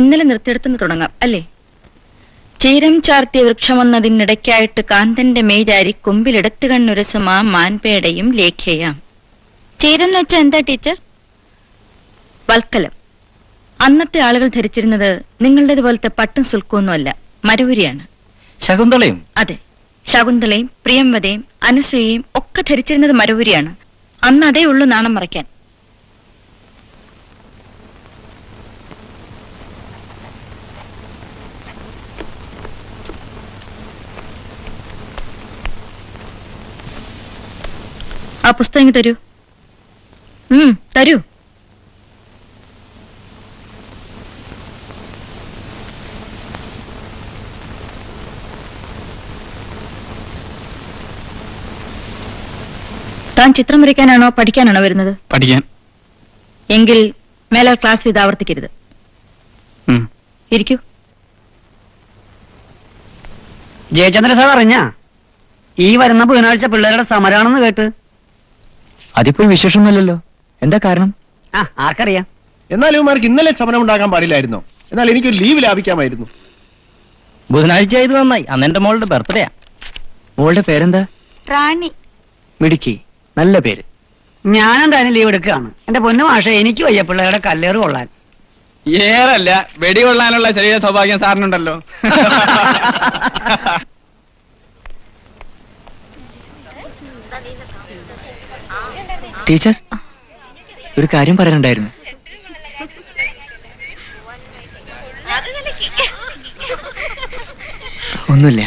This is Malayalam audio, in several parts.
ഇന്നലെ നിർത്തിയെടുത്തുനിന്ന് തുടങ്ങാം അല്ലേ ചീരം ചാർത്തിയ വൃക്ഷമെന്നതിനിടയ്ക്കായിട്ട് കാന്തന്റെ മെയ്താരി കൊമ്പിലെടുത്തു കണ്ണുരസുമാ മാൻപേടയും ലേഖയാം ചീരം എന്ന് വെച്ചാൽ എന്താ ടീച്ചർ വൽക്കലം അന്നത്തെ ആളുകൾ ധരിച്ചിരുന്നത് നിങ്ങളുടേതുപോലത്തെ പട്ടും സുൽക്കൊന്നുമല്ല മരവുരിയാണ് ശകുന്തളയും അതെ ശകുന്തളയും പ്രിയംവതയും അനസൂയയും ഒക്കെ ധരിച്ചിരുന്നത് മരവുരിയാണ് അന്ന് അതേ ഉള്ളൂ നാണം മറയ്ക്കാൻ ആ പുസ്തകം ഇങ്ങ് തരൂ ഉം തരൂ താൻ ചിത്രം വരയ്ക്കാനാണോ പഠിക്കാനാണോ വരുന്നത് പഠിക്കാൻ എങ്കിൽ മേലാൽ ക്ലാസ് ഇത് ആവർത്തിക്കരുത് ഉം. ഇരിക്കൂ ജയചന്ദ്ര സാർ അറിഞ്ഞ ഈ വരുന്ന ബുധനാഴ്ച പിള്ളേരുടെ സമരാണെന്ന് കേട്ട് അതിപ്പോൾ വിശേഷമൊന്നുമല്ലല്ലോ എന്താ കാരണം ആ ആർക്കറിയാം എന്നാൽ ഇവന്മാർക്ക് ഇന്നലെ സമരം ഉണ്ടാക്കാൻ പാടില്ലായിരുന്നോ എന്നാൽ എനിക്കൊരു ലീവ് ലാഭിക്കാമായിരുന്നു ബുധനാഴ്ച ആയത് നന്നായി അന്ന് എന്റെ മോളുടെ ബർത്ത്ഡേയാ മോളുടെ പേരെന്താ റാണി മിടുക്കി നല്ല പേര് ഞാനെന്തായാലും ലീവ് എടുക്കുകയാണ് എന്റെ പൊന്നു മാഷ എനിക്ക് വയ്യ പിള്ളേരുടെ കല്ലേറ് കൊള്ളാൻ ഏറല്ല വെടി കൊള്ളാനുള്ള ശരീര സൗഭാഗ്യം സാറിനുണ്ടല്ലോ ടീച്ചർ ഒരു കാര്യം പറയാനുണ്ടായിരുന്നു ഒന്നുമില്ല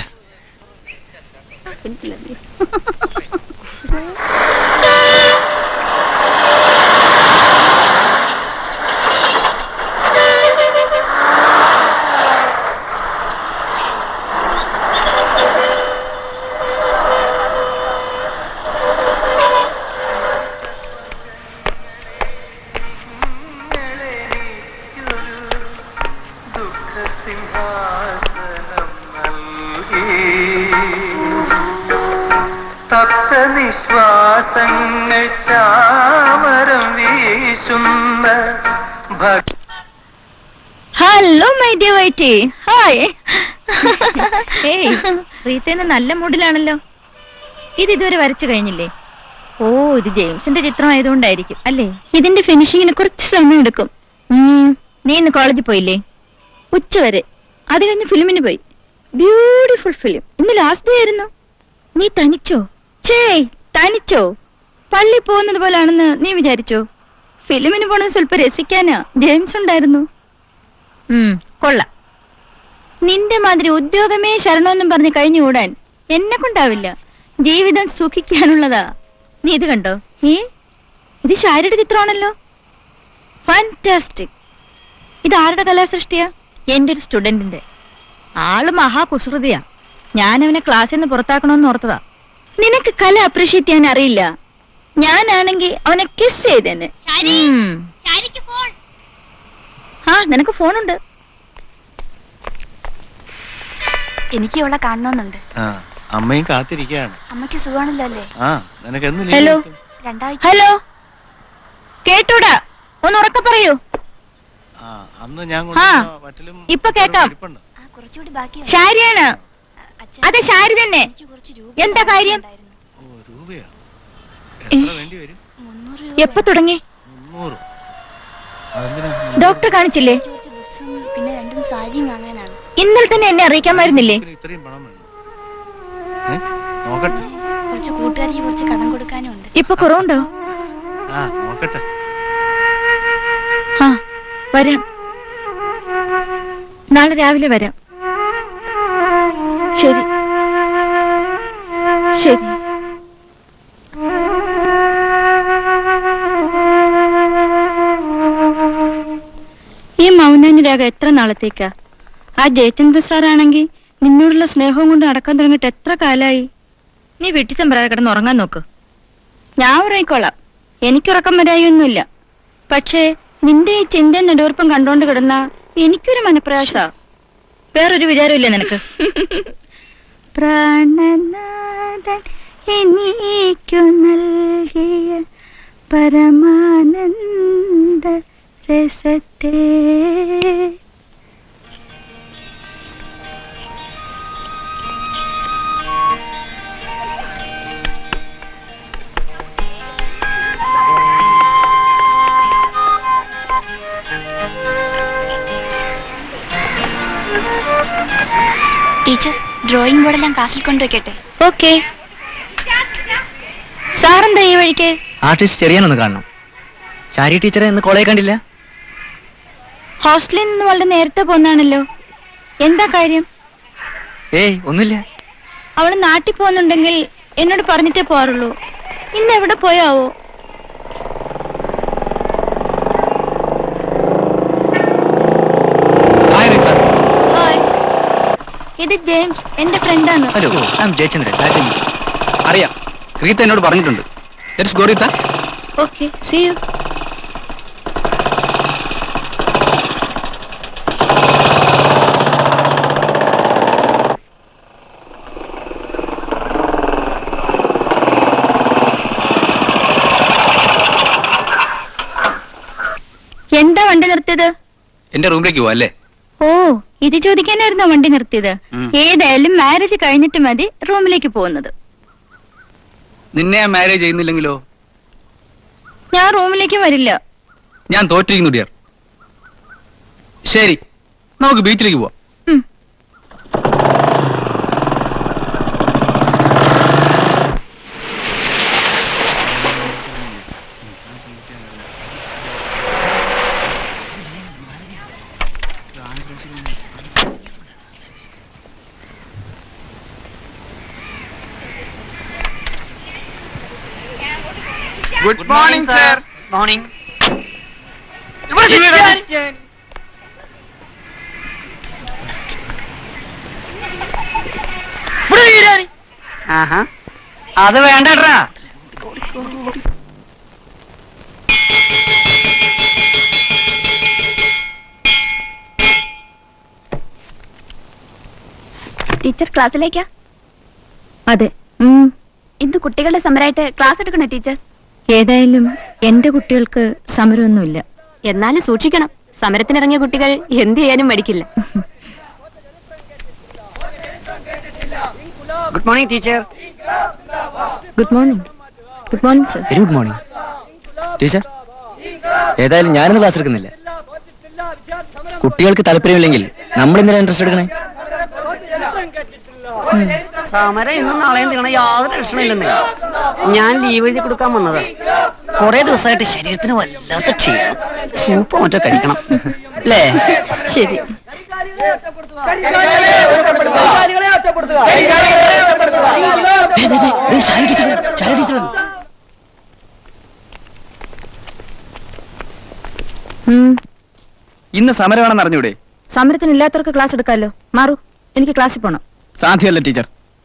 തപ്തനിശ്വാസങ്ങൾ ചാമരം വീശുന്ന ഭക്തി ഹലോ മൈ ഡിയർ വൈറ്റി ഹായ് ഏയ് റീത്തേന്ന് നല്ല മൂഡിലാണല്ലോ ഇത് ഇതുവരെ വരച്ചു കഴിഞ്ഞില്ലേ ഓ ഇത് ജെയിംസിന്റെ ചിത്രം ആയതുകൊണ്ടായിരിക്കും അല്ലേ ഇതിന്റെ ഫിനിഷിങ്ങിന് കുറച്ച് സമയം എടുക്കും ഉം, നീ ഇന്ന് കോളേജിൽ പോയില്ലേ ഉച്ച വരെ അത് കഴിഞ്ഞ് ഫിലിമിന് പോയി ബ്യൂട്ടിഫുൾ ഫിലിം ഇന്ന് ലാസ്റ്റ് ഡേ ആയിരുന്നു നീ തനിച്ചോ ചേ തനിച്ചോ പള്ളി പോകുന്നത് പോലാണെന്ന് നീ വിചാരിച്ചോ ഫിലിമിന് പോണത് സ്വല്പം രസിക്കാനാ ജെയിംസ് ഉണ്ടായിരുന്നു ഉം, കൊള്ളാം നിന്റെ മാതിരി ഉദ്യോഗമേ ശരണമെന്നും പറഞ്ഞ് കഴിഞ്ഞുകൂടാൻ എന്നെ കൊണ്ടാവില്ല ജീവിതം സുഖിക്കാനുള്ളതാ നീ ഇത് കണ്ടോ ഏ ഇത് ശാരിയുടെ ചിത്രമാണല്ലോ ഫാന്റാസ്റ്റിക് ഇത് ആരുടെ കലാസൃഷ്ടിയാ എന്റെ ഒരു സ്റ്റുഡന്റിന്റെ ആള് മഹാകുസൃതിയാ ഞാൻ അവനെ ക്ലാസ്സിൽ നിന്ന് പുറത്താക്കണമെന്ന് ഓർത്തതാ നിനക്ക് കല അപ്രീഷിയേറ്റ് ചെയ്യാൻ അറിയില്ല ഞാനാണെങ്കിൽ അവനെ കിസ് ചെയ്തേനെ ഉം. ആ നിനക്ക് ഫോണുണ്ട് എനിക്ക് ഇവളെ കാണണമെന്നുണ്ട് ആ അമ്മയും കാത്തിരിക്കുകയാണ് അമ്മയ്ക്ക് സുഖമാണല്ലോ അല്ലേ ആ നിനക്ക് എന്ന് ഹലോ രണ്ടാഴ്ച ഹലോ കേട്ടൂടാ ഒന്ന് ഉറക്കെ പറയൂ ആ അന്ന് ഞാൻ ആ, കൊണ്ടുവന്ന വറ്റലും ഇപ്പൊ കേക്കാം. ഇരിപ്പുണ്ട്. ആ കുറച്ചുകൂടി ബാക്കി ശാരിയാണ് അതെ ശാരി തന്നെ എനിക്ക് കുറച്ച് രൂപ എന്താ കാര്യം ഉണ്ടായിരുന്നു. ഓ രൂപയോ എത്ര വേണ്ടി വരും മുന്നൂറ് എപ്പോ തുടങ്ങി മുന്നൂറ് അതെന്തിനാ ഡോക്ടർ കാണിച്ചില്ലേ എനിക്ക് കുറച്ച് ബുക്സും പിന്നെ രണ്ടും സാരിയും വാങ്ങാനാണ് ഇന്നലെ തന്നെ എന്നെ അറിയിക്കാമായിരുന്നില്ലേ ഇതിന് ഇത്രയും പണം വേണം ഏ? നോക്കട്ടെ കുറച്ച് കൂട്ടുകാരിക്ക് കുറച്ച് കടം കൊടുക്കാനും ഉണ്ട് ഇപ്പൊ കുറവുണ്ടോ ആ നോക്കട്ടെ ആ വരാം നാളെ രാവിലെ വരാം ശരി ശരി ഈ മൗനാനുരാഗം എത്ര നാളത്തേക്കാ ആ ജയചന്ദ്ര സാറാണെങ്കിൽ നിന്നോടുള്ള സ്നേഹവും കൊണ്ട് നടക്കാൻ തുടങ്ങിയിട്ട് എത്ര കാലായി നീ വീട്ടിൽ തമ്പരാതെ കിടന്ന് ഉറങ്ങാൻ നോക്ക് ഞാൻ ഉറങ്ങിക്കോളാം എനിക്കുറക്കം വരായൊന്നുമില്ല പക്ഷേ നിന്റെ ഈ ചിന്തയും നെടുവർപ്പും കണ്ടോണ്ട് കിടന്ന എനിക്കൊരു മനപ്രയാസ വേറൊരു വിചാരമില്ല നിനക്ക് പ്രാണനാഥൻ എനിക്കു നൽകിയ പരമാനന്ദ രസത്തെ ടീച്ചർ ഡ്രോയിങ് ബോർഡെല്ലാം ക്ലാസ്സിൽ കൊണ്ടുവയ്ക്കട്ടെ ഓക്കെ സാറെന്താ ഈ വഴിക്ക് ആർട്ടിസ്റ്റ് ചെറിയാനൊന്ന് കാണണം ശാരി ടീച്ചറെ ഇന്ന് കോളേജ് കണ്ടില്ല ഹോസ്റ്റലിൽ നിന്ന് വളരെ നേരത്തെ പോന്നാണല്ലോ എന്താ കാര്യം ഏയ് ഒന്നുമില്ല അവള് നാട്ടിൽ പോകുന്നുണ്ടെങ്കിൽ എന്നോട് പറഞ്ഞിട്ടേ പോറുള്ളൂ ഇന്ന് എവിടെ പോയാവോ ഹായ് ഇത് ജെയിംസ് എന്റെ ഫ്രണ്ടാണ് ഹലോ ഐ എം ജയചന്ദ്രൻ അറിയാം റീത്ത എന്നോട് പറഞ്ഞിട്ടുണ്ട് let's go Reetha okay see you എന്താ വണ്ടി നിർത്തിയത് എന്റെ റൂമിലേക്ക് പോവാ അല്ലേ ഓ ഇത് ചോദിക്കാനായിരുന്നോ വണ്ടി നിർത്തിയത് ഉം. ഏതായാലും മാരേജ് കഴിഞ്ഞിട്ട് മതി റൂമിലേക്ക് പോകുന്നത് നിന്നെ ഞാൻ മാരേജ് ചെയ്യുന്നില്ലെങ്കിലോ ഞാൻ റൂമിലേക്ക് വരില്ല ഞാൻ തോറ്റിരിക്കുന്നു ഡിയർ ശരി നമുക്ക് ബീച്ചിലേക്ക് പോവാം ഉം. ഗുഡ് മോർണിംഗ് സർ മോർണിംഗ് ആഹാ അത് വേണ്ടട്ടാ ടീച്ചർ ക്ലാസ്സിലേക്കാ അതെ ഉം. ഇന്ന് കുട്ടികളുടെ സമരമായിട്ട് ക്ലാസ് എടുക്കണോ ടീച്ചർ ഏതായാലും എന്റെ കുട്ടികൾക്ക് സമരമൊന്നുമില്ല എന്നാലും സൂക്ഷിക്കണം സമരത്തിനിറങ്ങിയ കുട്ടികൾ എന്ത് ചെയ്യാനും മടിക്കില്ല good morning teacher good morning good morning sir very good morning teacher ഏതായാലും ഞാനൊന്നും ക്ലാസ് എടുക്കുന്നില്ല കുട്ടികൾക്ക് താല്പര്യമില്ലെങ്കിൽ നമ്മൾ എന്തിനാ ഇൻട്രസ്റ്റ് എടുക്കണേ സമരം ഇന്നും നാളെയും തീരണ യാതൊരു ലക്ഷണമില്ലെന്നേ ഞാൻ ലീവ് എഴുതി കൊടുക്കാൻ വന്നത് കുറെ ദിവസമായിട്ട് ശരീരത്തിന് വല്ലാത്ത ക്ഷീണം സൂപ്പ് മറ്റോ കഴിക്കണം അല്ലേ ശരി ദേ, ദേ, ദേ, ദേ, ശാരി ടീച്ചർ വന്നു, ശാരി ടീച്ചർ വന്നു. ഉം. ഇന്ന് സമരമാണെന്ന് അറിഞ്ഞൂടെ സമരത്തിനില്ലാത്തവർക്ക് ക്ലാസ് എടുക്കാമല്ലോ മാറൂ എനിക്ക് ക്ലാസ്സിൽ പോണം സാധ്യമല്ല ടീച്ചർ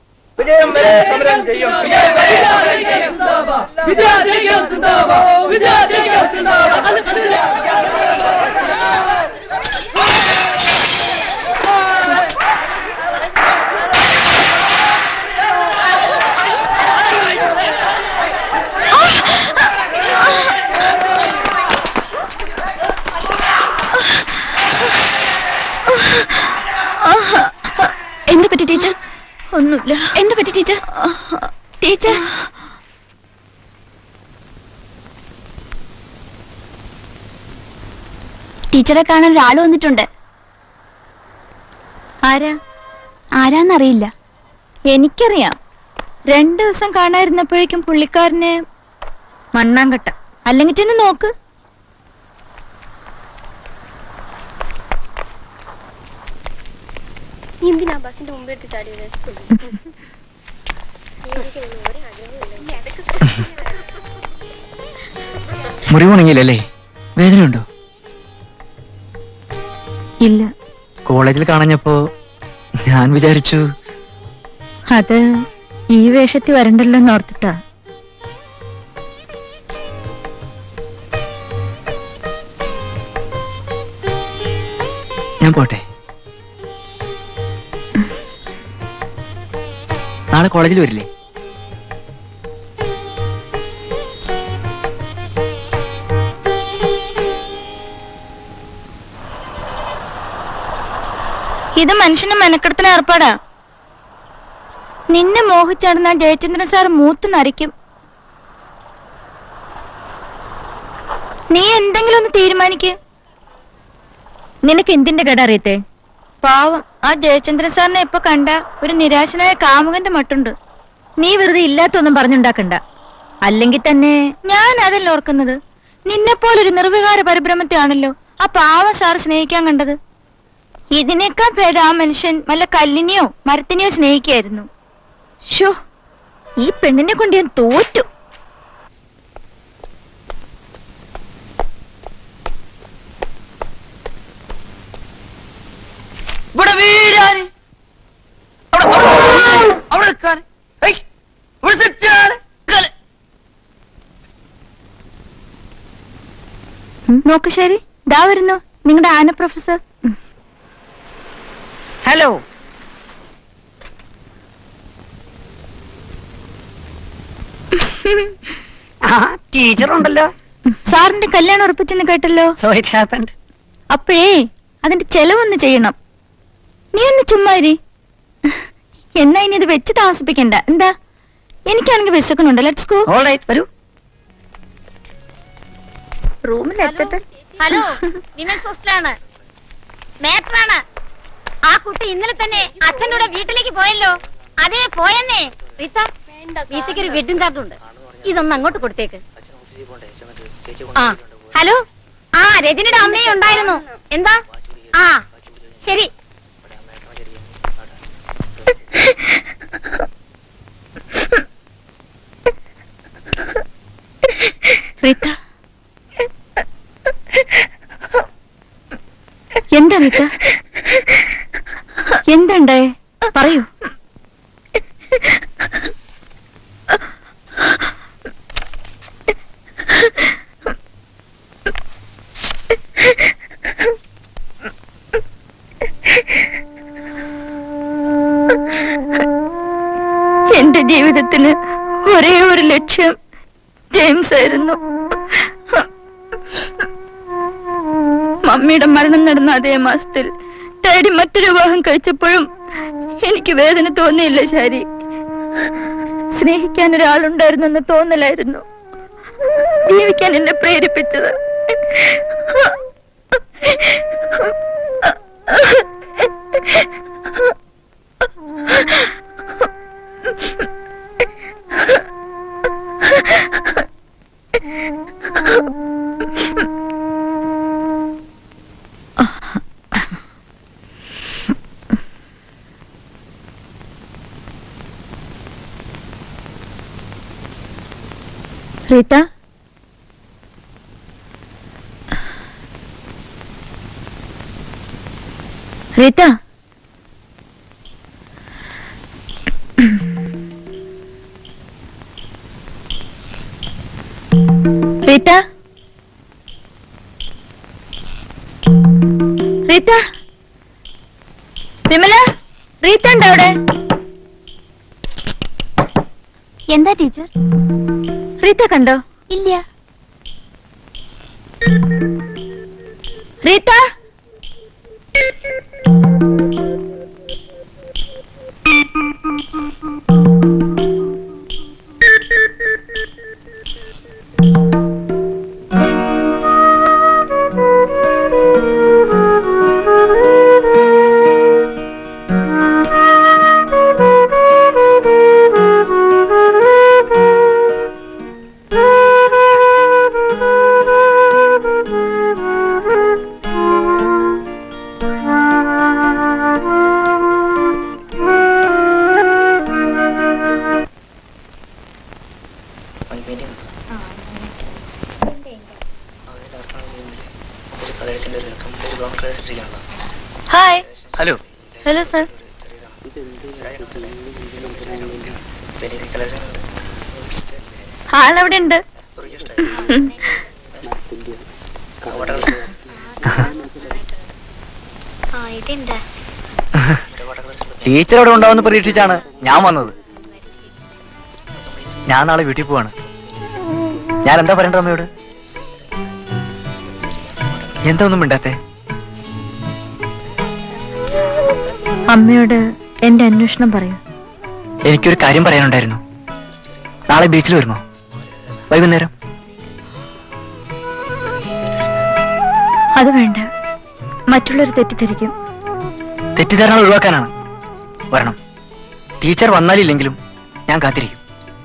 എന്ത് പറ്റി ടീച്ചർ ഒന്നുമില്ല എന്ത് പറ്റി ടീച്ചർ ടീച്ചർ ടീച്ചറെ കാണാൻ ഒരാൾ വന്നിട്ടുണ്ട് ആരാ ആരാന്നറിയില്ല എനിക്കറിയാം രണ്ടു ദിവസം കാണാതിരുന്നപ്പോഴേക്കും പുള്ളിക്കാരന് മണ്ണാങ്കട്ട അല്ലെങ്കിൽ ചെന്ന് നോക്ക് എന്തിനാ ബസിന്റെ മുമ്പ് എടുത്ത് ചാടിയത് മുറിവുണങ്ങിയില്ലല്ലേ വേദനയുണ്ടോ ഇല്ല കോളേജിൽ കാണഞ്ഞപ്പോ ഞാൻ വിചാരിച്ചു അത് ഈ വേഷത്തിൽ വരണ്ടല്ലോ എന്ന് ഓർത്തിട്ടാ ഞാൻ പോട്ടെ നാളെ കോളേജിൽ വരില്ലേ ഇത് മനുഷ്യന് മെനക്കെടുത്തിന് ഏർപ്പാടാ നിന്നെ മോഹിച്ചടന്ന ജയചന്ദ്രൻ സാർ മൂത്ത് നരയ്ക്കും നീ എന്തെങ്കിലും ഒന്ന് തീരുമാനിക്ക് നിനക്ക് എന്തിന്റെ കട അറിയത്തെ പാവം ആ ജയചന്ദ്രൻ സാറിനെ ഇപ്പൊ കണ്ട ഒരു നിരാശനായ കാമുകന്റെ മട്ടുണ്ട് നീ വെറുതെ ഇല്ലാത്തൊന്നും പറഞ്ഞുണ്ടാക്കണ്ട അല്ലെങ്കിൽ തന്നെ ഞാൻ അതല്ല ഓർക്കുന്നത് നിന്നെ പോലൊരു നിർവികാര പരിഭ്രമത്തെ ആണല്ലോ ആ പാവം സാർ സ്നേഹിക്കാൻ കണ്ടത് ഇതിനേക്കാൾ ഭേദം ആ മനുഷ്യൻ വല്ല കല്ലിനെയോ മരത്തിനെയോ സ്നേഹിക്കായിരുന്നു ഷോ ഈ പെണ്ണിനെ കൊണ്ട് ഞാൻ തോറ്റു ഇവിടെ വീരാന് അവിടെ അവിടെ- അവിടെ നിൽക്കാന് ഏയ്, ഇവിടെ സെറ്റാണ് ഉം, നോക്ക് ശരി ദാ വരുന്നു നിങ്ങളുടെ ആന പ്രൊഫസർ ഉം. ഹലോ ആ ടീച്ചർ ഉണ്ടല്ലോ സാറിന്റെ കല്യാണം ഉറപ്പിച്ചെന്ന് കേട്ടല്ലോ സോ ഇറ്റ് ഹാപ്പൻഡ് അപ്പോഴേ അതിന്റെ ചെലവൊന്ന് ചെയ്യണം നീ ഒന്ന് ചുമ്മാരി എന്നാ ഇനി ഇത് വെച്ച് താമസിപ്പിക്കണ്ട എന്താ എനിക്കാണെങ്കിൽ വിശക്കുന്നുണ്ട് ലെറ്റ്സ് ഗോ ഓൾ റൈറ്റ് വരൂ റൂമിൽ എത്തട്ടെ ഹലോ വിമൻസ് ഹോസ്റ്റലാണ് മേത്രാണ് ആ കുട്ടി ഇന്നലെ തന്നെ അച്ഛൻ്റെ കൂടെ വീട്ടിലേക്ക് പോയല്ലോ അതെ പോയെന്നേ റീത്ത റീത്തയ്ക്ക് ഒരു വെഡിങ് കാർഡ് ഉണ്ട് ഇതൊന്ന് അങ്ങോട്ട് കൊടുത്തേക്ക് ആ ഹലോ ആ രജനിയുടെ അമ്മയും ഉണ്ടായിരുന്നു എന്താ ആ ശരി റീത്ത എന്താ റീത്ത എന്തുണ്ടായേ പറയൂ എന്റെ ജീവിതത്തിന് ഒരേ ഒരു ലക്ഷ്യം ജെയിംസ് ആയിരുന്നു മമ്മിയുടെ മരണം നടന്ന അതേ മാസത്തിൽ ഡാഡി മറ്റൊരു വിവാഹം കഴിച്ചപ്പോഴും എനിക്ക് വേദന തോന്നിയില്ല ശാരി സ്നേഹിക്കാൻ ഒരാളുണ്ടായിരുന്നെന്ന് തോന്നലായിരുന്നു ജീവിക്കാൻ എന്നെ പ്രേരിപ്പിച്ചത് റീത്ത റീത്ത റീത്ത റീത്ത വിമല റീത്ത ഉണ്ടോ അവിടെ എന്താ ടീച്ചർ റീത്ത കണ്ടോ ഇല്ല Reetha hi hello hello sir ആളവിടെ ഉണ്ട് ടീച്ചർ അവിടെ ഉണ്ടാവുന്ന പ്രതീക്ഷിച്ചാണ് ഞാൻ വന്നത് ഞാൻ നാളെ വീട്ടിൽ പോവാണ് ഞാൻ എന്താ പറയണ്ട അമ്മയോട് എന്താ ഒന്നും മിണ്ടാത്തേ അമ്മയോട് എന്റെ അന്വേഷണം പറയൂ എനിക്കൊരു കാര്യം പറയാനുണ്ടായിരുന്നു നാളെ ബീച്ചിൽ വരുമോ വൈകുന്നേരം അത് വേണ്ട മറ്റുള്ളവർ തെറ്റിദ്ധരിക്കും തെറ്റിദ്ധാരണ ഒഴിവാക്കാനാണ് വരണം ടീച്ചർ വന്നാലില്ലെങ്കിലും ഞാൻ കാത്തിരിക്കും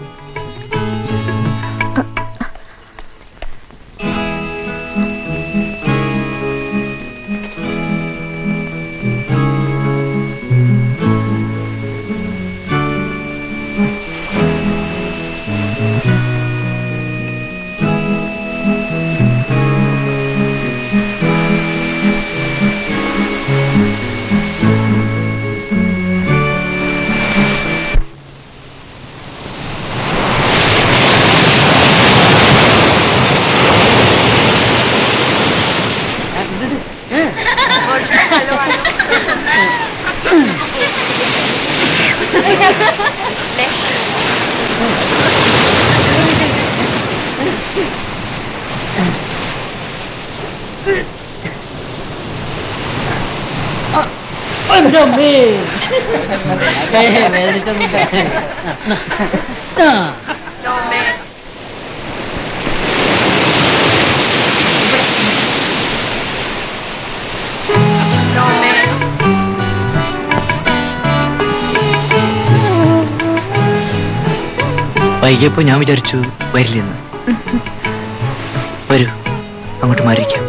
വൈകിയപ്പോ ഞാൻ വിചാരിച്ചു വരില്ലെന്ന് വരൂ അങ്ങോട്ട് മാറിയിരിക്കാം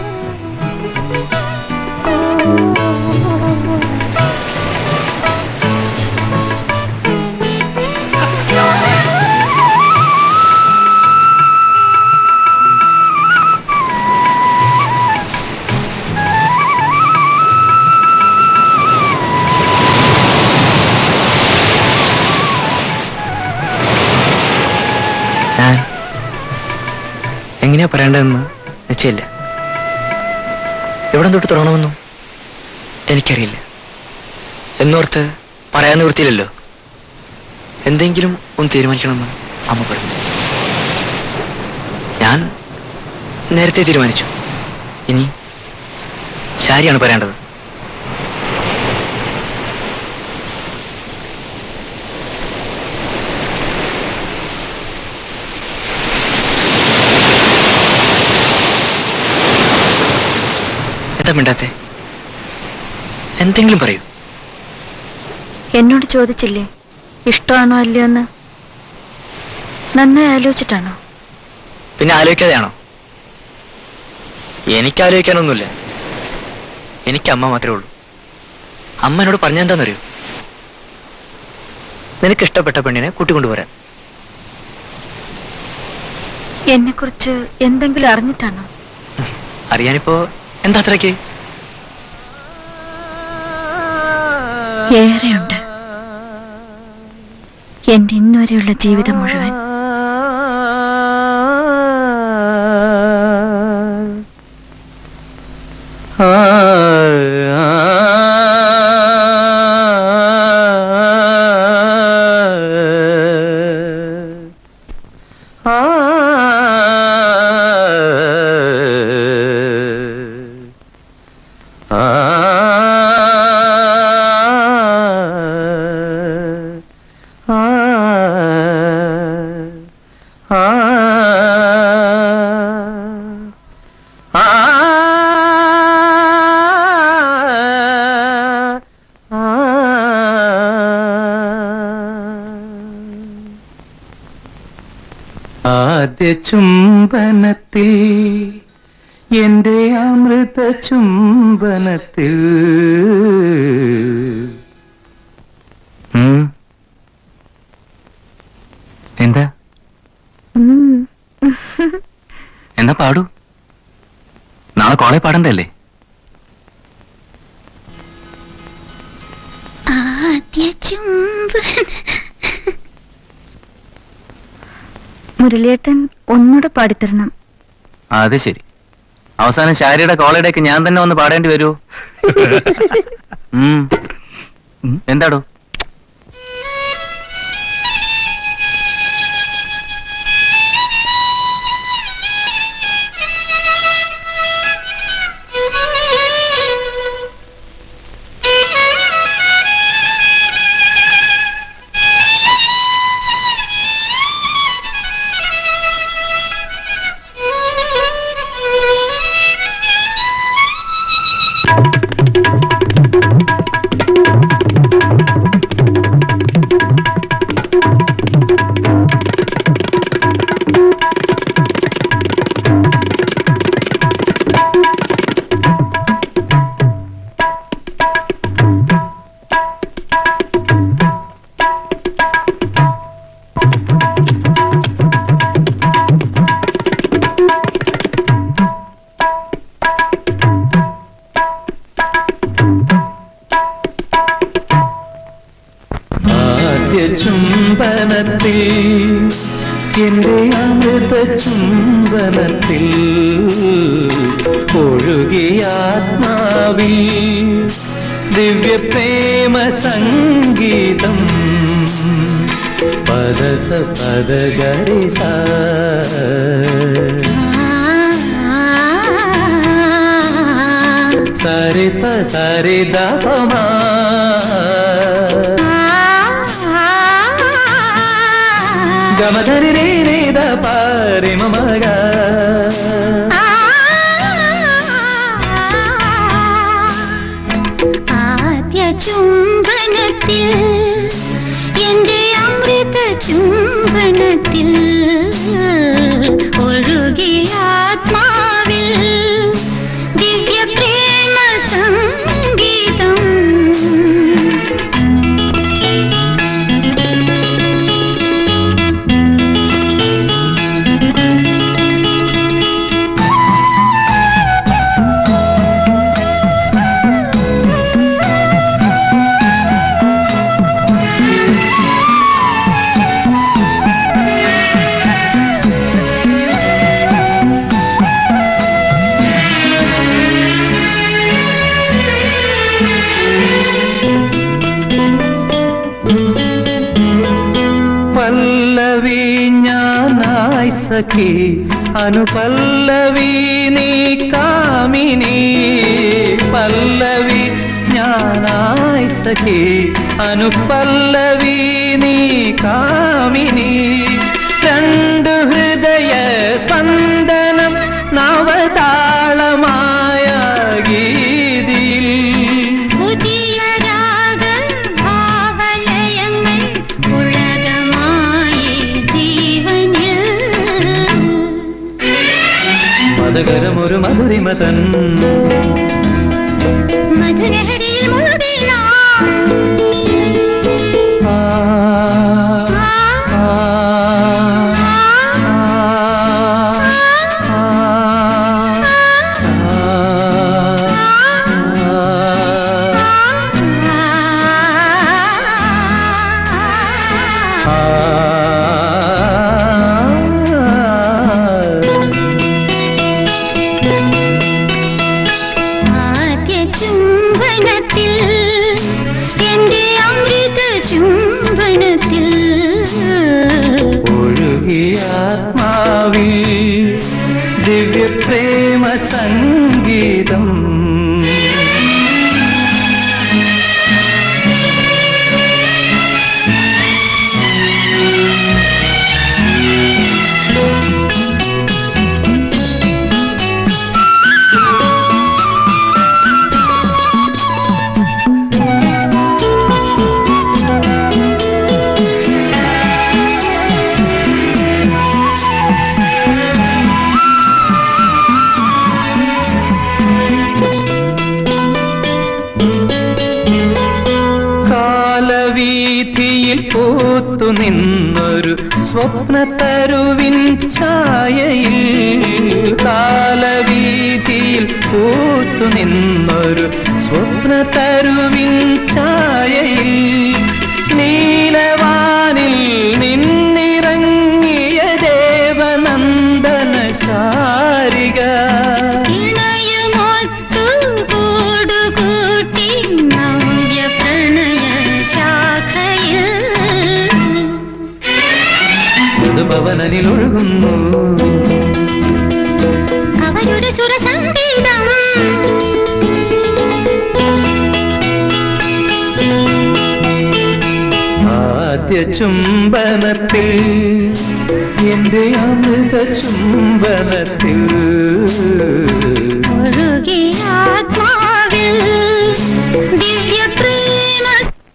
ഞാൻ എങ്ങനെയാ പറയേണ്ടതെന്ന് നിശ്ചയില്ല എവിടെ തൊട്ട് തുടങ്ങണമെന്നും എനിക്കറിയില്ല എന്നോർത്ത് പറയാൻ നിവൃത്തിയില്ലല്ലോ എന്തെങ്കിലും ഒന്ന് തീരുമാനിക്കണമെന്ന് അമ്മ പറഞ്ഞു ഞാൻ നേരത്തെ തീരുമാനിച്ചു ഇനി ശാരിയാണ് പറയേണ്ടത് എന്താ മിണ്ടാത്തെ എന്തെങ്കിലും പറയൂ എന്നോട് ചോദിച്ചില്ലേ ഇഷ്ടമാണോ അല്ലയോ എന്ന് നന്നായി ആലോചിച്ചിട്ടാണോ പിന്നെ ആലോചിക്കാതെയാണോ എനിക്ക് ആലോചിക്കാനൊന്നുമില്ല എനിക്ക് അമ്മ മാത്രമേ ഉള്ളൂ അമ്മ എന്നോട് പറഞ്ഞെന്താന്നറിയോ നിനക്ക് ഇഷ്ടപ്പെട്ട പെണ്ണിനെ കൂട്ടിക്കൊണ്ടുവരാൻ എന്നെ കുറിച്ച് എന്തെങ്കിലും അറിഞ്ഞിട്ടാണോ അറിയാനിപ്പോ എന്താ അത്രയ്ക്ക് ഏറെയുണ്ട് എന്റെ ഇന്നുവരെയുള്ള ജീവിതം മുഴുവൻ ആദ്യ ചുംബനത്തിൽ എന്റെ അമൃത ചുംബനത്തിൽ ഉം. എന്താ എന്നാ പാടൂ നാളെ കോളേജ് പാടണ്ടല്ലേ ആദ്യ ചുംബന മുരളിയേട്ടൻ ഒന്നുകൂടെ പാടിത്തരണം അത് ശരി അവസാനം ശാരിയുടെ കോളേജൊക്കെ ഞാൻ തന്നെ വന്ന് പാടേണ്ടി വരുമോ ഉം. എന്താടോ ആദ്യ ചുംബനത്തിൽ എന്റെ അമൃത ചുംബനത്തിൽ ഒഴുകിയാത്മാവിൽ ദിവ്യ പ്രേമ സംഗീതം പദസ പദഗരിസ സരിത സരിത പമാ ಗಮಧರಿ ರೇ ರೇ ದ ಪಾರಿ ಮಗ ആദ്യ ചുംബനത്തിൽ എന്റെ അമൃത ചുംബനത്തിൽ ഒഴുകിയ ആത്മാവിൽ ദിവ്യ പ്രേമ സംഗീതം പല്ലവി ഞാനായി സഖി അനുപല്ലവി നീ കാമിനി പല്ലവി ഞാനായി സഖി അനുപല്ലവി നീ കാമിനി രണ്ടു ഹൃദയ സ്പന്ദനം നവതാളമായ ഗീതിയിൽ പുതിയ രാഗ ഭാവലയങ്ങൾ ഉലകമായി ജീവനിൽ മതകരമൊരു മധുരിമതൻ മധുരഹരിയിൽ മുഴുകി നാം. ആ, ആ, ആ, ആദ്യ ചുംബനത്തിൽ എന്റെ അമൃത ചുംബനത്തിൽ ഒഴുകിയാത്മാവിൽ ദിവ്യ പ്രേമ സംഗീതം കാലവീഥിയിൽ പൂത്തു നിന്നൊരു സ്വപ്ന തരുവിൻ ഛായയിൽ കാലവീഥിയിൽ പൂത്തു നിന്നൊരു സ്വപ്ന തരുവിൻ ഛായയിൽ നീലവാനിൽ നിന്നിറങ്ങിയ ദേവനന്ദന ശാരിക ഇണയുമൊത്തു കൂടുകൂട്ടി നവ്യ പ്രണയ ശാഖയിൽ മൃദുഭവനനിൽ ഒഴുകുന്നു അവരുടെ സുരസംഗീതം ആദ്യ ചുംബനത്തിൽ എന്റെ അമൃത ചുംബനത്തിൽ ഒഴുകിയ ആത്മാവിൽ ദിവ്യ പ്രേമ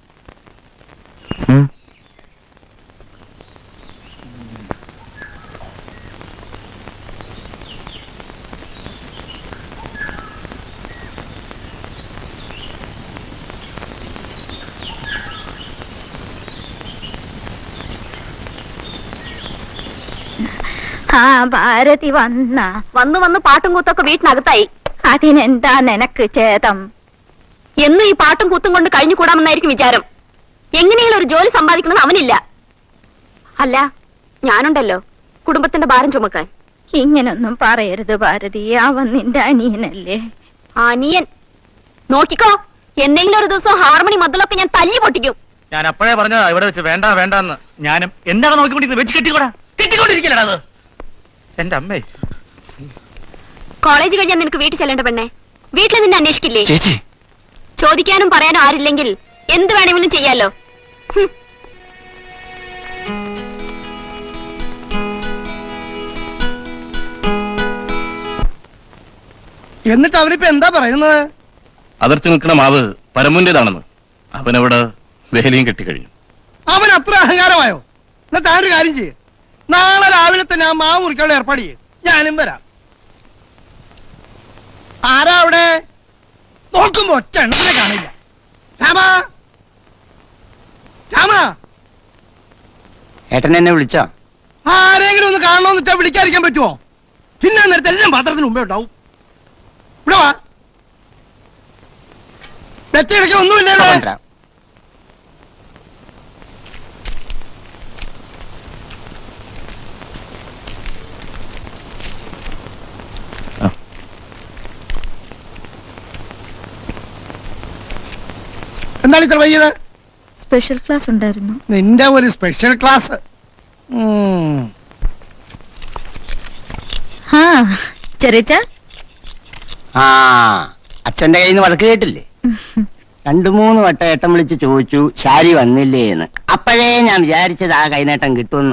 ആ ഭാരതി വന്ന വന്നു വന്ന് പാട്ടും കൂത്തൊക്കെ വീട്ടിനകത്തായി അതിനെന്താ നിനക്ക് ചേതം എന്നും ഈ പാട്ടും കൂത്തും കൊണ്ട് കഴിഞ്ഞു കൂടാമെന്നായിരിക്കും വിചാരം എങ്ങനെയെങ്കിലും ഒരു ജോലി സമ്പാദിക്കണമെന്ന് അവനില്ല അല്ല ഞാനുണ്ടല്ലോ കുടുംബത്തിന്റെ ഭാരം ചുമക്കാൻ ഇങ്ങനൊന്നും പറയരുത് ഭാരതി അവൻ നിന്റെ അനിയനല്ലേ അനിയൻ നോക്കിക്കോ എന്തെങ്കിലും ഒരു ദിവസം ഹാർമണി മദ്ദളൊക്കെ ഞാൻ തല്ലി പൊട്ടിക്കും ഞാൻ അപ്പോഴേ പറഞ്ഞതാ ഇവിടെ വെച്ച് വേണ്ട വേണ്ടെന്ന് ഞാനും എന്താണ് നോക്കിക്കൊണ്ടിരുന്നത് വെച്ച് കെട്ടിക്കോടാ കെട്ടിക്കൊണ്ടിരിക്കലടാ അത് എന്റെ അമ്മേ കോളേജ് കഴിഞ്ഞാൽ നിനക്ക് വീട്ടിൽ ചെല്ലേണ്ട പെണ്ണെ വീട്ടിൽ നിന്നെ അന്വേഷിക്കില്ലേ ചേച്ചി ചോദിക്കാനും പറയാനും ആരില്ലെങ്കിൽ എന്ത് വേണമെങ്കിലും ചെയ്യാലോ ഹും. എന്നിട്ട് അവരിപ്പോ എന്താ പറയുന്നത് അതിർത്തി നിൽക്കുന്ന മാവ് പരമുന്റേതാണെന്ന് അവനവിടെ വേലയും കെട്ടിക്കഴിഞ്ഞു അവൻ അത്ര അഹങ്കാരമായോ എന്നാ താൻ ഒരു കാര്യം ചെയ്യ് നാളെ രാവിലെ തന്നെ ആ മാവ് മുറിക്കാനുള്ള ഏർപ്പാട് ചെയ്യ് ഞാനും വരാം ആരാ അവിടെ നോക്കുമ്പോ ഒറ്റ എണ്ണത്തിനെ കാണില്ല രാമാ രാമാ ഏട്ടൻ എന്നെ വിളിച്ചോ ആരെങ്കിലും ഒന്ന് കാണണമെന്ന് വെച്ചാൽ വിളിക്കാതിരിക്കാൻ പറ്റുമോ പിന്നെ നേരത്തെ എല്ലാം പാത്രത്തിന് മുമ്പേ ഉണ്ടാവും ഇവിടെ വാ വെച്ചടിക്കാൻ ഒന്നുമില്ല ഇവിടെ. കൊണ്ടുവരാം. എന്താണ് ഇത്ര വൈകിയത് സ്പെഷ്യൽ ക്ലാസ് ഉണ്ടായിരുന്നു നിന്റെ ഒരു സ്പെഷ്യൽ ക്ലാസ് ഉം. ഹാ ചെറിച്ച ആ അച്ഛന്റെ കയ്യിൽ നിന്ന് വഴക്ക് കേട്ടില്ലേ രണ്ടു മൂന്ന് വട്ടം ഏട്ടൻ വിളിച്ച് ചോദിച്ചു ശാരി വന്നില്ലേ എന്ന് അപ്പോഴേ ഞാൻ വിചാരിച്ചത് ആ കൈനേട്ടം കിട്ടുമെന്ന്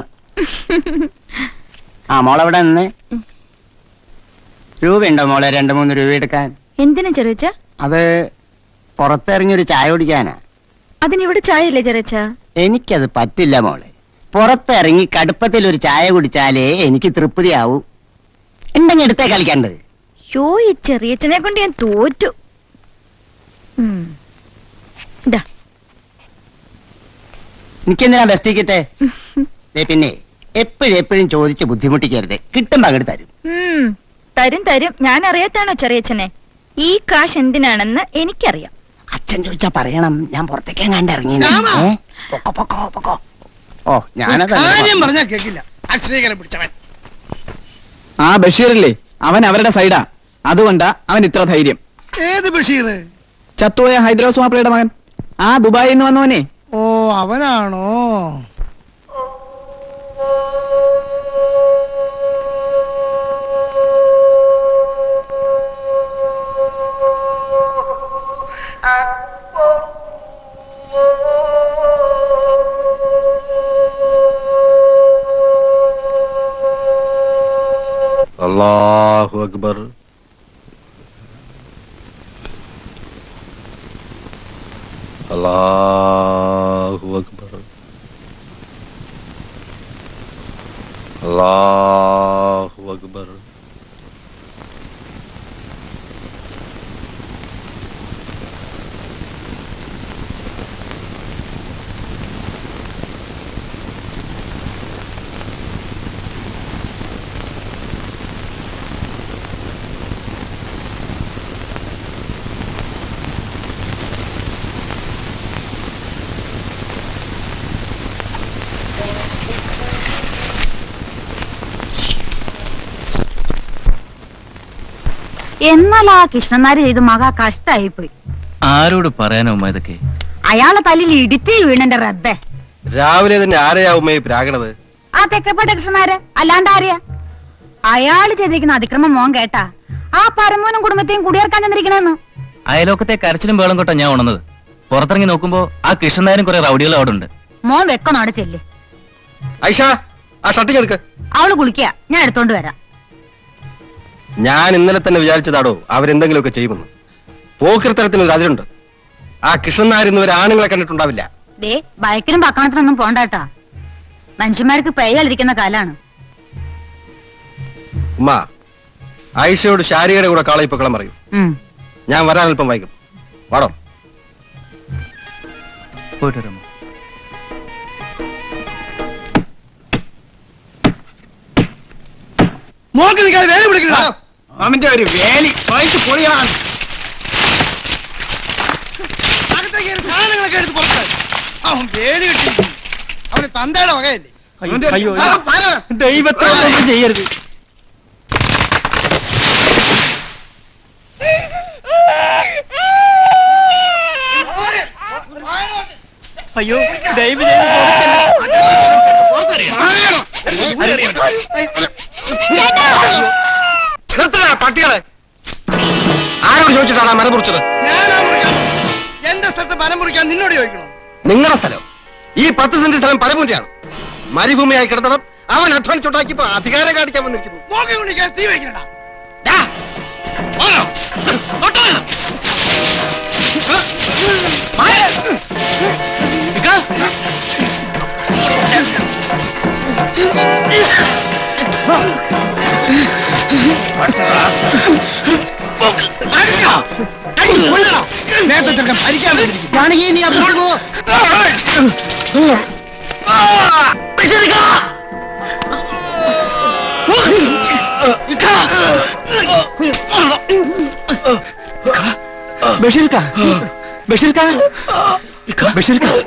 ആ മോളെവിടെ നിന്ന് രൂപയുണ്ടോ മോളെ രണ്ടു മൂന്ന് രൂപ എടുക്കാൻ എന്തിനാ ചെറിച്ച അത് പുറത്തിറങ്ങി ഒരു ചായ കുടിക്കാനാ അതിനിവിടെ ചായ ഇല്ലേ ചെറിച്ച എനിക്കത് പറ്റില്ല മോളെ പുറത്തിറങ്ങി കടുപ്പത്തിൽ ഒരു ചായ കുടിച്ചാലേ എനിക്ക് തൃപ്തിയാവൂ ഉണ്ടെങ്കിൽ എടുത്തേ കളിക്കണ്ടത് യോ ഈ ചെറിയച്ഛനെ കൊണ്ട് ഞാൻ തോറ്റു ഉം. ഇതാ എനിക്കെന്തിനാ ബെസ്റ്റ് ടിക്കറ്റ് ദേ പിന്നെ എപ്പോഴും എപ്പോഴും ചോദിച്ച് ബുദ്ധിമുട്ടിക്കരുത് കിട്ടുമ്പോ അങ്ങോട്ട് തരും ഉം. തരും തരും ഞാൻ അറിയാത്താണോ ചെറിയച്ഛനെ ഈ കാശ് എന്തിനാണെന്ന് എനിക്കറിയാം അച്ഛൻ ചോദിച്ചാ പറയണം ഞാൻ പുറത്തേക്ക് കണ്ടിറങ്ങി രാമാ. പൊക്കോ പൊക്കോ പൊക്കോ ഓ ഞാനത് കാര്യം പറഞ്ഞാ കേക്കില്ല അശ്രീകരം പിടിച്ചവൻ ആ ബഷീറില്ലേ അവൻ അവരുടെ സൈഡാ അതുകൊണ്ടാ അവൻ ഇത്ര ധൈര്യം ഏത് ബഷീർ ചത്തുപോയ ഹൈദരാബാദ് മാപ്പിളയുടെ മകൻ ആ ദുബായിൽ നിന്ന് വന്നവനെ ഓ അവനാണോ അല്ലാഹു അക്ബർ അല്ലാഹു അക്ബർ അല്ലാഹു അക്ബർ എന്നാൽ ആ കൃഷ്ണനാര് ചെയ്ത് മകാ കഷ്ടായി പോയി ആരോട് പറയാനോ ഉമ്മ ഇതൊക്കെ അയാളെ തല്ലിൽ ഇടുത്തി വീണന്റെ റബ്ബേ രാവിലെ തന്നെ ആരെയാവുമ്മേ പ്രാകണത് ആ തെക്കപ്പെട്ട കൃഷ്ണനാര് അല്ലാണ്ട് ആരെയാ അയാള് ചെയ്തിരിക്കുന്ന അതിക്രമം മോൻ കേട്ടാ ആ പരമോനും കുടുംബത്തെയും കുടിയേർക്കാൻ ചെന്നിരിക്കണെന്ന് അയലോക്കത്തെ കരച്ചിലും വേളം കൊട്ടാ ഞാൻ ഉണർന്നത് പുറത്തിറങ്ങി നോക്കുമ്പോ ആ കൃഷ്ണനായരും കുറെ റൗഡികളും അവിടെ ഉണ്ട് മോൻ വെക്കണോടെ ചെല്ല് ഐഷ ആ ഷർട്ടിങ് എടുക്ക അവള് കുളിക്കുക ഞാൻ എടുത്തോണ്ട് വരാം ഞാൻ ഇന്നലെ തന്നെ വിചാരിച്ചതാടോ അവരെന്തെങ്കിലുമൊക്കെ ചെയ്യുമെന്ന് പോക്കിർത്തരത്തിന് ഒരു അതിരുണ്ട് ആ കൃഷ്ണൻ നായർ ഇന്ന് ഒരു ആണുങ്ങളെ കണ്ടിട്ടുണ്ടാവില്ല ദേ ബൈക്കിനും പക്കണത്തിനൊന്നും പോണ്ടാട്ടാ മനുഷ്യന്മാർക്ക് പെയ്യാലിരിക്കുന്ന കാലാണ് ഉമ്മ ആയിഷയോട് ശാരികയുടെ കൂടെ കാളയിപ്പൊക്കളം പറയൂ ഉം. ഞാൻ വരാൻ അല്പം വൈകും വാടോ പോയിട്ട് വരാം നോക്കി നിൽക്കാതെ വേല പിടിക്കണ അവന്റെ ഒരു വേലി വായിച്ചു പൊളിയാണ് അകത്തേക്ക് കയറി സാധനങ്ങളൊക്കെ എടുത്ത് പുറത്ത് അവൻ പേര് കിട്ടിയിരിക്കുന്നു അവന് തന്തയുടെ വകയല്ലേ അവന്റെ- അയ്യോ, ആ, മാനവ. ദൈവത്തെ ചെയ്യരുത് അയ്യോ ദൈവം നിർത്തണ പട്ടികളെ ആരോട് ചോദിച്ചിട്ടാണ് ആ മരം മുറിച്ചത് ഞാനാ മുറിക്കാൻ എന്റെ സ്ഥലത്ത് മരം മുറിക്കാൻ നിന്നോട് ചോദിക്കണം നിങ്ങളുടെ സ്ഥലം ഈ പത്ത് സെന്റ് സ്ഥലം പലപൂരിയാണ് മരുഭൂമിയായി കിടത്തണം അവൻ അധ്വാനിച്ചുണ്ടാക്കിയപ്പോ അധികാരം കാണിക്കാൻ വന്നിരിക്കുന്നു നോക്കി കൊണ്ടിരിക്കാൻ തീ വെക്കണ്ട നേരത്തെ ചെറുക്കൻ ഭരിക്കാൻ വന്നിരിക്കുന്നു ജാനകി നീ അപ്പോൾ പോ ബഷീർ കാ ബഷീർ കാ ബഷീർ കാ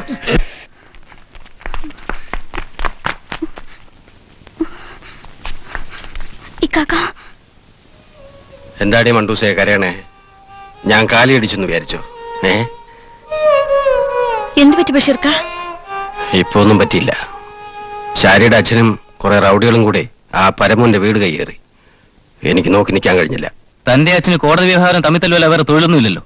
ഇക്കാക്ക എന്താടി മണ്ടൂസേ കരയണേ ഞാൻ കാലിയടിച്ചെന്ന് വിചാരിച്ചോ ഏ എന്ത് പറ്റി ബഷീർക്ക ഇപ്പൊ ഒന്നും പറ്റിയില്ല ശാരിയുടെ അച്ഛനും കുറെ റൗഡികളും കൂടെ ആ പരമുന്റെ വീട് കയ്യേറി എനിക്ക് നോക്കി നിൽക്കാൻ കഴിഞ്ഞില്ല തന്റെ അച്ഛന് കോടതി വ്യവഹാരം തമ്മിൽ തല്ലുവല്ല വേറെ തൊഴിലൊന്നുമില്ലല്ലോ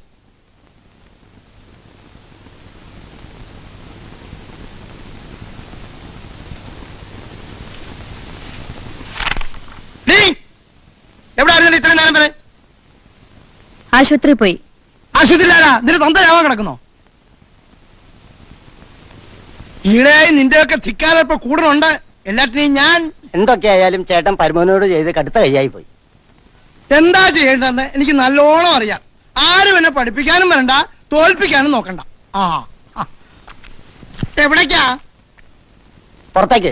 നീ എവിടെ ആയിരുന്നു ഇത്രയും നേരം വരെ ആശുപത്രി പോയി ആശുപത്രിയിലാരാ നിന്റെ തൊണ്ട ചാവാൻ കിടക്കുന്നോ ഈടെയായി നിന്റെയൊക്കെ ധിക്കാരപ്പോ കൂടണുണ്ട് എല്ലാറ്റിനെയും ഞാൻ എന്തൊക്കെയായാലും ചേട്ടൻ പരമോനോട് ചെയ്ത് കടുത്ത കൈയായി പോയി എന്താ ചെയ്യേണ്ടതെന്ന് എനിക്ക് നല്ലോണം അറിയാം ആരും എന്നെ പഠിപ്പിക്കാനും വരണ്ട തോൽപ്പിക്കാനും നോക്കണ്ട ആ ആ. എവിടേക്കാ പുറത്തേക്ക്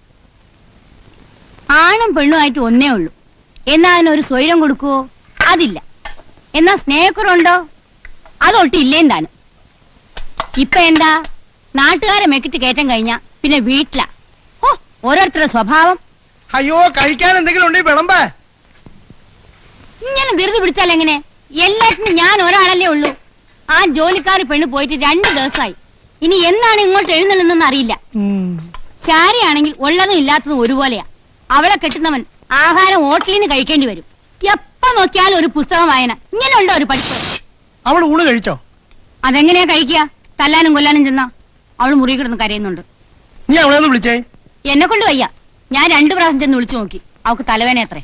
ആണും പെണ്ണുമായിട്ട് ഒന്നേ ഉള്ളൂ എന്നാ അതിനൊരു സ്വൈരം കൊടുക്കുവോ അതില്ല എന്നാ സ്നേഹക്കുറുണ്ടോ അതൊട്ടില്ലേം താനും ഇപ്പൊ എന്താ നാട്ടുകാരെ മെക്കിട്ട് കയറ്റം കഴിഞ്ഞാ പിന്നെ വീട്ടിലാ ഓ ഓരോരുത്തരുടെ സ്വഭാവം അയ്യോ കഴിക്കാൻ എന്തെങ്കിലും ഉണ്ടെങ്കിൽ വിളമ്പേ ഇങ്ങനെ ധൃതി പിടിച്ചാൽ എങ്ങനെ എല്ലാറ്റിനും ഞാൻ ഒരാളല്ലേ ഉള്ളൂ ആ ജോലിക്കാരി പെണ്ണ് പോയിട്ട് രണ്ട് ദിവസമായി ഇനി എന്നാണ് ഇങ്ങോട്ട് എഴുന്നള്ളുന്നെന്ന് അറിയില്ല ശാരിയാണെങ്കിൽ ഉള്ളതും ഇല്ലാത്തതും ഒരുപോലെയാ അവളെ കെട്ടുന്നവൻ ആഹാരം ഹോട്ടലിൽ നിന്ന് കഴിക്കേണ്ടി വരും എപ്പോ നോക്കിയാലും ഒരു പുസ്തകം വായന ഇങ്ങനെ ഉണ്ടോ ഒരു പഠിപ്പ് അവൾ ഊണ് കഴിച്ചോ അതെങ്ങനെയാ കഴിക്കുക തല്ലാനും കൊല്ലാനും ചെന്നാ അവൾ മുറി കിടന്ന് കരയുന്നുണ്ട് നീ അവളെ ഒന്ന് വിളിച്ചേ എന്നെ കൊണ്ട് വയ്യ ഞാൻ രണ്ടു പ്രാവശ്യം ചെന്ന് വിളിച്ചു നോക്കി അവൾക്ക് തലവേന എത്രേ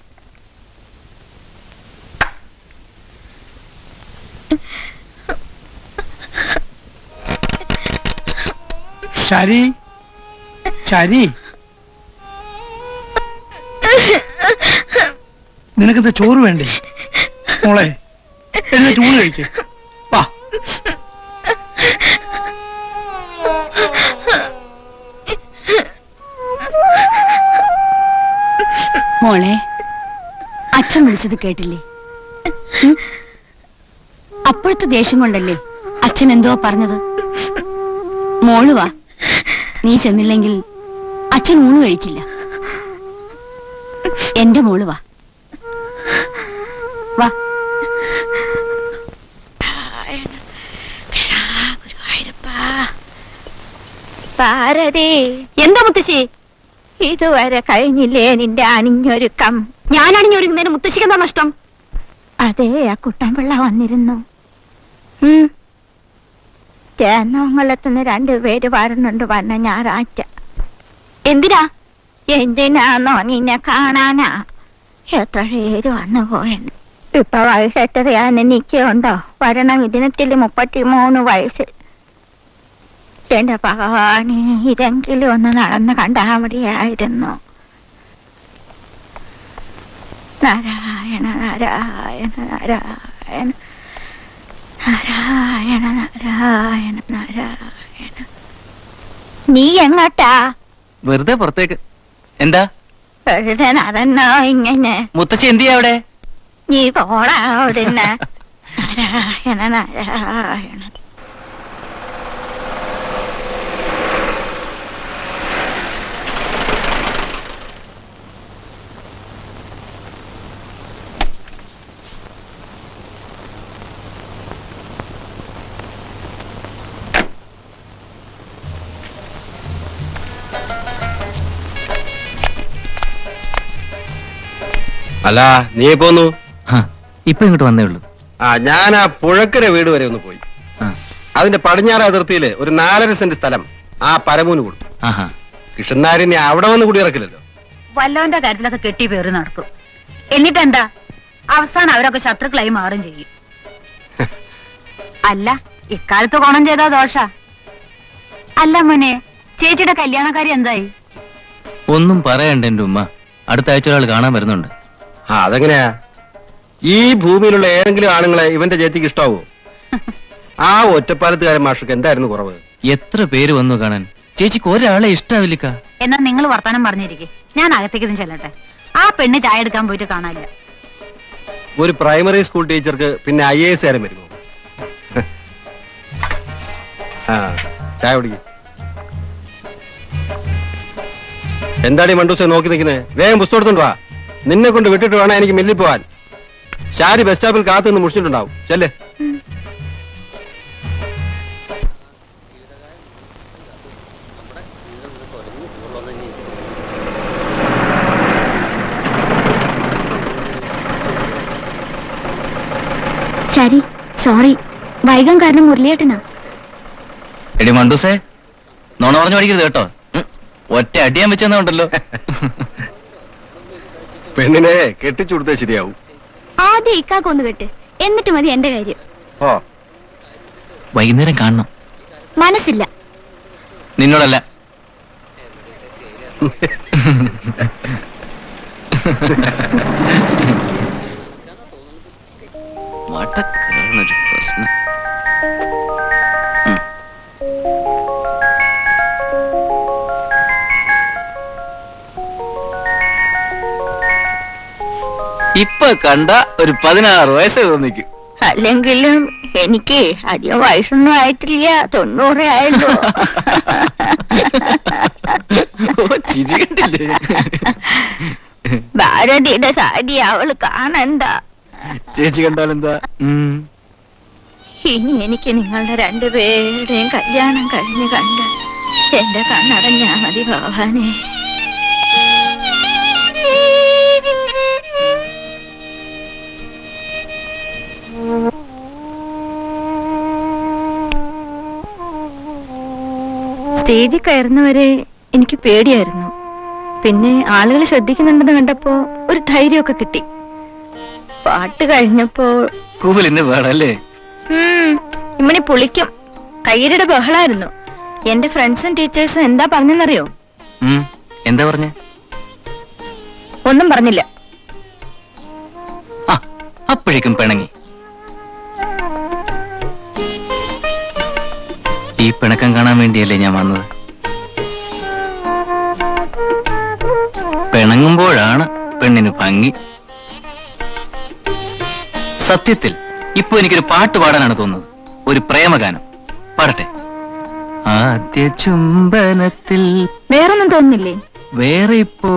ശരി ശരി നിനക്കെന്താ ചോറ് വേണ്ടേ മോളെ എഴുന്നേറ്റ് ഊണ് കഴിക്കേ വാ മോളെ അച്ഛൻ വിളിച്ചത് കേട്ടില്ലേ ഉം? അപ്പോഴത്തെ ദേഷ്യം കൊണ്ടല്ലേ അച്ഛൻ എന്തോ പറഞ്ഞത് മോള് വാ നീ ചെന്നില്ലെങ്കിൽ അച്ഛൻ ഊണ് കഴിക്കില്ല എന്റെ മോള് വാ വാ ഭാരതി എന്താ മുത്തശ്ശി ഇതുവരെ കഴിഞ്ഞില്ലേ നിന്റെ അണിഞ്ഞൊരുക്കം ഞാൻ അണിഞ്ഞൊരുങ്ങുന്നതിന് മുത്തശ്ശിക്ക് എന്താ നഷ്ടം അതെ ആ കുട്ടൻപിള്ള വന്നിരുന്നു ഉം. ചേന്നമംഗലത്തുനിന്ന് രണ്ടുപേര് വരുന്നുണ്ട് വന്ന ഞായറാഴ്ച എന്തിനാ എന്തിനാന്നോ നിന്നെ കാണാനാ എത്ര പേര് വന്നു പോയെന്ന് ഇപ്പൊ വയസ്സെത്രയാൻ എനിക്കുണ്ടോ വരണം ഇതിനത്തിൽ മുപ്പത്തിമൂന്ന് വയസ്സ് എന്റെ ഭഗവാനെ ഇതെങ്കിലും ഒന്ന് നടന്ന് കണ്ടാ മതിയായിരുന്നു നാരായണ നാരായണ നാരായണ നാരായണ നാരായണ നാരായണ നീ എങ്ങോട്ടാ വെറുതെ പുറത്തേക്ക് എന്താ വെറുതെ നടന്നോ ഇങ്ങനെ മുത്തശ്ശി എന്ത് ചെയ്യാ അവിടെ നീ പോടാ അവിടുന്ന് നാരായണ നാരായണ അല്ല നീ പോന്നു ഇപ്പൊ ഇങ്ങോട്ട് വന്നേ ഉള്ളൂ ആ ഞാൻ ആ പുഴക്കര വീട് വരെ ഒന്ന് പോയി അതിന്റെ പടിഞ്ഞാറ് അതിർത്തിയില് ഒരു നാലര സെന്റ് സ്ഥലം ആ പരമൂന് കൊടുത്തു ആഹാ കൃഷ്ണനാരിനെ അവിടെ വന്ന് കുടിയിറക്കില്ലല്ലോ വല്ലവന്റെ കാര്യത്തിലൊക്കെ കെട്ടി പേറി നടക്കും എന്നിട്ടെന്താ അവസാനം അവരൊക്കെ ശത്രുക്കളായി മാറും ചെയ്യും അല്ല ഇക്കാലത്ത് ഗുണം ചെയ്താ ദോഷ അല്ല മോനെ ചേച്ചിയുടെ കല്യാണക്കാരി എന്തായി ഒന്നും പറയണ്ട എന്റെ ഉമ്മ അടുത്ത ആഴ്ച ഒരാൾ കാണാൻ വരുന്നുണ്ട് ആ അതെങ്ങനെയാ ഈ ഭൂമിയിലുള്ള ഏതെങ്കിലും ആണുങ്ങളെ ഇവന്റെ ചേച്ചിക്ക് ഇഷ്ടാവോ ആ ഒറ്റപ്പാലത്തുകാരൻ മാഷക്ക് എന്തായിരുന്നു കുറവ് എത്ര പേര് വന്നു കാണാൻ ചേച്ചിക്ക് ഒരാളെ ഇഷ്ടാവില്ലിക്ക എന്നാ നിങ്ങൾ വർത്താനം പറഞ്ഞിരിക്കെ ഞാൻ അകത്തേക്കൊന്നും ചെല്ലട്ടെ ആ പെണ്ണ് ചായ എടുക്കാൻ പോയിട്ട് കാണാനില്ല ഒരു പ്രൈമറി സ്കൂൾ ടീച്ചർക്ക് പിന്നെ ഐ എ എസ് കാരൻ വരുമോ ആ ചായ കുടിക്ക് എന്താടി മണ്ടൂസെ നോക്കി നിൽക്കുന്നത് വേഗം പുസ്തകം എടുത്തോണ്ട് വാ നിന്നെ കൊണ്ട് വിട്ടിട്ട് വേണം എനിക്ക് മില്ലിൽ പോവാൻ ഷാരി ബസ് സ്റ്റോപ്പിൽ കാത്തു നിന്ന് മുടിച്ചിട്ടുണ്ടാവും ചെല്ലേ ശരി സോറി വൈകാൻ കാരണം മുരളിയേട്ടനാ എടി മണ്ടൂസേ നോണ പറഞ്ഞു പഠിക്കരുത് കേട്ടോ ഉം. ഒറ്റ അടിയാൻ വെച്ചെന്നുണ്ടല്ലോ പെണ്ണിനെ കെട്ടിച്ചു കൊടുത്തേ ശരിയാവും ആദ്യം ഇക്കാക്കൊന്ന് കെട്ട് എന്നിട്ട് മതി എന്റെ കാര്യം ഓ വൈകുന്നേരം കാണണം മനസ്സില്ല നിന്നോടല്ല വടക്കാണൊരു പ്രശ്നം ഉം. ഇപ്പൊ കണ്ട ഒരു പതിനാറ് വയസ്സ് തോന്നിക്കും അല്ലെങ്കിലും എനിക്ക് അധികം വയസ്സൊന്നും ആയിട്ടില്ല തൊണ്ണൂറ് ആയല്ലോ ഓ ചിരി കണ്ടില്ലേ ഭാരതിയുടെ സാരി അവള് കാണണ്ട ചേച്ചി കണ്ടാലെന്താ ഉം. ഇനി എനിക്ക് നിങ്ങളുടെ രണ്ടുപേരുടെയും കല്യാണം കഴിഞ്ഞ് കണ്ട് എന്റെ കണ്ണടഞ്ഞാ മതി ഭഗവാനെ സ്റ്റേജിൽ കയറുന്നവരെ എനിക്ക് പേടിയായിരുന്നു പിന്നെ ആളുകൾ ശ്രദ്ധിക്കുന്നുണ്ടെന്ന് കണ്ടപ്പോ ഒരു ധൈര്യമൊക്കെ കിട്ടി പാട്ട് കഴിഞ്ഞപ്പോൾ കൂവൽ ഇന്ന് വേണല്ലേ ഉം, ഇമ്മണി പുളിക്കും കയ്യരുടെ ബഹളായിരുന്നു എന്റെ ഫ്രണ്ട്സും ടീച്ചേഴ്സും എന്താ പറഞ്ഞെന്നറിയോ ഉം. എന്താ പറഞ്ഞേ ഒന്നും പറഞ്ഞില്ല അപ്പോഴേക്കും പിണങ്ങി ഈ പിണക്കം കാണാൻ വേണ്ടിയല്ലേ ഞാൻ വന്നത് പിണങ്ങുമ്പോഴാണ് പെണ്ണിന് ഭംഗി സത്യത്തിൽ ഇപ്പൊ എനിക്കൊരു പാട്ട് പാടാനാണ് തോന്നുന്നത് ഒരു പ്രേമഗാനം പാടട്ടെ ആദ്യ ചുംബനത്തിൽ വേറൊന്നും തോന്നുന്നില്ലേ വേറെ ഇപ്പോ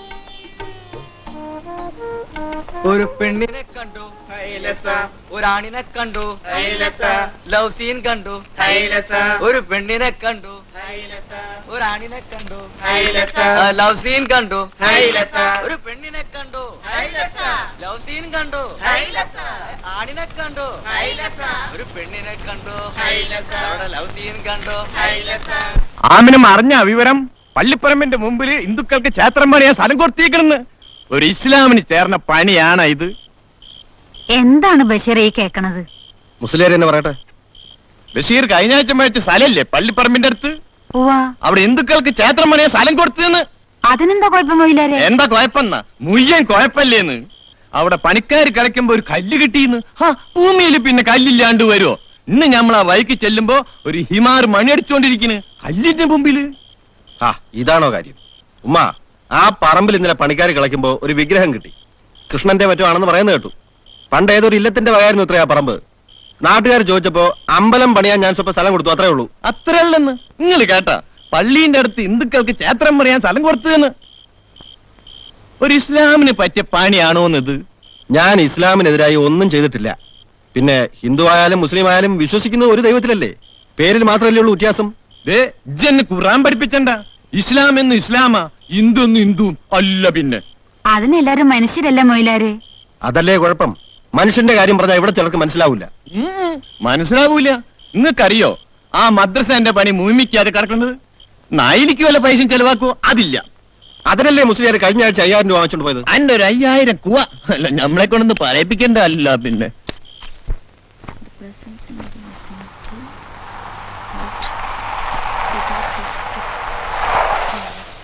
ഒരു പെണ്ണിനെ കണ്ടു ഒരാണിനെ കണ്ടു ലവ് സീൻ കണ്ടു ഒരു പെണ്ണിനെ കണ്ടു ഒരാണിനെ കണ്ടു ലവ് സീൻ കണ്ടു ഒരു പെണ്ണിനെ കണ്ടു ലവ് സീൻ കണ്ടു ആണിനെ കണ്ടു ഒരു പെണ്ണിനെ കണ്ടു അവിടെ ലവ് സീൻ കണ്ടു ആമിനും അറിഞ്ഞ വിവരം പള്ളിപ്പറമ്പിന്റെ മുമ്പിൽ ഹിന്ദുക്കൾക്ക് ക്ഷേത്രം പണിയാൻ സ്ഥലം കൊടുത്തിരിക്കണെന്ന് ഒരു ഇസ്ലാമിന് ചേർന്ന പണിയാണ് ഇത് എന്താണ് ബഷീർ ഈ കേക്കണത് മുസ്ലിയാർ എന്ന് പറയട്ടെ ബഷീർ കഴിഞ്ഞ ആഴ്ച മേടിച്ച സ്ഥലല്ലേ പള്ളിപ്പറമ്പിന്റെ അടുത്ത് ഉവാ അവിടെ ഹിന്ദുക്കൾക്ക് ക്ഷേത്രം പണിയാൻ സ്ഥലം കൊടുത്തതെന്ന് അതിനെന്താ കുഴപ്പം പോയില്ലാരെ എന്താ കുഴപ്പമെന്നാ മുയ്യൻ കുഴപ്പല്ലേന്ന് അവിടെ പണിക്കാര് കളിക്കുമ്പോ ഒരു കല്ല് കിട്ടിയെന്ന് ഹാ ഭൂമിയിൽ പിന്നെ കല്ലില്ലാണ്ട് വരുമോ ഇന്ന് നമ്മൾ ആ വഴിക്ക് ചെല്ലുമ്പോ ഒരു ഹിമാർ മണിയടിച്ചോണ്ടിരിക്കുന്നു കല്ലിന്റെ മുമ്പില് ആ ഇതാണോ കാര്യം ഉമ്മ ആ പറമ്പിൽ ഇന്നലെ പണിക്കാർ കളിക്കുമ്പോ ഒരു വിഗ്രഹം കിട്ടി കൃഷ്ണന്റെ മറ്റോ ആണെന്ന് പറയുന്നത് കേട്ടു പണ്ട് ഏതൊരു ഇല്ലത്തിന്റെ വകയായിരുന്നു ഇത്രയാ പറമ്പ് നാട്ടുകാർ ചോദിച്ചപ്പോ അമ്പലം പണിയാൻ ഞാൻ സ്വപ്പം സ്ഥലം കൊടുത്തു അത്രേ ഉള്ളൂ അത്രയല്ലെന്ന് നിങ്ങൾ കേട്ടാ പള്ളീന്റെ അടുത്ത് ഹിന്ദുക്കൾക്ക് ക്ഷേത്രം പറയാൻ സ്ഥലം കൊടുത്തതെന്ന് ഒരു ഇസ്ലാമിന് പറ്റിയ പണിയാണോ ഇത് ഞാൻ ഇസ്ലാമിനെതിരായി ഒന്നും ചെയ്തിട്ടില്ല പിന്നെ ഹിന്ദു ആയാലും മുസ്ലിം ആയാലും വിശ്വസിക്കുന്നത് ഒരു ദൈവത്തിലല്ലേ പേരിൽ മാത്രമല്ലേ ഉള്ളൂ വ്യത്യാസം ദേ ഇജ്ജെന്നെ ഖുറാൻ പഠിപ്പിച്ചണ്ട ഇസ്ലാം എന്ന് ഇസ്ലാമാ ഹിന്ദു എന്ന് ഹിന്ദുവും അല്ല പിന്നെ അതിനെല്ലാരും മനുഷ്യരല്ല മൊയിലാര് അതല്ലേ കുഴപ്പം മനുഷ്യന്റെ കാര്യം പറഞ്ഞാൽ ഇവിടെ ചിലർക്ക് മനസ്സിലാവില്ല ഉം, മനസ്സിലാവൂല നിങ്ങൾക്കറിയോ ആ മദ്രസന്റെ പണി മുഴുമിക്കാതെ കിടക്കുന്നത് നായിലിക്ക് വല്ല പൈസ ചെലവാക്കോ അതില്ല അതിനല്ലേ മുസ്ലിയാർ കഴിഞ്ഞ ആഴ്ച അയ്യായിരം രൂപ വാങ്ങിച്ചോണ്ട് പോയത് അന്റെ ഒരു അയ്യായിരം കുവ അല്ല നമ്മളെ കൊണ്ടൊന്ന് പറയിപ്പിക്കണ്ട അല്ല പിന്നെ presence in the vicinity but without respect correct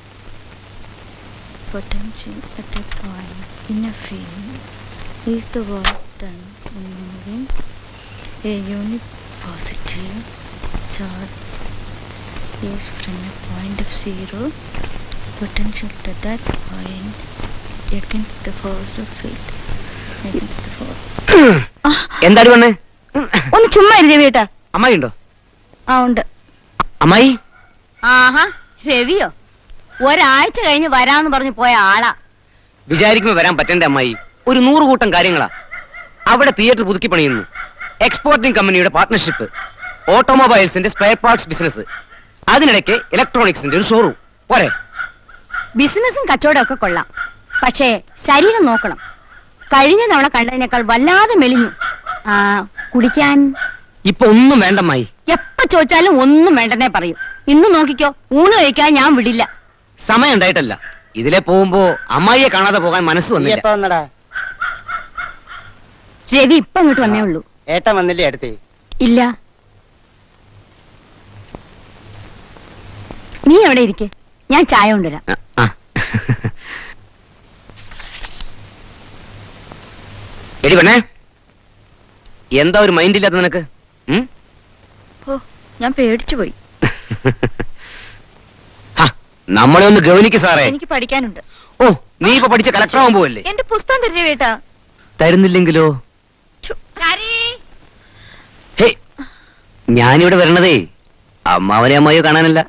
potential at a point in a field is the work done in moving a unit positive charge is from a point of zero potential to that point against the force of field against the force എന്താടി വന്നേ ഒന്ന് ചുമ്മാ ഇരുതി വീട്ടാ അമ്മായി ഉണ്ടോ ആ ഉണ്ട് അമ്മായി ആഹാ രവിയോ ഒരാഴ്ച കഴിഞ്ഞ് വരാന്ന് പറഞ്ഞു പോയ ആളാ വിചാരിക്കുമ്പോ വരാൻ പറ്റണ്ടേ അമ്മായി ഒരു നൂറ് കൂട്ടം കാര്യങ്ങളാ അവിടെ തിയേറ്റർ പുതുക്കി പണിയുന്നു എക്സ്പോർട്ടിംഗ് കമ്പനിയുടെ പാർട്ട്ണർഷിപ്പ് ഓട്ടോമൊബൈൽസിന്റെ സ്പെയർ പാർട്സ് ബിസിനസ് അതിനിടയ്ക്ക് ഇലക്ട്രോണിക്സിന്റെ ഒരു ഷോറൂം പോരെ ബിസിനസ്സും കച്ചവടം ഒക്കെ കൊള്ളാം പക്ഷേ ശരീരം നോക്കണം കഴിഞ്ഞ തവണ കണ്ടതിനേക്കാൾ വല്ലാതെ മെലിഞ്ഞു ആ കുടിക്കാൻ ഇപ്പൊ ഒന്നും വേണ്ടമ്മായി എപ്പ ചോദിച്ചാലും ഒന്നും വേണ്ടെന്നേ പറയും ഇന്ന് നോക്കിക്കോ ഊണ് കഴിക്കാൻ ഞാൻ വിടില്ല സമയം ഉണ്ടായിട്ടല്ല ഇതിലെ പോകുമ്പോ അമ്മായിയെ കാണാതെ പോകാൻ മനസ്സ് വന്നില്ല വന്നടാ രവി ഇപ്പൊ ഇങ്ങോട്ട് വന്നേ ഉള്ളൂ ഏട്ടൻ വന്നില്ലേ അടുത്തേ ഇല്ല നീ എവിടെ ഇരിക്കെ ഞാൻ ചായ കൊണ്ടുവരാം എടി പെണ്ണേ എന്താ ഒരു മൈൻഡ് ഇല്ലാത്ത നിനക്ക് ഉം? ഓ ഞാൻ പേടിച്ചു പോയി നമ്മളെ ഒന്ന് ഗവനിക്ക് സാറേ എനിക്ക് പഠിക്കാനുണ്ട് ഓ നീ ഇപ്പൊ പഠിച്ച കളക്ടർ ആവാൻ പോവല്ലേ എന്റെ പുസ്തകം തരുന്ന വീട്ടാ തരുന്നില്ലെങ്കിലോ ഹേ ഞാനിവിടെ വരണതേ അമ്മാവനെ അമ്മായിയോ കാണാനല്ല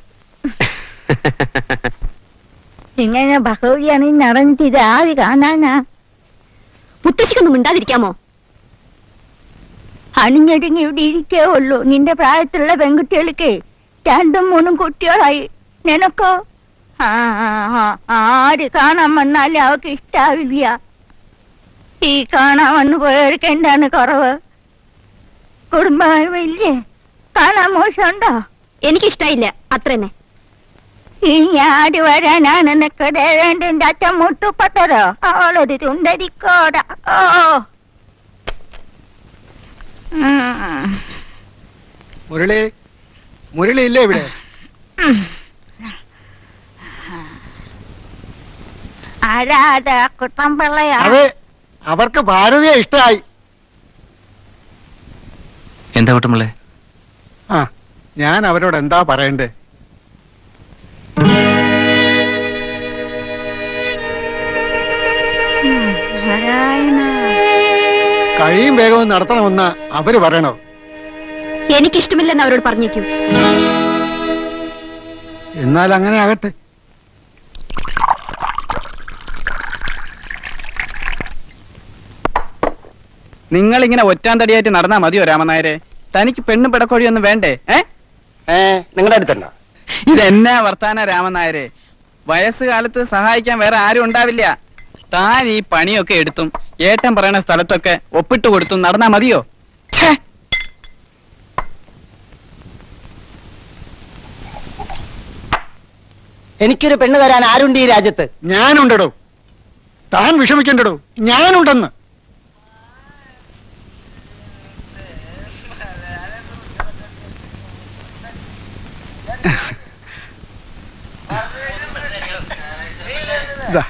ഇങ്ങനെ ഭഗവതിയാണ് നടന്നിട്ട് ആര് കാണാനാ മുത്തശ്ശിക്കൊന്നും മിണ്ടാതിരിക്കാമോ അണിഞ്ഞൊടുങ്ങി ഇവിടെ ഇരിക്കേ ഉള്ളൂ നിന്റെ പ്രായത്തിലുള്ള പെൺകുട്ടികൾക്ക് രണ്ടും മൂന്നും കുട്ടികളായി നിനക്കോ ആ ആ, ആ, ആര് കാണാൻ വന്നാലും അവർക്ക് ഇഷ്ടാവില്ല ഈ കാണാൻ വന്നു പോയവർക്ക് എന്താണ് കുറവ് കുടുംബമില്ലേ കാണാൻ മോശമുണ്ടോ എനിക്കിഷ്ടായില്ല അത്ര തന്നെ ഇനി ആര് വരാനാണ് നിനക്ക് ദേവേന്റെ അച്ഛൻ മുട്ടുപെട്ടതോ അവളൊരു ചുണ്ടരിക്കോട ഓ ഉം. മുരളി മുരളി ഇല്ലേ ഇവിടെ ആരാടാ കുട്ടമ്പിള്ളയാ അതെ അവർക്ക് ഭാരതീയ ഇഷ്ടമായി എന്താ കുട്ടമ്പിള്ളേ ആ ഞാൻ അവരോട് എന്താ പറയണ്ടേ നാരായണ കഴിയും വേഗവും നടത്തണമെന്ന് അവര് പറയണോ എനിക്കിഷ്ടമില്ലെന്ന് അവരോട് പറഞ്ഞേക്കൂ എന്നാൽ അങ്ങനെ ആകട്ടെ നിങ്ങൾ ഇങ്ങനെ ഒറ്റാന്തടിയായിട്ട് നടന്നാ മതിയോ രാമനായരെ തനിക്ക് പെണ്ണ് പിടക്കോഴിയൊന്നും വേണ്ടേ ഏ നിങ്ങളുടെ അടുത്തുണ്ടോ ഇതെന്നാ വർത്താന രാമനായരെ വയസ്സുകാലത്ത് സഹായിക്കാൻ വേറെ ആരും ഉണ്ടാവില്ല താൻ ഈ പണിയൊക്കെ എടുത്തും ഏട്ടൻ പറയണ സ്ഥലത്തൊക്കെ ഒപ്പിട്ട് കൊടുത്തും നടന്നാ മതിയോ ഛേ എനിക്കൊരു പെണ്ണ് തരാൻ ആരുണ്ട് ഈ രാജ്യത്ത് ഞാനുണ്ടടോ താൻ വിഷമിക്കണ്ടടോ ഞാനുണ്ടെന്ന് ദാ.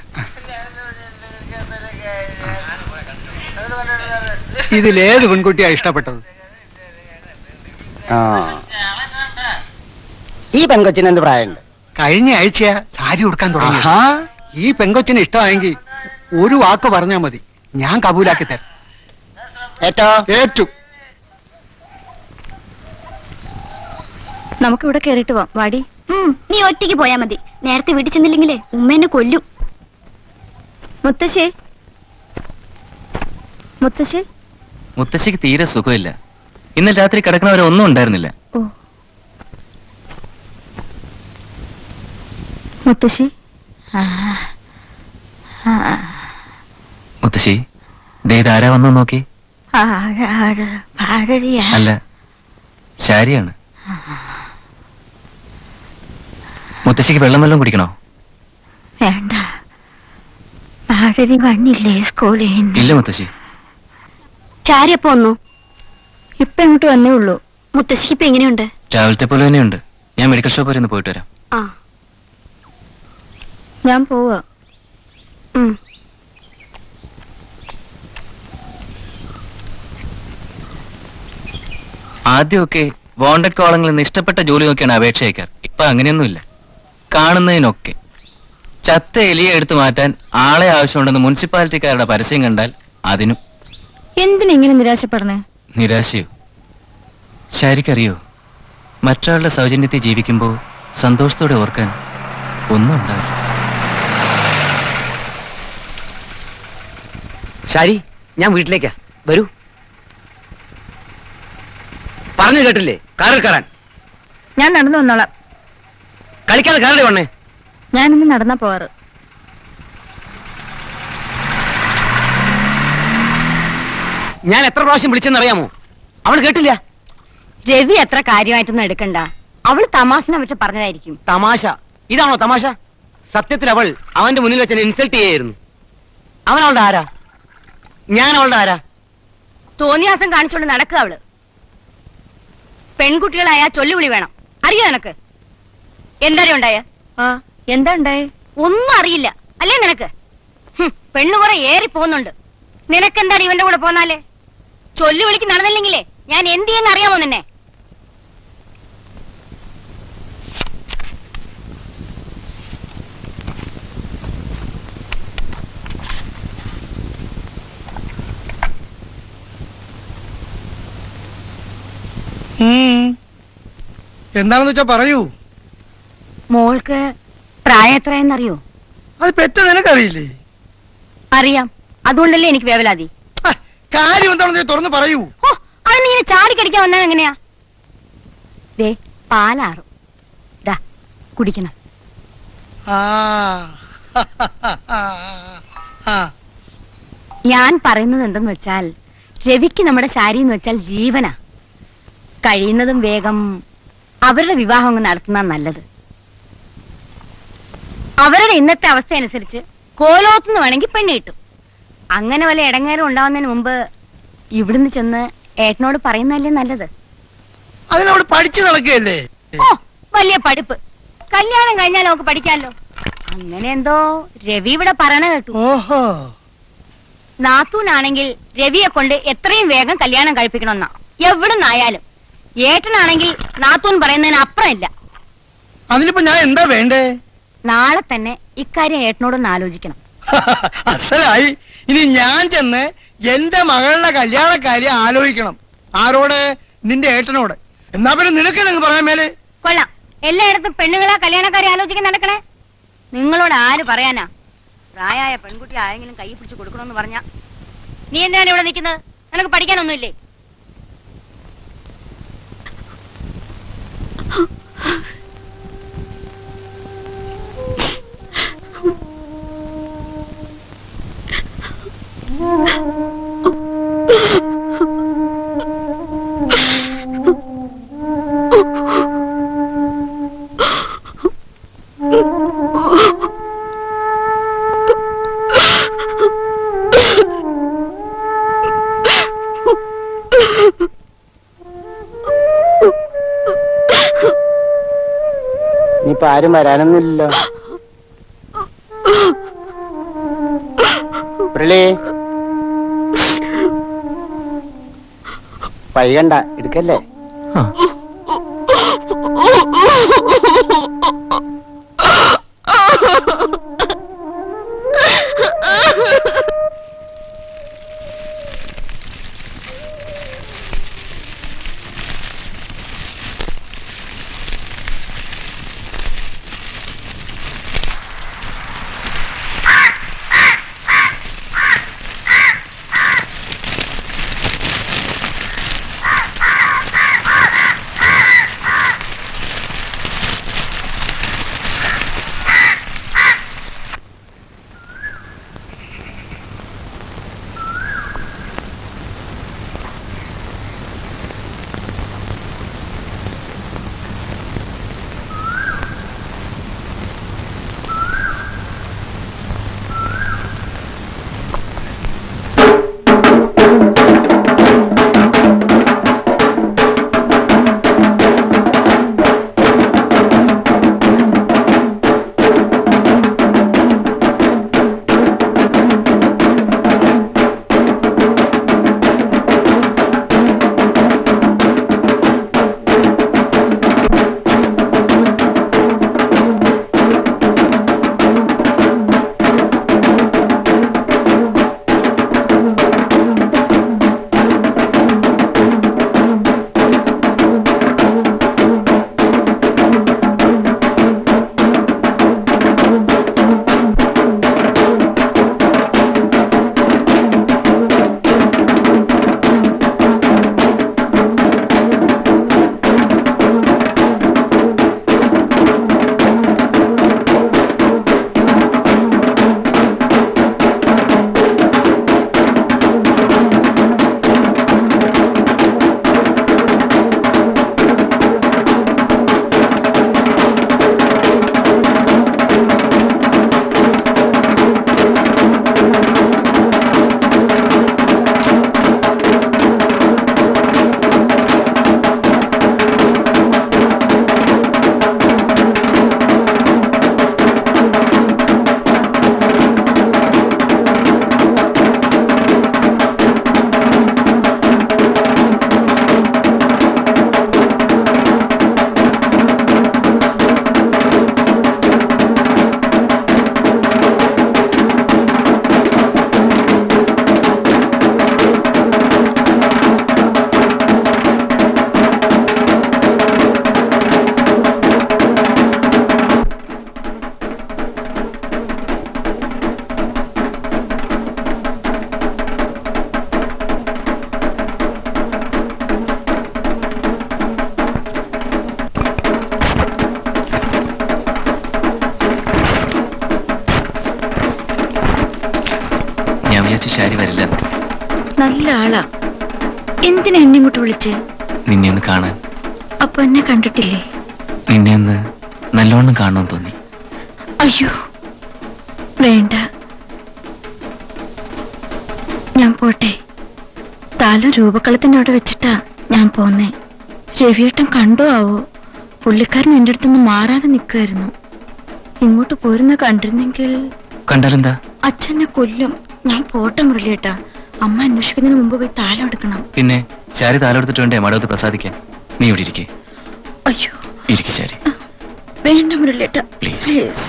ഇതിലേത് പെൺകുട്ടിയാ ഇഷ്ടപ്പെട്ടത് ആ ഈ പെൺകൊച്ചിന് എന്ത് പ്രായമുണ്ട് കഴിഞ്ഞ ആഴ്ച സാരി ഉടുക്കാൻ തുടങ്ങി ഈ പെങ്കൊച്ചിന് ഇഷ്ടമായെങ്കിൽ ഒരു വാക്ക് പറഞ്ഞാ മതി ഞാൻ കബൂലാക്കി തരാം ഏറ്റോ ഏറ്റു നമുക്കിവിടെ കേറിയിട്ട് പോവാം വാടി ഉം, നീ ഒറ്റയ്ക്ക് പോയാ മതി നേരത്തെ വീട്ടിൽ ചെന്നില്ലെങ്കിലേ ഉമ്മ എന്നെ കൊല്ലും മുത്തശ്ശേ മുത്തശ്ശേ മുത്തശ്ശിക്ക് തീരെ സുഖമില്ല ഇന്നലെ രാത്രി കിടക്കണവരെ ഒന്നും ഉണ്ടായിരുന്നില്ല മുത്തശ്ശി ആ മുത്തശ്ശി ദേ ഇതാരാ വന്നു നോക്കി ഭാരതിയാ അല്ല ശാരിയാണ് മുത്തശ്ശിക്ക് വെള്ളം വല്ലതും കുടിക്കണോ വേണ്ട ഭാരതി വന്നില്ലേ സ്കൂളിൽ നിന്ന് ഇല്ല മുത്തശ്ശി ചാരി എപ്പോ വന്നു ഇപ്പൊ ഇങ്ങോട്ട് വന്നേ ഉള്ളൂ മുത്തശ്ശിക്ക് ഇപ്പൊ എങ്ങനെയുണ്ട് രാവിലത്തെ പോലെ തന്നെയുണ്ട് ഞാൻ മെഡിക്കൽ ഷോപ്പ് വരെ ഒന്ന് പോയിട്ട് വരാം ആ ഞാൻ പോവാ ഉം. ആദ്യമൊക്കെ വാണ്ടഡ് കോളങ്ങളിൽ നിന്ന് ഇഷ്ടപ്പെട്ട ജോലി നോക്കിയാണ് അപേക്ഷ അയക്കാർ ഇപ്പൊ അങ്ങനെയൊന്നുമില്ല കാണുന്നതിനൊക്കെ ചത്ത എലിയെ എടുത്തു മാറ്റാൻ ആളെ ആവശ്യമുണ്ടെന്ന് മുനിസിപ്പാലിറ്റിക്കാരുടെ പരസ്യം കണ്ടാൽ അതിനും എന്തിനെങ്ങനെ നിരാശപ്പെടണേ നിരാശയോ ശരിക്കറിയോ മറ്റൊരാളുടെ സൗജന്യത്തെ ജീവിക്കുമ്പോൾ സന്തോഷത്തോടെ ഓർക്കാൻ ഒന്നും ഉണ്ടാവില്ല ശാരി ഞാൻ വീട്ടിലേക്കാ വരൂ പറഞ്ഞു കേട്ടില്ലേ കാറിൽ കയറാൻ ഞാൻ നടന്നു വന്നോളാം കളിക്കാതെ കയറലേ വണ്ണേ ഞാൻ ഇന്ന് നടന്നാ പോവാറ് ഞാൻ എത്ര പ്രാവശ്യം വിളിച്ചെന്നറിയാമോ അവൾ കേട്ടില്ല രവി അത്ര കാര്യമായിട്ടൊന്നും എടുക്കണ്ട അവള് തമാശനെ പറ്റി പറഞ്ഞതായിരിക്കും തമാശ ഇതാണോ തമാശ സത്യത്തിൽ അവൾ അവന്റെ മുന്നിൽ വെച്ച് ഇൻസൾട്ട് ചെയ്യായിരുന്നു അവൻ അവളുടെ ആരാ ഞാൻ അവളുടെ ആരാ തോന്നിയാസം കാണിച്ചുകൊണ്ട് നടക്കുക അവള് പെൺകുട്ടികളായ ചൊല്ലുവിളി വേണം അറിയോ നിനക്ക് എന്തായാലും ഉണ്ടായ ആ എന്താ ഉണ്ടായേ ഒന്നും അറിയില്ല അല്ലേ നിനക്ക് ഹും, പെണ്ണ് കുറെ ഏറി പോകുന്നുണ്ട് നിനക്കെന്താണ് ഇവന്റെ കൂടെ പോന്നാലേ ചൊല്ലുവിളിക്ക് നടന്നില്ലെങ്കിലേ ഞാൻ എന്ത് ചെയ്യുന്ന അറിയാമോ നിന്നെ ഉം. എന്താണെന്ന് വെച്ചാ പറയൂ മോൾക്ക് പ്രായം എത്രയെന്നറിയോ അത് പെറ്റ നിനക്കറിയില്ലേ അറിയാം അതുകൊണ്ടല്ലേ എനിക്ക് വേവലാതി കാര്യം എന്താണെന്ന് വെച്ചാ തുറന്ന് പറയൂ ഓ അത് നീ ഇങ്ങനെ ചാടിക്കടിക്കാൻ വന്നത് എങ്ങനെയാ ദേ പാലാറും ദാ കുടിക്കണം ആ ആ ഞാൻ പറയുന്നത് എന്തെന്ന് വെച്ചാൽ രവിക്ക് നമ്മുടെ ശാരി എന്ന് വെച്ചാൽ ജീവനാ കഴിയുന്നതും വേഗം അവരുടെ വിവാഹം അങ്ങ് നടത്തുന്ന നല്ലത് അവരുടെ ഇന്നത്തെ അവസ്ഥ അനുസരിച്ച് കോലോത്തുനിന്ന് വേണമെങ്കിൽ പെണ്ണ് കിട്ടും അങ്ങനെ വല്ല ഇടങ്ങേരം ഉണ്ടാവുന്നതിന് മുമ്പ് ഇവിടുന്ന് ചെന്ന് ഏട്ടനോട് പറയുന്നതല്ലേ നല്ലത് അതിനവിടെ പഠിച്ചു നടക്കുകയല്ലേ ഓ വലിയ പഠിപ്പ് കല്യാണം കഴിഞ്ഞാൽ നമുക്ക് പഠിക്കാമല്ലോ അങ്ങനെ എന്തോ രവി ഇവിടെ പറയണ കേട്ടു ഓഹോ നാത്തൂനാണെങ്കിൽ രവിയെ കൊണ്ട് എത്രയും വേഗം കല്യാണം കഴിപ്പിക്കണമെന്നാ എവിടുന്നായാലും ഏട്ടനാണെങ്കിൽ നാത്തൂൻ പറയുന്നതിന് അപ്പുറം ഇല്ല അതിനിപ്പോ ഞാൻ എന്താ വേണ്ടേ നാളെ തന്നെ ഇക്കാര്യം ഏട്ടനോടൊന്ന് ആലോചിക്കണം അസലായി ഇനി ഞാൻ ചെന്ന് എന്റെ മകളുടെ കല്യാണക്കാര്യം ആലോചിക്കണം ആരോട് നിന്റെ ഏട്ടനോട് എന്നാ പിന്നെ നിനക്ക് നിങ്ങൾ പറയാൻ മേലെ കൊള്ളാം എല്ലായിടത്തും പെണ്ണുങ്ങളാ കല്യാണക്കാരെ ആലോചിക്കാൻ നടക്കണേ നിങ്ങളോട് ആര് പറയാനാ പ്രായമായ പെൺകുട്ടി ആരെങ്കിലും കൈ പിടിച്ച് കൊടുക്കണമെന്ന് പറഞ്ഞ നീ എന്തിനാണ് ഇവിടെ നിൽക്കുന്നത് നിനക്ക് പഠിക്കാനൊന്നുമില്ലേ ഇനിയിപ്പോ ആരും വരാനൊന്നുമില്ലല്ലോ മുരളി വൈകണ്ട എടുക്കല്ലേ ശാരി വരില്ല നല്ല ആളാ എന്തിനാ എന്നെ ഇങ്ങോട്ട് വിളിച്ച് നിന്നെ ഒന്ന് കാണാൻ അപ്പൊ എന്നെ കണ്ടിട്ടില്ലേ നിന്നെ ഒന്ന് നല്ലോണം കാണണമെന്ന് തോന്നി അയ്യോ വേണ്ട ഞാൻ പോട്ടെ താലം രൂപക്കളത്തിന്റെ അവിടെ വെച്ചിട്ടാ ഞാൻ പോന്നേ രവിയേട്ടൻ കണ്ടോ ആവോ പുള്ളിക്കാരൻ എന്റെ അടുത്തൊന്ന് മാറാതെ നിൽക്കുമായിരുന്നു ഇങ്ങോട്ട് പോരുന്ന കണ്ടിരുന്നെങ്കിൽ കണ്ടാലെന്താ അച്ഛനെ കൊല്ലും ഞാൻ പോട്ടെ മുരളിയേട്ടാ അമ്മ അന്വേഷിക്കുന്നതിന് മുമ്പ് പോയി താലം എടുക്കണം പിന്നെ ശാരി താലെടുത്തിട്ട് വേണ്ടേ മടവത്ത് പ്രസാദിക്കാൻ നീ ഇവിടെ ഇരിക്കേ അയ്യോ ഇരിക്കെ ശാരി വേണ്ട മുരളിയേട്ടാ പ്ലീസ്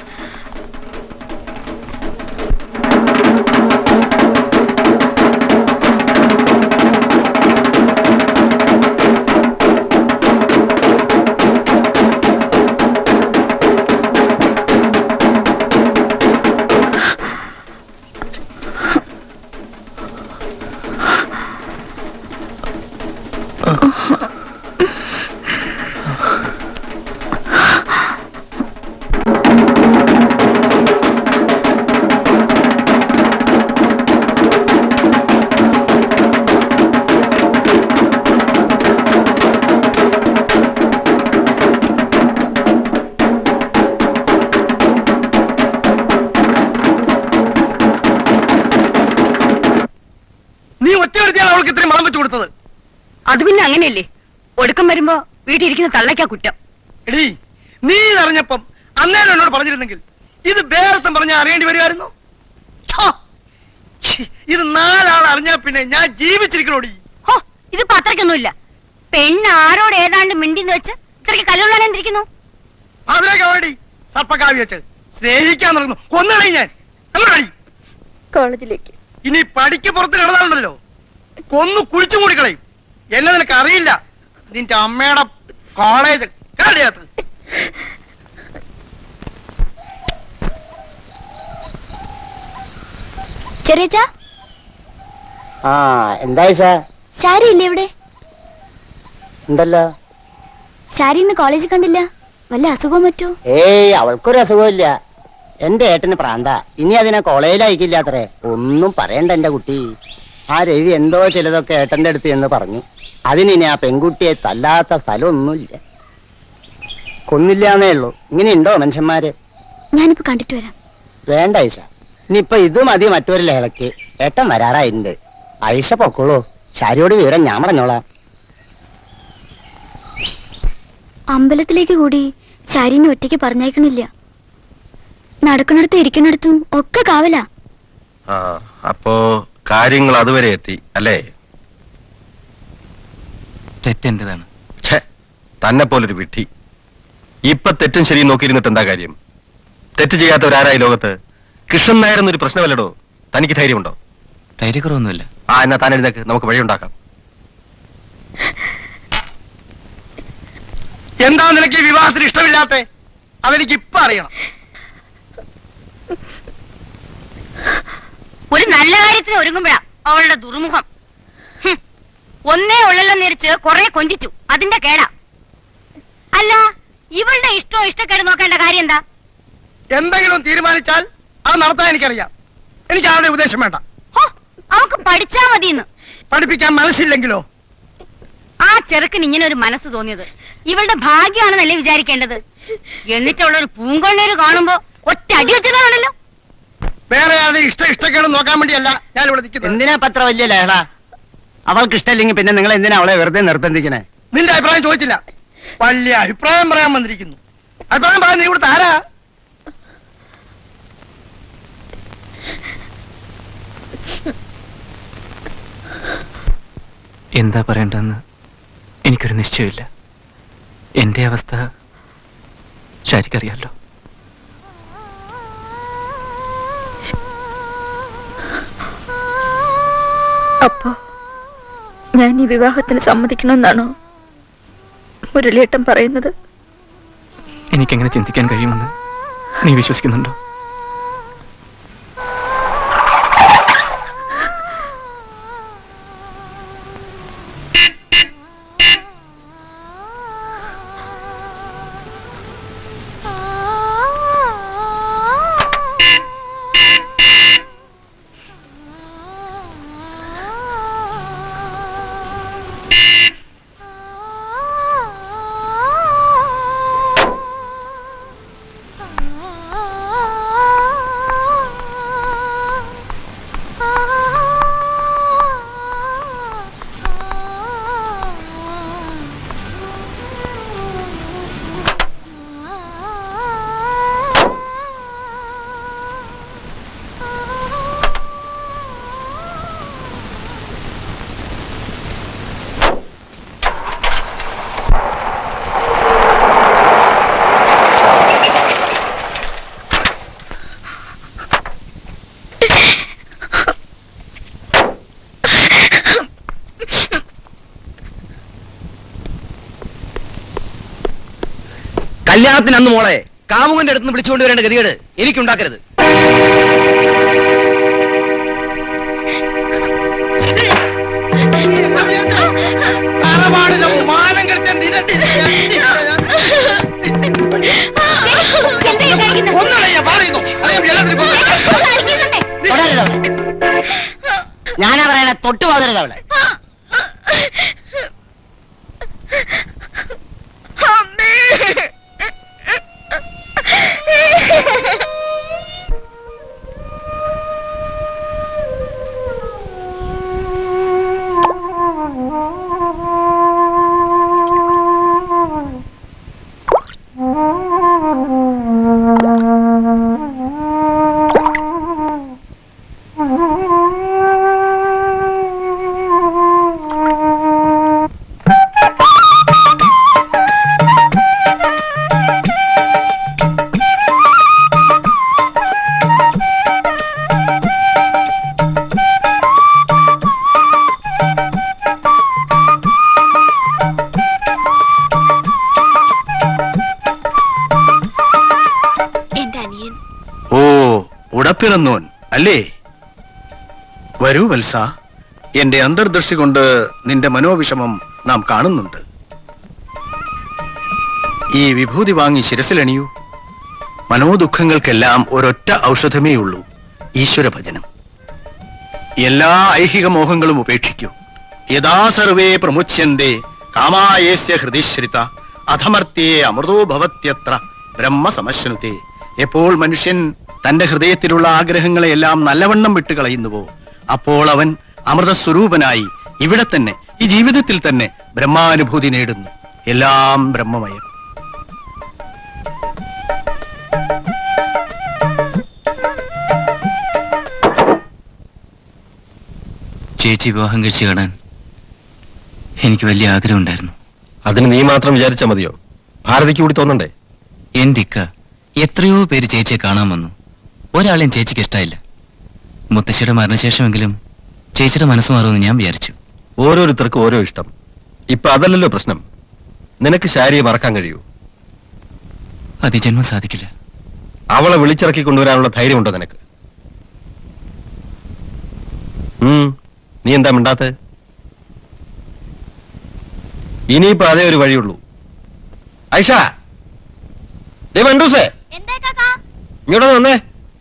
നീ ഒറ്റ വരുത്തിയാണ് അവൾക്ക് ഇത്രയും മണം വെച്ചു കൊടുത്തത് അത് പിന്നെ അങ്ങനെയല്ലേ ഒടുക്കം വരുമ്പോ വീട്ടിൽ ഇരിക്കുന്ന തള്ളയ്ക്കാ കുറ്റം എടീ നീ ഇതറിഞ്ഞപ്പം അന്നേരം എന്നോട് പറഞ്ഞിരുന്നെങ്കിൽ ഇത് വേറെത്തും പറഞ്ഞാൽ അറിയേണ്ടി വരുമായിരുന്നു ഛോ! ഛി, ഇത് നാലാൾ അറിഞ്ഞാ പിന്നെ ഞാൻ ജീവിച്ചിരിക്കണോടി ഹോ ഇതിപ്പോ അത്രയ്ക്കൊന്നുമില്ല പെണ്ണ് ആരോട് ഏതാണ്ട് മിണ്ടിന്ന് വെച്ച് ഇത്രയ്ക്ക് കല്ലുള്ളാൻ എന്തിരിക്കുന്നു അതിലേക്ക് വേണ്ടി സർപ്പക്കാവി വെച്ച് സ്നേഹിക്കാൻ തുടങ്ങുന്നു കൊന്നുകളി ഞാൻ അങ്ങോട്ട് കോളേജിലേക്ക് ഇനി പടിക്ക് പുറത്ത് കിടന്നാലുണ്ടല്ലോ കൊന്നു കുളിച്ചു മൂടിക്കളയും എന്നെ നിനക്ക് അറിയില്ല നിന്റെ അമ്മയുടെ കോളേജ് കേടിയകത്ത് ചെറിയച്ച ആ എന്തായി സാർ ശാരി ഇല്ലേ ഇവിടെ ഉണ്ടല്ലോ ശാരി ഇന്ന് കോളേജിൽ കണ്ടില്ല വല്ല അസുഖം പറ്റോ ഏയ് അവൾക്കൊരു അസുഖമില്ല എന്റെ ഏട്ടന് പ്രാന്ത ഇനി അതിനെ കോളേജിൽ അയക്കില്ല അത്രേ ഒന്നും പറയണ്ട എന്റെ കുട്ടി ആ രവി എന്തോ ചിലതൊക്കെ ഏട്ടന്റെ അടുത്ത് എന്ന് പറഞ്ഞു അതിനി ആ പെൺകുട്ടിയെ തല്ലാത്ത സ്ഥലമൊന്നുമില്ല കൊന്നില്ലാന്നേ ഉള്ളൂ ഇങ്ങനെ ഉണ്ടോ മനുഷ്യന്മാര് ഞാനിപ്പോ കണ്ടിട്ട് വരാം വേണ്ട ഐഷ ഇനിയിപ്പൊ ഇത് മതി മറ്റൊരു ലഹളക്ക് ഏട്ടൻ വരാറായിട്ടുണ്ട് ഐഷ പൊക്കോളൂ ശാരിയോട് വിവരം ഞാൻ പറഞ്ഞോളാം അമ്പലത്തിലേക്ക് കൂടി ശാരീനെ ഒറ്റയ്ക്ക് പറഞ്ഞേക്കണില്ല നടക്കണടത്തും ഇരിക്കണടത്തും ഒക്കെ കാവലാ ആ അപ്പോ കാര്യങ്ങൾ അതുവരെ എത്തി അല്ലേ തെറ്റെന്റേതാണ് ഛേ തന്നെ പോലൊരു വിഡ്ഢി ഇപ്പൊ തെറ്റും ശരിയും നോക്കിയിരുന്നിട്ട് എന്താ കാര്യം തെറ്റ് ചെയ്യാത്തവരാരായി ലോകത്ത് കൃഷ്ണൻ നായർ എന്നൊരു പ്രശ്നമല്ലടോ തനിക്ക് ധൈര്യമുണ്ടോ ധൈര്യക്കുറവൊന്നുമില്ല ആ എന്നാ താൻ എഴുന്നേക്ക് നമുക്ക് വഴിയുണ്ടാക്കാം എന്താ നിനക്ക് ഈ വിവാഹത്തിന് ഇഷ്ടമില്ലാത്ത അതെനിക്ക് ഇപ്പൊ അറിയണം ഒരു നല്ല കാര്യത്തിന് ഒരുങ്ങുമ്പോഴാ അവളുടെ ദുർമുഖം ഹും. ഒന്നേ ഉള്ളല്ലോ നിരിച്ച് കുറെ കൊഞ്ചിച്ചു അതിന്റെ കേടാ അല്ല ഇവളുടെ ഇഷ്ടോ ഇഷ്ടക്കേട് നോക്കേണ്ട കാര്യം എന്താ എന്തെങ്കിലും തീരുമാനിച്ചാൽ അത് നടത്താൻ എനിക്കറിയാം എനിക്ക് ആരുടെ ഉപദേശം വേണ്ട അവക്ക് പഠിച്ചാ മതിന്ന് പഠിപ്പിക്കാൻ മനസ്സില്ലെങ്കിലോ ആ ചെറുക്കന് ഇങ്ങനെ ഒരു മനസ്സ് തോന്നിയത് ഇവളുടെ ഭാഗ്യമാണെന്നല്ലേ വിചാരിക്കേണ്ടത് എന്നിട്ടുള്ള ഒരു പൂങ്കണ്ണീര് കാണുമ്പോ ഒറ്റ അടി വെച്ചതാണല്ലോ വേറെ ആരുടെ ഇഷ്ട ഇഷ്ടക്കേട് നോക്കാൻ വേണ്ടിയല്ല ഞാൻ ഇവിടെ നിൽക്കുന്നത് എന്തിനാ പത്ര വലിയ ലഹള അവൾക്ക് ഇഷ്ടമില്ലെങ്കിൽ പിന്നെ നിങ്ങൾ എന്തിനാ അവളെ വെറുതെ നിർബന്ധിക്കണേ നിന്റെ അഭിപ്രായം ചോദിച്ചില്ല വലിയ അഭിപ്രായം പറയാൻ വന്നിരിക്കുന്നു അഭിപ്രായം പറയാൻ നീ ഇവിടുത്തെ ആരാ എന്താ പറയേണ്ടതെന്ന് എനിക്കൊരു നിശ്ചയമില്ല എന്റെ അവസ്ഥ ശരിക്കറിയാലോ അപ്പോ ഞാൻ ഈ വിവാഹത്തിന് സമ്മതിക്കണമെന്നാണോ മുരളിയേട്ടൻ പറയുന്നത് എനിക്കെങ്ങനെ ചിന്തിക്കാൻ കഴിയുമെന്ന് നീ വിശ്വസിക്കുന്നുണ്ടോ കല്യാണത്തിന് അന്ന് മോളെ കാമുകന്റെ അടുത്ത് നിന്ന് വിളിച്ചുകൊണ്ട് വരേണ്ട ഗതികേട് എനിക്കുണ്ടാക്കരുത് തറവാടിലെ മാനം കെടുത്ത നിരട്ടി ഒന്നുമില്ല പറയുന്നു അറിയാം ഞാനാ പറയണ തൊട്ട് പോകരുത് അവളെ എന്റെ അനിയൻ ഓ ഉടപ്പിറന്നോൻ അല്ലേ വരൂ വത്സ എന്റെ അന്തർദൃഷ്ടി കൊണ്ട് നിന്റെ മനോവിഷമം നാം കാണുന്നുണ്ട് ഈ വിഭൂതി വാങ്ങി ശിരസിലണിയൂ മനോദുഃഖങ്ങൾക്കെല്ലാം ഒരൊറ്റ ഔഷധമേ ഉള്ളൂ ഈശ്വര ഭജനം എല്ലാ ഐഹിക മോഹങ്ങളും ഉപേക്ഷിക്കൂ യഥാ സർവേ പ്രമുച്യന്തേ കാമായേസ്യ ഹൃദിശ്രിത അധമർത്യേ അമൃതോ ഭവത്യത്ര ബ്രഹ്മ സമശ്നുതേ എപ്പോൾ മനുഷ്യൻ തന്റെ ഹൃദയത്തിലുള്ള ആഗ്രഹങ്ങളെയെല്ലാം നല്ലവണ്ണം വിട്ടുകളയുന്നുവോ അപ്പോൾ അവൻ അമൃതസ്വരൂപനായി ഇവിടെ തന്നെ ഈ ജീവിതത്തിൽ തന്നെ ബ്രഹ്മാനുഭൂതി നേടുന്നു എല്ലാം ബ്രഹ്മമയം ചേച്ചി വിവാഹം കഴിച്ച് കാണാൻ എനിക്ക് വലിയ ആഗ്രഹമുണ്ടായിരുന്നു അതിന് നീ മാത്രം വിചാരിച്ചാ മതിയോ ഭാരതിക്ക് കൂടി തോന്നണ്ടേ എന്റെ ഇക്ക എത്രയോ പേര് ചേച്ചിയെ കാണാൻ വന്നു ഒരാളെയും ചേച്ചിക്ക് ഇഷ്ടമായില്ല മുത്തശ്ശിയുടെ മരണശേഷമെങ്കിലും ചേച്ചിയുടെ മനസ്സ് മാറുമെന്ന് ഞാൻ വിചാരിച്ചു ഓരോരുത്തർക്കും ഓരോ ഇഷ്ടം ഇപ്പൊ അതല്ലല്ലോ പ്രശ്നം നിനക്ക് ശാരിയെ മറക്കാൻ കഴിയൂ അത് ജന്മം സാധിക്കില്ല അവളെ വിളിച്ചിറക്കി കൊണ്ടുവരാനുള്ള ധൈര്യമുണ്ടോ നിനക്ക് ഉം, നീ എന്താ മിണ്ടാത്ത ഇനിയിപ്പോ അതേ ഒരു വഴിയുള്ളൂ ഐഷ ദേ മണ്ടൂസേ ഇങ്ങോട്ട് വന്നേ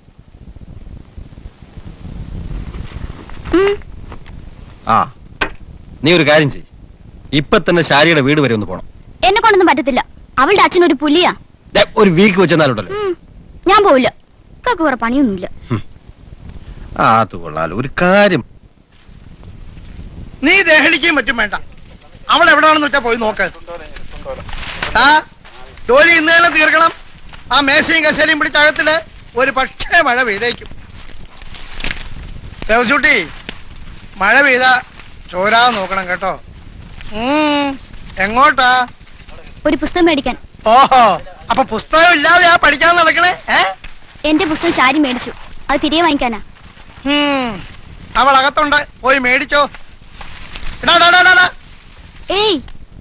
ആ നീ ഒരു കാര്യം ചെയ് ഇപ്പൊ തന്നെ ശാരിയുടെ വീട് വരെ ഒന്ന് പോണം എന്നെ കൊണ്ടൊന്നും പറ്റത്തില്ല അവളുടെ അച്ഛൻ ഒരു പുലിയാ ദേ, ഒരു വീക്ക് വെച്ചെന്നാലുണ്ടല്ലോ ഉം, ഞാൻ പോവില്ല കാക്ക് വേറെ പണിയൊന്നുമില്ല ആ അത് കൊള്ളാലോ ഒരു കാര്യം നീ ദേഹലിക്കുകയും മറ്റും വേണ്ട അവൾ എവിടെയാണെന്ന് വെച്ചാ പോയി നോക്ക് ആ ജോലി ഇന്ന് തന്നെ തീർക്കണം ആ മേശയും കശേലയും പിടിച്ച അകത്തില് ഒരു പക്ഷേ മഴ പെയ്തേക്കും ദേവസൂട്ടി മഴ പെയ്ത ചോരാതെ നോക്കണം കേട്ടോ ഉം, എങ്ങോട്ടാ ഒരു പുസ്തകം മേടിക്കാൻ ഓഹോ അപ്പൊ പുസ്തകം ഇല്ലാതെ ആ പഠിക്കാൻ നടക്കണേ ഏ എന്റെ പുസ്തകം ശാരി മേടിച്ചു അത് തിരികെ വാങ്ങിക്കാനാ ഉം, അവൾ അകത്തുണ്ട് പോയി മേടിച്ചോ എടാ, എടാ, എടാ, എടാ. ഏയ്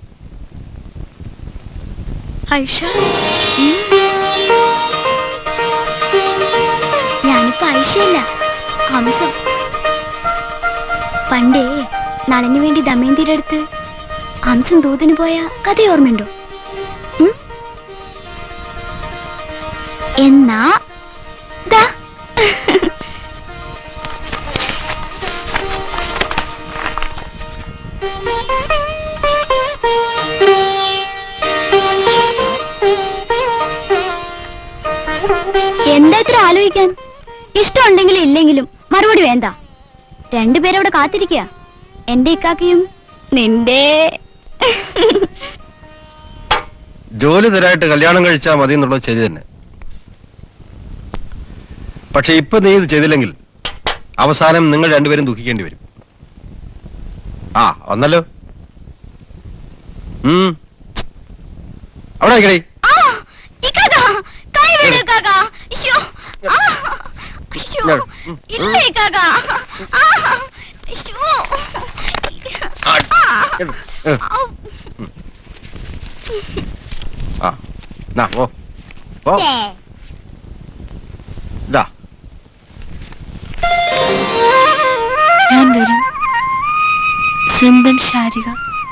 ഐഷ ഞാനിപ്പോ ഐഷയല്ല ഹംസം പണ്ടേ നളന് വേണ്ടി ദമയന്തിയുടെ അടുത്ത് ഹംസം ദൂതിന് പോയ കഥ ഓർമ്മയുണ്ടോ ഉം? എന്നാ ദാ എന്താ ഇത്ര ആലോചിക്കാൻ ഇഷ്ടമുണ്ടെങ്കിലും ഇല്ലെങ്കിലും മറുപടി വേണ്ട രണ്ടുപേരവിടെ കാത്തിരിക്കുക എന്റെ ഇക്കാക്കയും നിന്റെ ജോലി തരായിട്ട് കല്യാണം കഴിച്ചാൽ മതി എന്നുള്ളത് ശരി തന്നെ പക്ഷെ ഇപ്പൊ നീ ഇത് ചെയ്തില്ലെങ്കിൽ അവസാനം നിങ്ങൾ രണ്ടുപേരും ദുഃഖിക്കേണ്ടി വരും ആ വന്നല്ലോ ഉം അവിടെ നിക്കടി. ആ, ഇക്കാക്ക, കൈ വിട് ഇക്കാക്ക. ഇശ്ശോ. ആ, ഇശ്ശോ. ഇല്ല ഇക്കാക്ക. ആ, ഇശ്ശോ. ആ. ആ നാ ഓ ഇതാ ഞാൻ വരും സ്വന്തം ശാരിക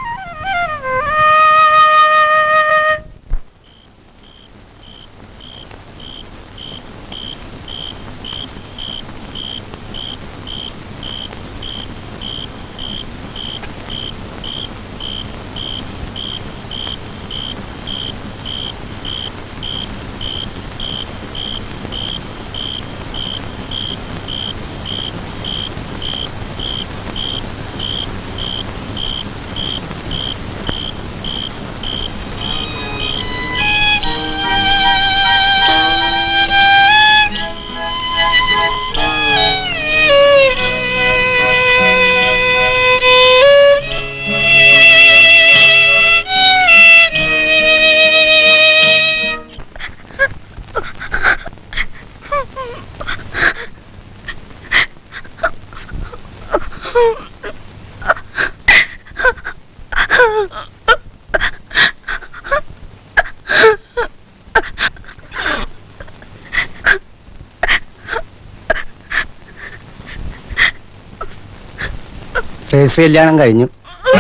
രജിസ്റ്റർ കല്യാണം കഴിഞ്ഞു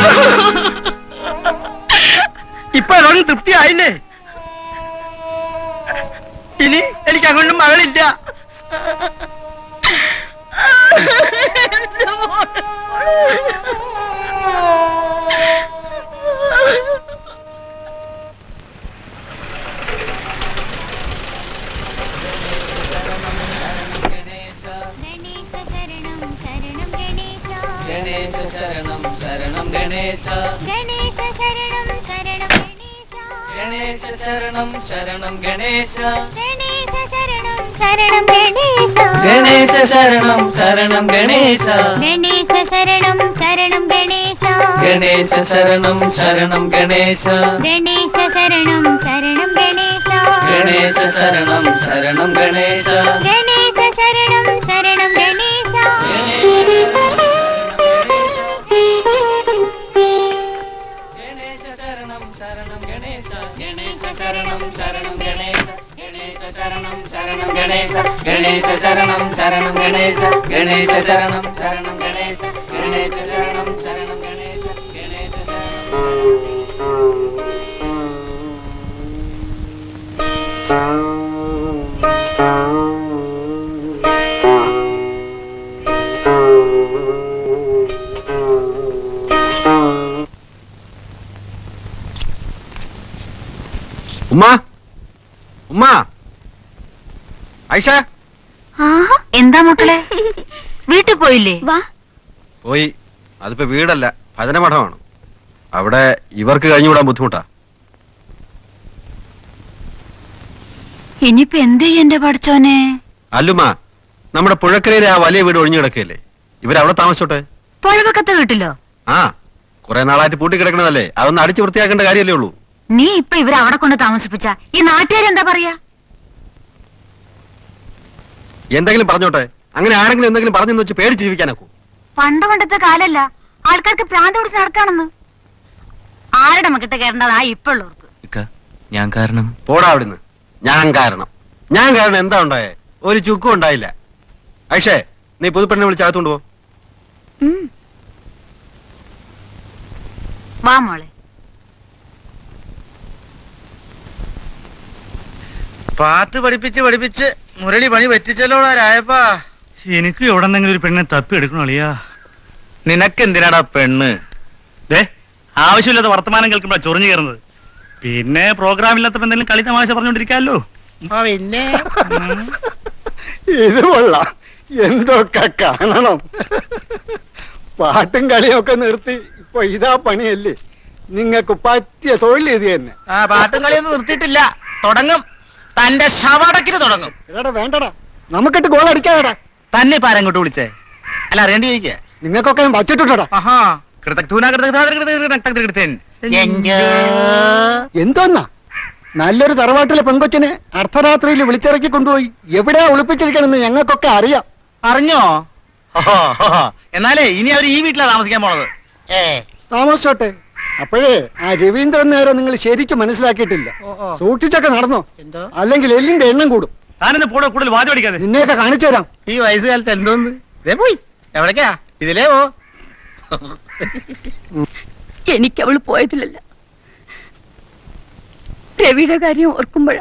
ഇപ്പൊ എന്നോട് തൃപ്തിയായില്ലേ ഇനി എനിക്ക് അങ്ങോട്ടും മകളില്ല ഗണേശ ശരണം ശരണം ഗണേശ ഗണേശ ശരണം ശരണം ഗണേശ ശരണം ശരണം ഗണേശ ഗണേശ ശരണം ശരണം ഗണേശ ഗണേശ ശരണം ശരണം ഗണേശ ഗണേശ ശരണം ശരണം ഗണേശ ഗണേശ ശരണം ശരണം ഗണേശ ഗണേശ ശരണം ശരണം ഗണേശ ഗണേശ ശരണം ശരണം ഗണേശ ഗണേശ ശരണം ശരണം ഗണേശ ഗണേശ ശരണം ശരണം ഗണേശ ഗണേശ ശരണം ശരണം ഗണേശ ഗണേശ ശരണം ശരണം ഗണേശ ഗണേശ ശരണം ശരണം ഗണേശ ഗണേശ ശരണം ശരണം ഗണേശ ഗണേശ ശരണം ശരണം ഗണേശ ഗണേശ ഉമ്മ ഉമ്മ ഐഷ എന്താ മക്കളെ വീട്ടിൽ പോയില്ലേ വാ പോയി അതിപ്പോ വീടല്ല ഭജനമഠമാണ് അവിടെ ഇവർക്ക് കഴിഞ്ഞുകൂടാൻ ബുദ്ധിമുട്ടാ ഇനിയിപ്പോ എന്ത് ചെയ്യും എന്റെ പഠിച്ചോനെ അല്ലുമ്മ നമ്മുടെ പുഴക്കരയിലെ ആ വലിയ വീട് ഒഴിഞ്ഞു കിടക്കുകയല്ലേ ഇവരവിടെ താമസിച്ചോട്ടെ പുഴവക്കത്തെ വീട്ടിലോ ആ കുറെ നാളായിട്ട് പൂട്ടി കിടക്കണതല്ലേ അതൊന്ന് അടിച്ചു വൃത്തിയാക്കേണ്ട കാര്യമല്ലേ ഉള്ളൂ നീ ഇപ്പൊ ഇവരെ അവിടെ കൊണ്ട് താമസിപ്പിച്ച ഈ നാട്ടുകാരെന്താ പറയാ എന്തെങ്കിലും പറഞ്ഞോട്ടെ അങ്ങനെ ആരെങ്കിലും എന്തെങ്കിലും പറഞ്ഞെന്ന് വെച്ച് പേടിച്ച് ജീവിക്കാനൊക്കൂ പണ്ട് പണ്ടത്തെ കാലല്ല ആൾക്കാർക്ക് പ്രാന്ത് പിടിച്ച് നടക്കാണെന്ന് ആരുടെ മക്കിട്ട് കയറേണ്ടതാ ഇപ്പൊ ഉള്ളവർക്ക് ഞാൻ കാരണം പോടാ അവിടുന്ന് ഞാൻ കാരണം ഞാൻ കാരണം എന്താ ഉണ്ടായേ ഒരു ചുക്കും ഉണ്ടായില്ല ഐഷേ നീ പുതുപ്പെണ്ണെ വിളിച്ച് അകത്തുകൊണ്ട് പോ വാ മോളെ പാട്ട് പഠിപ്പിച്ച് പഠിപ്പിച്ച് മുരളി പണി പറ്റിച്ചല്ലോടാ രായപ്പാ എനിക്ക് എവിടെന്നെങ്കിലും ഒരു പെണ്ണെ തപ്പി എടുക്കണോ അളിയാ നിനക്കെന്തിനാടാ പെണ്ണ് ദേ ആവശ്യമില്ലാത്ത വർത്തമാനം കേൾക്കുമ്പോഴാ ചൊറിഞ്ഞു കയറുന്നത് പിന്നെ പ്രോഗ്രാം ഇല്ലാത്തപ്പോ എന്തെങ്കിലും കളി തമാശ പറഞ്ഞോണ്ടിരിക്കാമല്ലോ പിന്നെ ഇത് കൊള്ളാം എന്തൊക്കെ കാണണം പാട്ടും കളിയും ഒക്കെ നിർത്തി ഇപ്പൊ ഇതാ പണിയല്ലേ നിങ്ങൾക്ക് പറ്റിയ തൊഴിൽ ഇത് തന്നെ ആ പാട്ടും കളിയൊന്നും നിർത്തിയിട്ടില്ല തുടങ്ങും തന്റെ ശവടക്കിന് തുടങ്ങും എടാ വേണ്ടടാ നമുക്കിട്ട് ഗോൾ അടിക്കാടാ തന്നെ ഇപ്പൊ ആരങ്ങോട്ട് വിളിച്ചേ അല്ല അറിയേണ്ടി ചോദിക്കേ നിങ്ങൾക്കൊക്കെ ഞാൻ വച്ചിട്ടുണ്ടടാ ആഹാ കൃതക്തൂന കൃതക്തൂന എന്തോന്നാ നല്ലൊരു തറവാട്ടിലെ പെങ്കൊച്ചിനെ അർദ്ധരാത്രിയിൽ വിളിച്ചിറക്കി കൊണ്ടുപോയി എവിടെയാ ഒളിപ്പിച്ചിരിക്കണമെന്ന് ഞങ്ങൾക്കൊക്കെ അറിയാം അറിഞ്ഞോ ഓഹോ, ഓഹോ. എന്നാലേ ഇനി അവർ ഈ വീട്ടിലാ താമസിക്കാൻ പോണത് ഏ താമസിച്ചോട്ടെ അപ്പോഴേ ആ രവീന്ദ്രൻ നേരെ നിങ്ങൾ ശരിക്കും മനസ്സിലാക്കിയിട്ടില്ല സൂക്ഷിച്ചൊക്കെ നടന്നോ അല്ലെങ്കിൽ എല്ലിന്റെ എണ്ണം കൂടും താനെന്ന് പോടോ കൂടുതൽ വാചം അടിക്കാതെ നിന്നെയൊക്കെ കാണിച്ചു തരാം ഈ വയസ്സുകാലത്ത് എന്തോന്ന് ദേ പോയി എവിടേക്കാ ഇതിലേ പോ എനിക്ക് അവൾ പോയതിലല്ല രവിയുടെ കാര്യം ഓർക്കുമ്പോഴ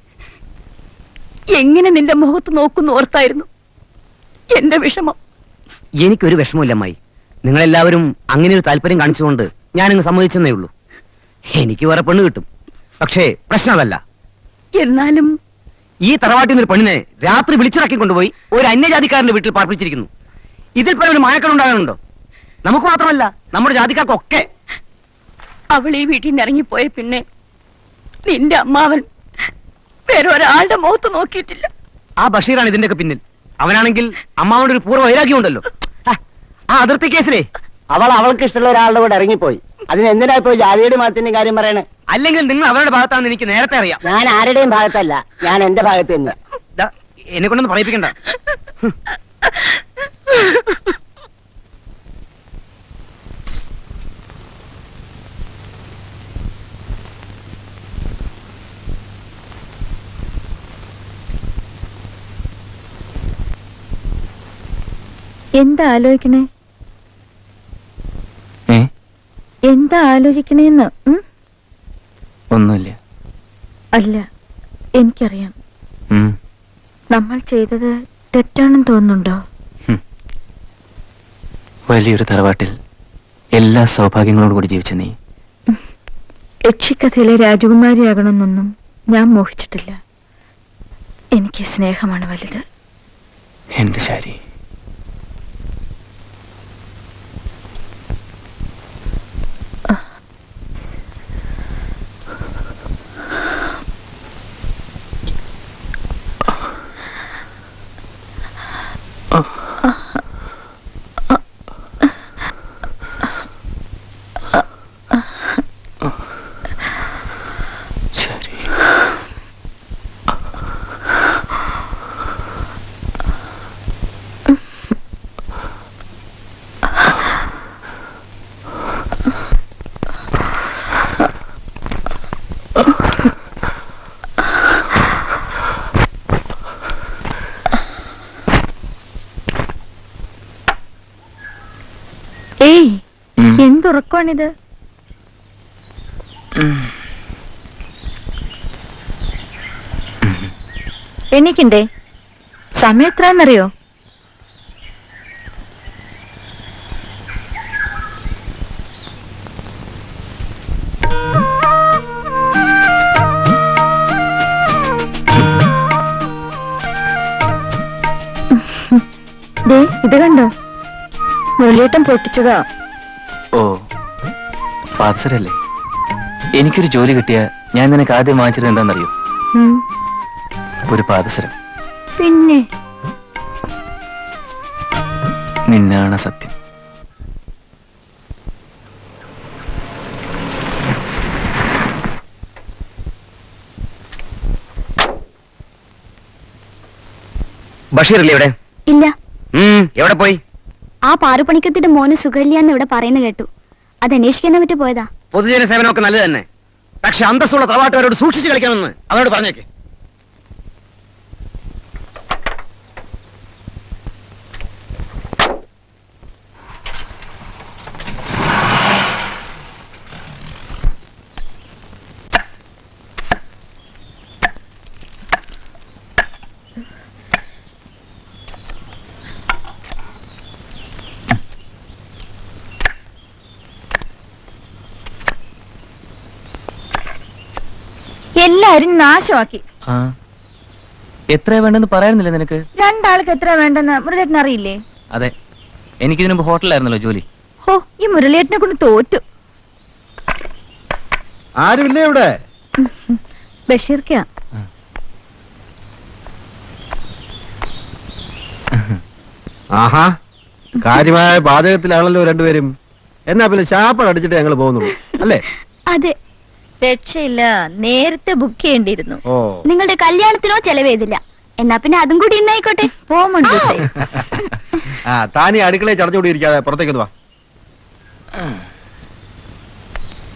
എങ്ങനെ നിന്റെ മുഖത്ത് നോക്കുന്നു ഓർത്തായിരുന്നു എന്റെ വിഷമം എനിക്കൊരു വിഷമമില്ല അമ്മായി നിങ്ങളെല്ലാവരും അങ്ങനെ ഒരു താല്പര്യം കാണിച്ചുകൊണ്ട് ഞാനങ്ങ് സമ്മതിച്ചെന്നേ ഉള്ളൂ എനിക്ക് വേറെ പെണ്ണ് കിട്ടും പക്ഷേ പ്രശ്നം അതല്ല എന്നാലും ഈ തറവാട്ടിൽ നിന്ന് ഒരു പെണ്ണിനെ രാത്രി വിളിച്ചിറക്കി കൊണ്ടുപോയി ഒരു അന്യജാതിക്കാരന്റെ വീട്ടിൽ പാർപ്പിച്ചിരിക്കുന്നു ഇതിൽ പല ഒരു മായക്കൾ ഉണ്ടാകാനുണ്ടോ നമുക്ക് മാത്രമല്ല നമ്മുടെ ജാതിക്കാർക്കൊക്കെ അവൾ ഈ വീട്ടിൽ നിന്ന് ഇറങ്ങിപ്പോയ പിന്നെ നിന്റെ അമ്മാവൻ വേറെ ഒരാളുടെ മുഖത്ത് നോക്കിയിട്ടില്ല ആ ബഷീറാണ് ഇതിന്റെയൊക്കെ പിന്നിൽ അവനാണെങ്കിൽ അമ്മാവന്റെ ഒരു പൂർവ്വ വൈരാഗ്യം ഉണ്ടല്ലോ ആ, ആ അതിർത്തി കേസിലേ അവൾ അവൾക്ക് ഇഷ്ടമുള്ള ഒരാളുടെ കൂടെ ഇറങ്ങിപ്പോയി അതിന് എന്തിനാ ഇപ്പൊ ജാതിയുടെ മതത്തിന്റെ കാര്യം പറയണേ അല്ലെങ്കിൽ നിങ്ങൾ അവരുടെ ഭാഗത്താണെന്ന് എനിക്ക് നേരത്തെ അറിയാം ഞാൻ ആരുടെയും ഭാഗത്തല്ല ഞാൻ എന്റെ ഭാഗത്ത് തന്നെ ദാ, എന്നെ കൊണ്ടൊന്ന് പറയിപ്പിക്കണ്ട എന്താ ആലോചിക്കണേ ഏ എന്താ ആലോചിക്കണേന്ന് ഉം? ഒന്നുമില്ല അല്ല എനിക്കറിയാം ഉം. നമ്മൾ ചെയ്തത് തെറ്റാണെന്ന് തോന്നുന്നുണ്ടോ വലിയൊരു തറവാട്ടിൽ എല്ലാ സൗഭാഗ്യങ്ങളോടും കൂടി ജീവിച്ച നീ യക്ഷിക്കഥയിലെ രാജകുമാരിയാകണമെന്നൊന്നും ഞാൻ മോഹിച്ചിട്ടില്ല എനിക്ക് സ്നേഹമാണ് വലുത് എന്റെ ശാരി ഏയ് എന്തുറക്കമാണിത് എണീക്കണ്ടേ സമയം എത്രയെന്നറിയോ ദേ ഇത് കണ്ടോ മുരളിയേട്ടൻ പൊട്ടിച്ചതാ ഓ ഫാദറല്ലേ എനിക്കൊരു ജോലി കിട്ടിയ ഞാൻ നിനക്ക് ആദ്യം വാങ്ങിച്ചത് എന്താണെന്നറിയോ ഉം, ഒരു പാദസരം പിന്നെ നിന്നാണ് സത്യം ബഷീറല്ലേ ഇവിടെ ഇല്ല ഉം, എവിടെ പോയി ആ പാറുപണിക്കത്തിന്റെ മോന് സുഖമില്ലാന്ന് ഇവിടെ പറയുന്ന കേട്ടു അത് അന്വേഷിക്കാൻ പറ്റി പോയതാ പൊതുജന സേവനമൊക്കെ നല്ലത് തന്നെ പക്ഷെ അന്തസ്സുള്ള തറവാട്ടുകാരോട് സൂക്ഷിച്ച് കളിക്കണമെന്ന് അവനോട് പറഞ്ഞേക്ക് എല്ലാരും നാശമാക്കി ആ എത്ര വേണ്ടെന്ന് പറയാറുന്നില്ല നിനക്ക് രണ്ടാൾക്ക് എത്ര വേണ്ടെന്ന് മുരളിയേട്ടൻ അറിയില്ലേ അതെ എനിക്കിതിനു മുമ്പ് ഹോട്ടലായിരുന്നല്ലോ ജോലി ഹോ ഈ മുരളിയേട്ടനെ കൊണ്ട് തോറ്റു ആരുമില്ലേ ഇവിടെ ബഷീർക്ക ആഹാ കാര്യമായ പാചകത്തിലാണല്ലോ രണ്ടുപേരും എന്നാ പിന്നെ ശാപ്പട് അടിച്ചിട്ട് ഞങ്ങൾ പോകുന്നുള്ളൂ അല്ലേ അതെ രക്ഷയില്ല നേരത്തെ ബുക്ക് ചെയ്യേണ്ടിയിരുന്നു ഓ നിങ്ങളുടെ കല്യാണത്തിനോ ചെലവ് ചെയ്തില്ല എന്നാ പിന്നെ അതും കൂടി ഇന്നായിക്കോട്ടെ പോമുണ്ട് ആ താനീ അടുക്കളയിൽ ചടഞ്ഞുകൂടി ഇരിക്കാതെ പുറത്തേക്കൊന്ന് വാ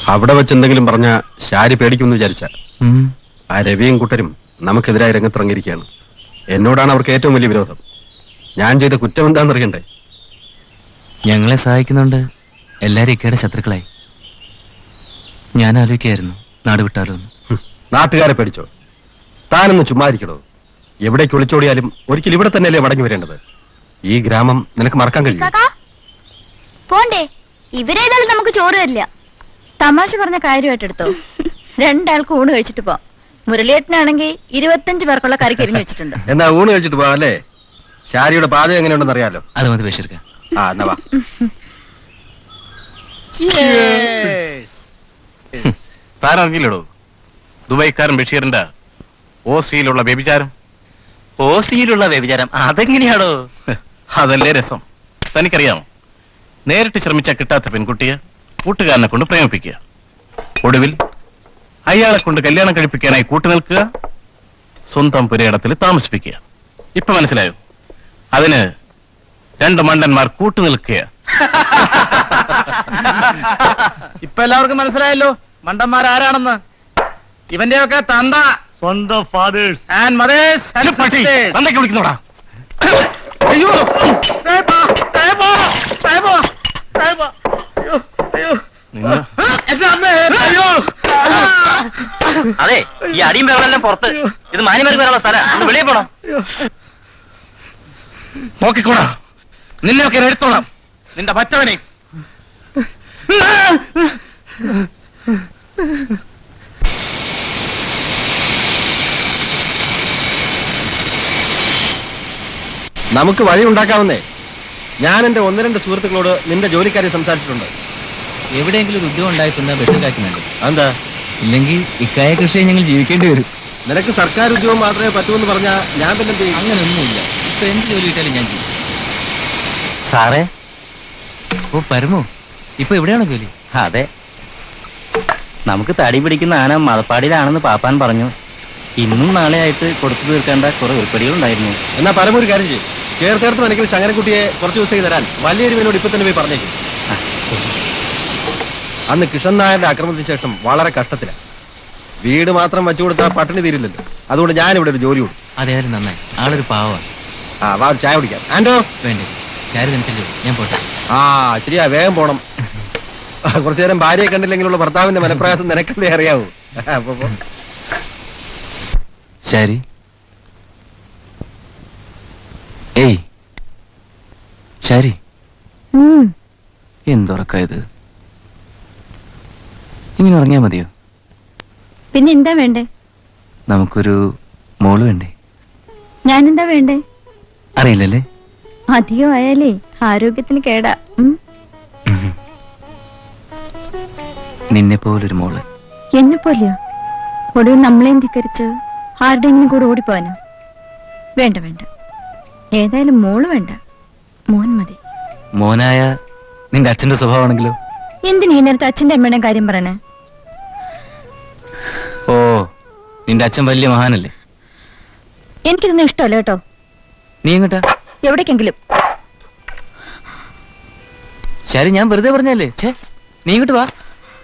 അവിടെ വെച്ച് എന്തെങ്കിലും പറഞ്ഞ ശാരി പേടിക്കുമെന്ന് വിചാരിച്ച ആ രവിയും കൂട്ടരും നമുക്കെതിരായി രംഗത്തിറങ്ങിയിരിക്കുകയാണ് എന്നോടാണ് അവർക്ക് ഏറ്റവും വലിയ വിരോധം ഞാൻ ചെയ്ത കുറ്റം എന്താണെന്നറിയണ്ടേ ഞങ്ങളെ സഹായിക്കുന്നുണ്ട് എല്ലാരും ഇക്കയുടെ ശത്രുക്കളായി ഞാൻ ആലോചിക്കായിരുന്നു നാട് വിട്ടാലോ എന്ന് നാട്ടുകാരെ പേടിച്ചോ താനൊന്ന് ചുമ്മാരിക്കണോ എവിടേക്ക് ഒളിച്ചോടിയാലും ഒരിക്കൽ ഇവിടെ തന്നെയല്ലേ മടങ്ങി വരേണ്ടത് ഈ ഗ്രാമം നിനക്ക് മറക്കാൻ കഴിയും കാക്കാ പോണ്ടേ ഇവരേതായാലും നമുക്ക് ചോറ് തരില്ല തമാശ പറഞ്ഞ കാര്യമായിട്ട് എടുത്തോ രണ്ടാൾക്ക് ഊണ് കഴിച്ചിട്ട് പോ മുരളിയേട്ടനാണെങ്കിൽ ഇരുപത്തഞ്ച് പേർക്കുള്ള കറി കരിഞ്ഞു വെച്ചിട്ടുണ്ട് എന്നാ ഊണ് കഴിച്ചിട്ട് പോവാം അല്ലേ ശാരിയുടെ പാചകം എങ്ങനെയുണ്ടെന്ന് അറിയാലോ അത് മതി ബഷീർക്ക ആ എന്നാ വാ താൻ അറിഞ്ഞില്ലടോ ദുബൈക്കാരൻ ബഷീറിന്റെ ഓസിയിലുള്ള വ്യഭിചാരം ഓസിയിലുള്ള വ്യഭിചാരം അതെങ്ങനെയാടോ അതല്ലേ രസം തനിക്കറിയാമോ നേരിട്ട് ശ്രമിച്ചാൽ കിട്ടാത്ത പെൺകുട്ടിയെ കൂട്ടുകാരനെ കൊണ്ട് പ്രേമിപ്പിക്കുക ഒടുവിൽ അയാളെ കൊണ്ട് കല്യാണം കഴിപ്പിക്കാനായി കൂട്ടുനിൽക്കുക സ്വന്തം പുരയിടത്തിൽ താമസിപ്പിക്കുക ഇപ്പൊ മനസ്സിലായോ അതിന് രണ്ട് മണ്ടന്മാർ കൂട്ടുനിൽക്കുക ഇപ്പൊ എല്ലാവർക്കും മനസ്സിലായല്ലോ മണ്ടന്മാർ ആരാണെന്ന് ഇവന്റെയൊക്കെ തന്ത സ്വന്തം ഫാദേഴ്സ് ആൻഡ് മദേഴ്സ് തന്തയ്ക്ക് വിളിക്കുന്നോടാ അയ്യോ പേപ്പ, പേപ്പ, പേപ്പ, പേപ്പ. അയ്യോ, അയ്യോ. എന്റെ അമ്മേ, അയ്യോ. അതെ ഈ അടിയും പേരെല്ലാം പുറത്ത് ഇത് മാന്യമാർക്ക് വരാനുള്ള സ്ഥലം ഒന്ന് വെളിയിൽ പോണം നോക്കിക്കോടാ നിന്നെയൊക്കെ ഞാൻ എടുത്തോളാം നിന്റെ പറ്റവനെ നമുക്ക് വഴി ഉണ്ടാക്കാവുന്നേ ഞാൻ എന്റെ ഒന്ന് രണ്ട് സുഹൃത്തുക്കളോട് നിന്റെ ജോലിക്കാരെ സംസാരിച്ചിട്ടുണ്ട് എവിടെയെങ്കിലും ഒരു ഉദ്യോഗം ഉണ്ടായിട്ടുണ്ട് ബഷീർക്കാക്കുന്നുണ്ട് എന്താ ഇല്ലെങ്കിൽ ഇക്കായ കൃഷിയെ ഞങ്ങൾ ജീവിക്കേണ്ടി വരും നിനക്ക് സർക്കാർ ഉദ്യോഗം മാത്രമേ പറ്റൂന്ന് പറഞ്ഞാ ഞാൻ പിന്നെ എന്ത് ചെയ്യും അങ്ങനെയൊന്നുമില്ല ഇപ്പൊ എന്ത് ജോലി കിട്ടാലും ഞാൻ ചെയ്യും സാറേ ഓ പരമോ ഇപ്പൊ എവിടെയാണോ ജോലി അതെ നമുക്ക് തടി പിടിക്കുന്ന ആന മതപ്പാടിയിലാണെന്ന് പാപ്പാൻ പറഞ്ഞു ഇന്നും നാളെ ആയിട്ട് കൊടുത്തു തീർക്കേണ്ട കുറെ ഉൾപ്പടികളുണ്ടായിരുന്നു എന്നാ പരമൊരു കാര്യം ചെയ്യും ചേർത്തേർത്ത് മനക്കിൽ ശങ്കരൻകുട്ടിയെ കുറച്ച് ദിവസത്തേക്ക് തരാൻ വലിയൊരുവിനോട് ഇപ്പൊ തന്നെ പോയി പറഞ്ഞേക്കും അന്ന് കിഷൻ നായരുടെ ആക്രമണത്തിന് ശേഷം വളരെ കഷ്ടത്തിലാണ് വീട് മാത്രം വെച്ചു കൊടുത്താൽ പട്ടിണി തീരില്ലല്ലോ അതുകൊണ്ട് ഞാൻ ഇവിടെ ഒരു ജോലി കൊടുക്കും അതേതായാലും നന്നായി ആളൊരു പാവമാണ് ആ വാ ഒരു ചായ കുടിക്കാം ആൻഡോ വേണ്ടേ ചാരി തനിച്ചല്ലോ ഞാൻ പോട്ടെ ആ ശരിയാ വേഗം പോണം ആ, കുറച്ചു നേരം ഭാര്യയെ കണ്ടില്ലെങ്കിലുള്ള ഭർത്താവിന്റെ മനപ്രയാസം നിനക്കല്ലേ അറിയാവൂ അപ്പൊ പോ. ശരി ഏയ് ശരി ഉം. എന്തുറക്ക ഇത് ഇങ്ങനെ ഉറങ്ങിയാ മതിയോ പിന്നെ എന്താ വേണ്ടേ നമുക്കൊരു മോള് വേണ്ടേ ഞാൻ എന്താ വേണ്ടേ അറിയില്ലല്ലേ അധികം ആയാലേ ആരോഗ്യത്തിന് കേടാ ഉം. നിന്നെ പോലൊരു മോള് എന്നെ പോലെയോ ഒടുവിൽ നമ്മളെയും ധിക്കരിച്ച് ആരുടെയെങ്കിലും കൂടെ ഓടിപ്പോവാനോ വേണ്ട വേണ്ട ഏതായാലും മോള് വേണ്ട മോൻ മതി മോനായ നിന്റെ അച്ഛന്റെ സ്വഭാവമാണെങ്കിലോ എന്തിനീ നേരത്തെ അച്ഛന്റെ അമ്മയുടെ കാര്യം പറയണേ ഓ നിന്റെ അച്ഛൻ വലിയ മഹാനല്ലേ എനിക്കിതൊന്നും ഇഷ്ടമല്ല കേട്ടോ നീ എങ്ങോട്ടാ എവിടേക്കെങ്കിലും ശരി ഞാൻ വെറുതെ പറഞ്ഞല്ലേ ഛേ നീ ഇങ്ങോട്ട് വാ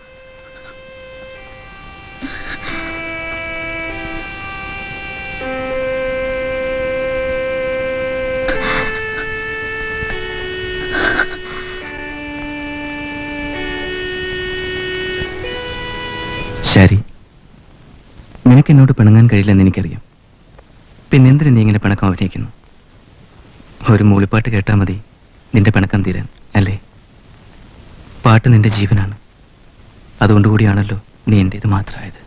ശരി നിനക്ക് എന്നോട് പിണങ്ങാൻ കഴിയില്ലെന്ന് എനിക്കറിയാം പിന്നെന്തിനു നീ ഇങ്ങനെ പിണക്കം അഭിനയിക്കുന്നു ഒരു മൂളിപ്പാട്ട് കേട്ടാൽ മതി നിന്റെ പിണക്കം തീരാൻ അല്ലേ പാട്ട് നിന്റെ ജീവനാണ് അതുകൊണ്ടുകൂടിയാണല്ലോ നീ എൻ്റേത് മാത്രമായത്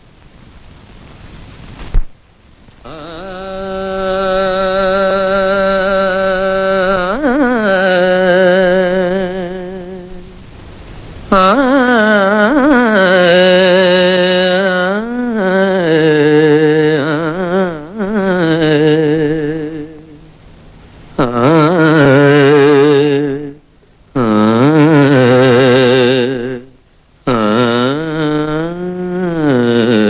ആ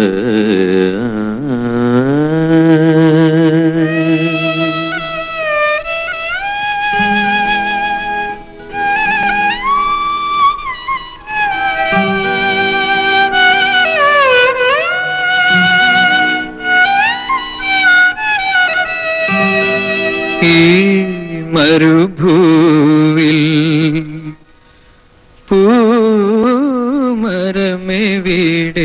മരുഭൂവിൽ പൂമരമെവിടെ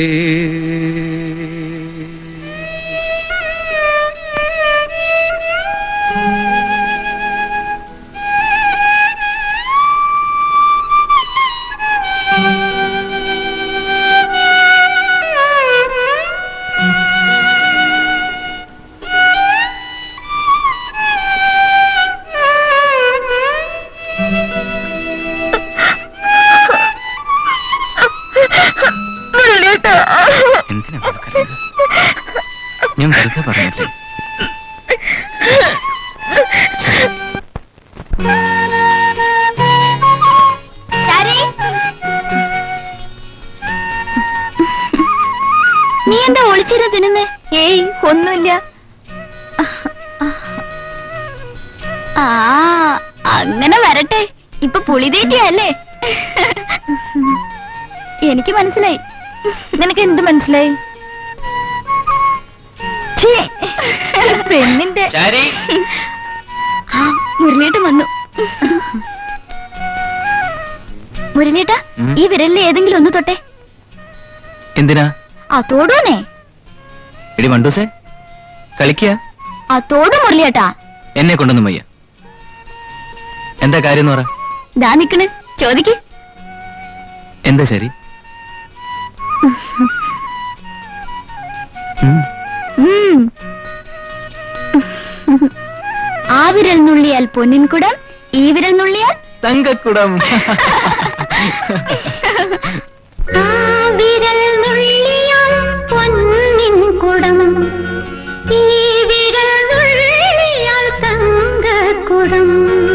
എന്തിനാ വഴക്കറിയുന്നത്? ഞാൻ വെറുതെ പറഞ്ഞില്ലേ ശാരി നീ എന്താ ഒളിച്ചിരുന്ന് തിന്നുന്നേ ഏയ് ഒന്നുമില്ല ആ അങ്ങനെ വരട്ടെ ഇപ്പൊ പുളിതീറ്റിയല്ലേ എനിക്ക് മനസ്സിലായി നിനക്ക് എന്ത് മനസ്സിലായി ഛീ, ഈ പെണ്ണിന്റെ ശാരി ആ മുരളിയേട്ടൻ വന്നു മുരളിയേട്ട ഉം. ഈ വിരലിൽ ഏതെങ്കിലും ഒന്ന് തൊട്ടെ എന്തിനാ ആ തോടൂന്നേ എടി മണ്ടൂസേ കളിക്കുക ആ തോടു മുരളിയേട്ടാ എന്നെ കൊണ്ടൊന്നും വയ്യ എന്താ കാര്യം എന്ന് പറ ദാ നിക്കണ് ചോദിക്ക് എന്താ ശരി ഉം. ആ വിരൽ നുള്ളിയാൽ പൊന്നിൻ കുടം ഈ വിരൽ നുള്ളിയാൽ തങ്കക്കുടം വിരൽ നുള്ളിയാൽ പൊന്നിൻ കുടം ഈ വിരൽ നുള്ളിയാൽ തങ്കക്കുടം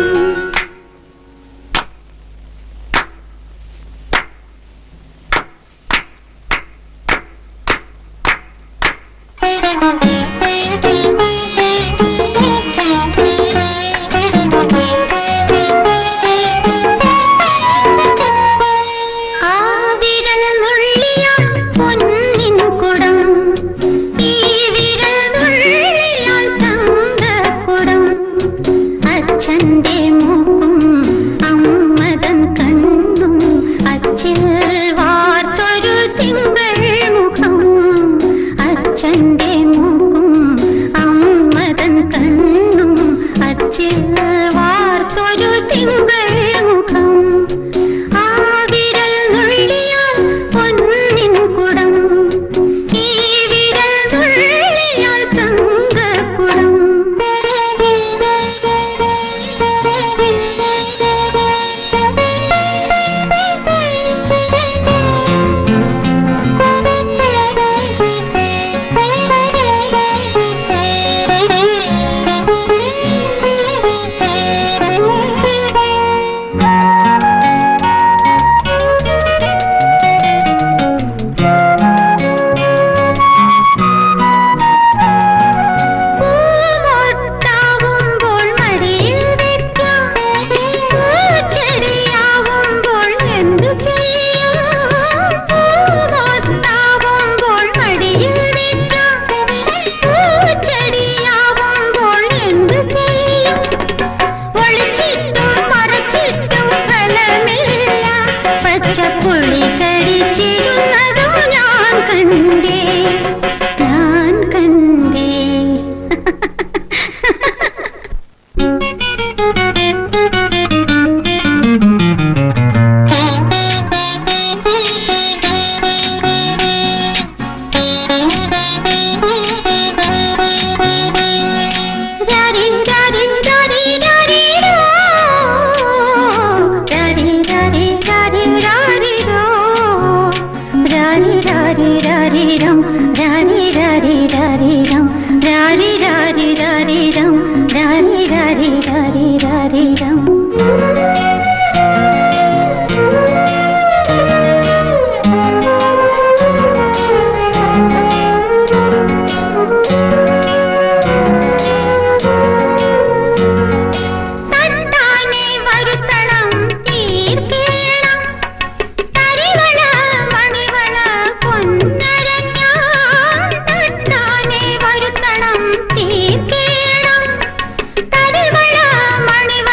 ആ വിരൽ നുള്ളിയാൽ പൊന്നിൻ കുടം ഈ വിരൽ നുള്ളിയാൽ തങ്കക്കുടം അച്ഛന്റെ മൂക്കും അമ്മതൻ കണ്ണും അച്ചിൽ വാർത്തൊരു തിങ്കൾ മുഖം അച്ഛന്റെ മൂക്കും അമ്മതൻ കണ്ണും അച്ചിൽ വാർത്തൊരു തിങ്കൾ മുഖം ആ വിരൽ നുള്ളിയാൽ പൊന്നിൻ കുടം ഈ വിരൽ നുള്ളിയാൽ തങ്കക്കുടം പൂമൊട്ടാവുമ്പോൾ മടിയിൽ വെക്കാം പൂച്ചെടിയാവുമ്പോൾ എന്തു ചെയ്യും പൂമൊട്ടാവുമ്പോൾ മടിയിൽ വെക്കാം പൂച്ചെടിയാവുമ്പോൾ എന്തു ചെയ്യും ഒളിച്ചിട്ടും മറച്ചിട്ടും ഫലമില്ല പച്ചപ്പുളി കടിച്ചിരുന്നതും ഞാൻ കണ്ടേ ഞാൻ കണ്ടേ രാരി രാരി രാരി രാരി രോ. രാരി രാരി രാരി രാരി രോ. രാരി രാരി രാരി രം. രാരി രാരി രാരി രം. രാരി രാരി രാരി രം. രാരി രാരി രാരി രാരി രം. തട്ടാനെ വരുത്തണം തീർക്കേണം തരിവള മണിവള പൊന്നരഞ്ഞാൻ തട്ടാനെ വരുത്തണം തീർക്കേണം തരിവള മണിവള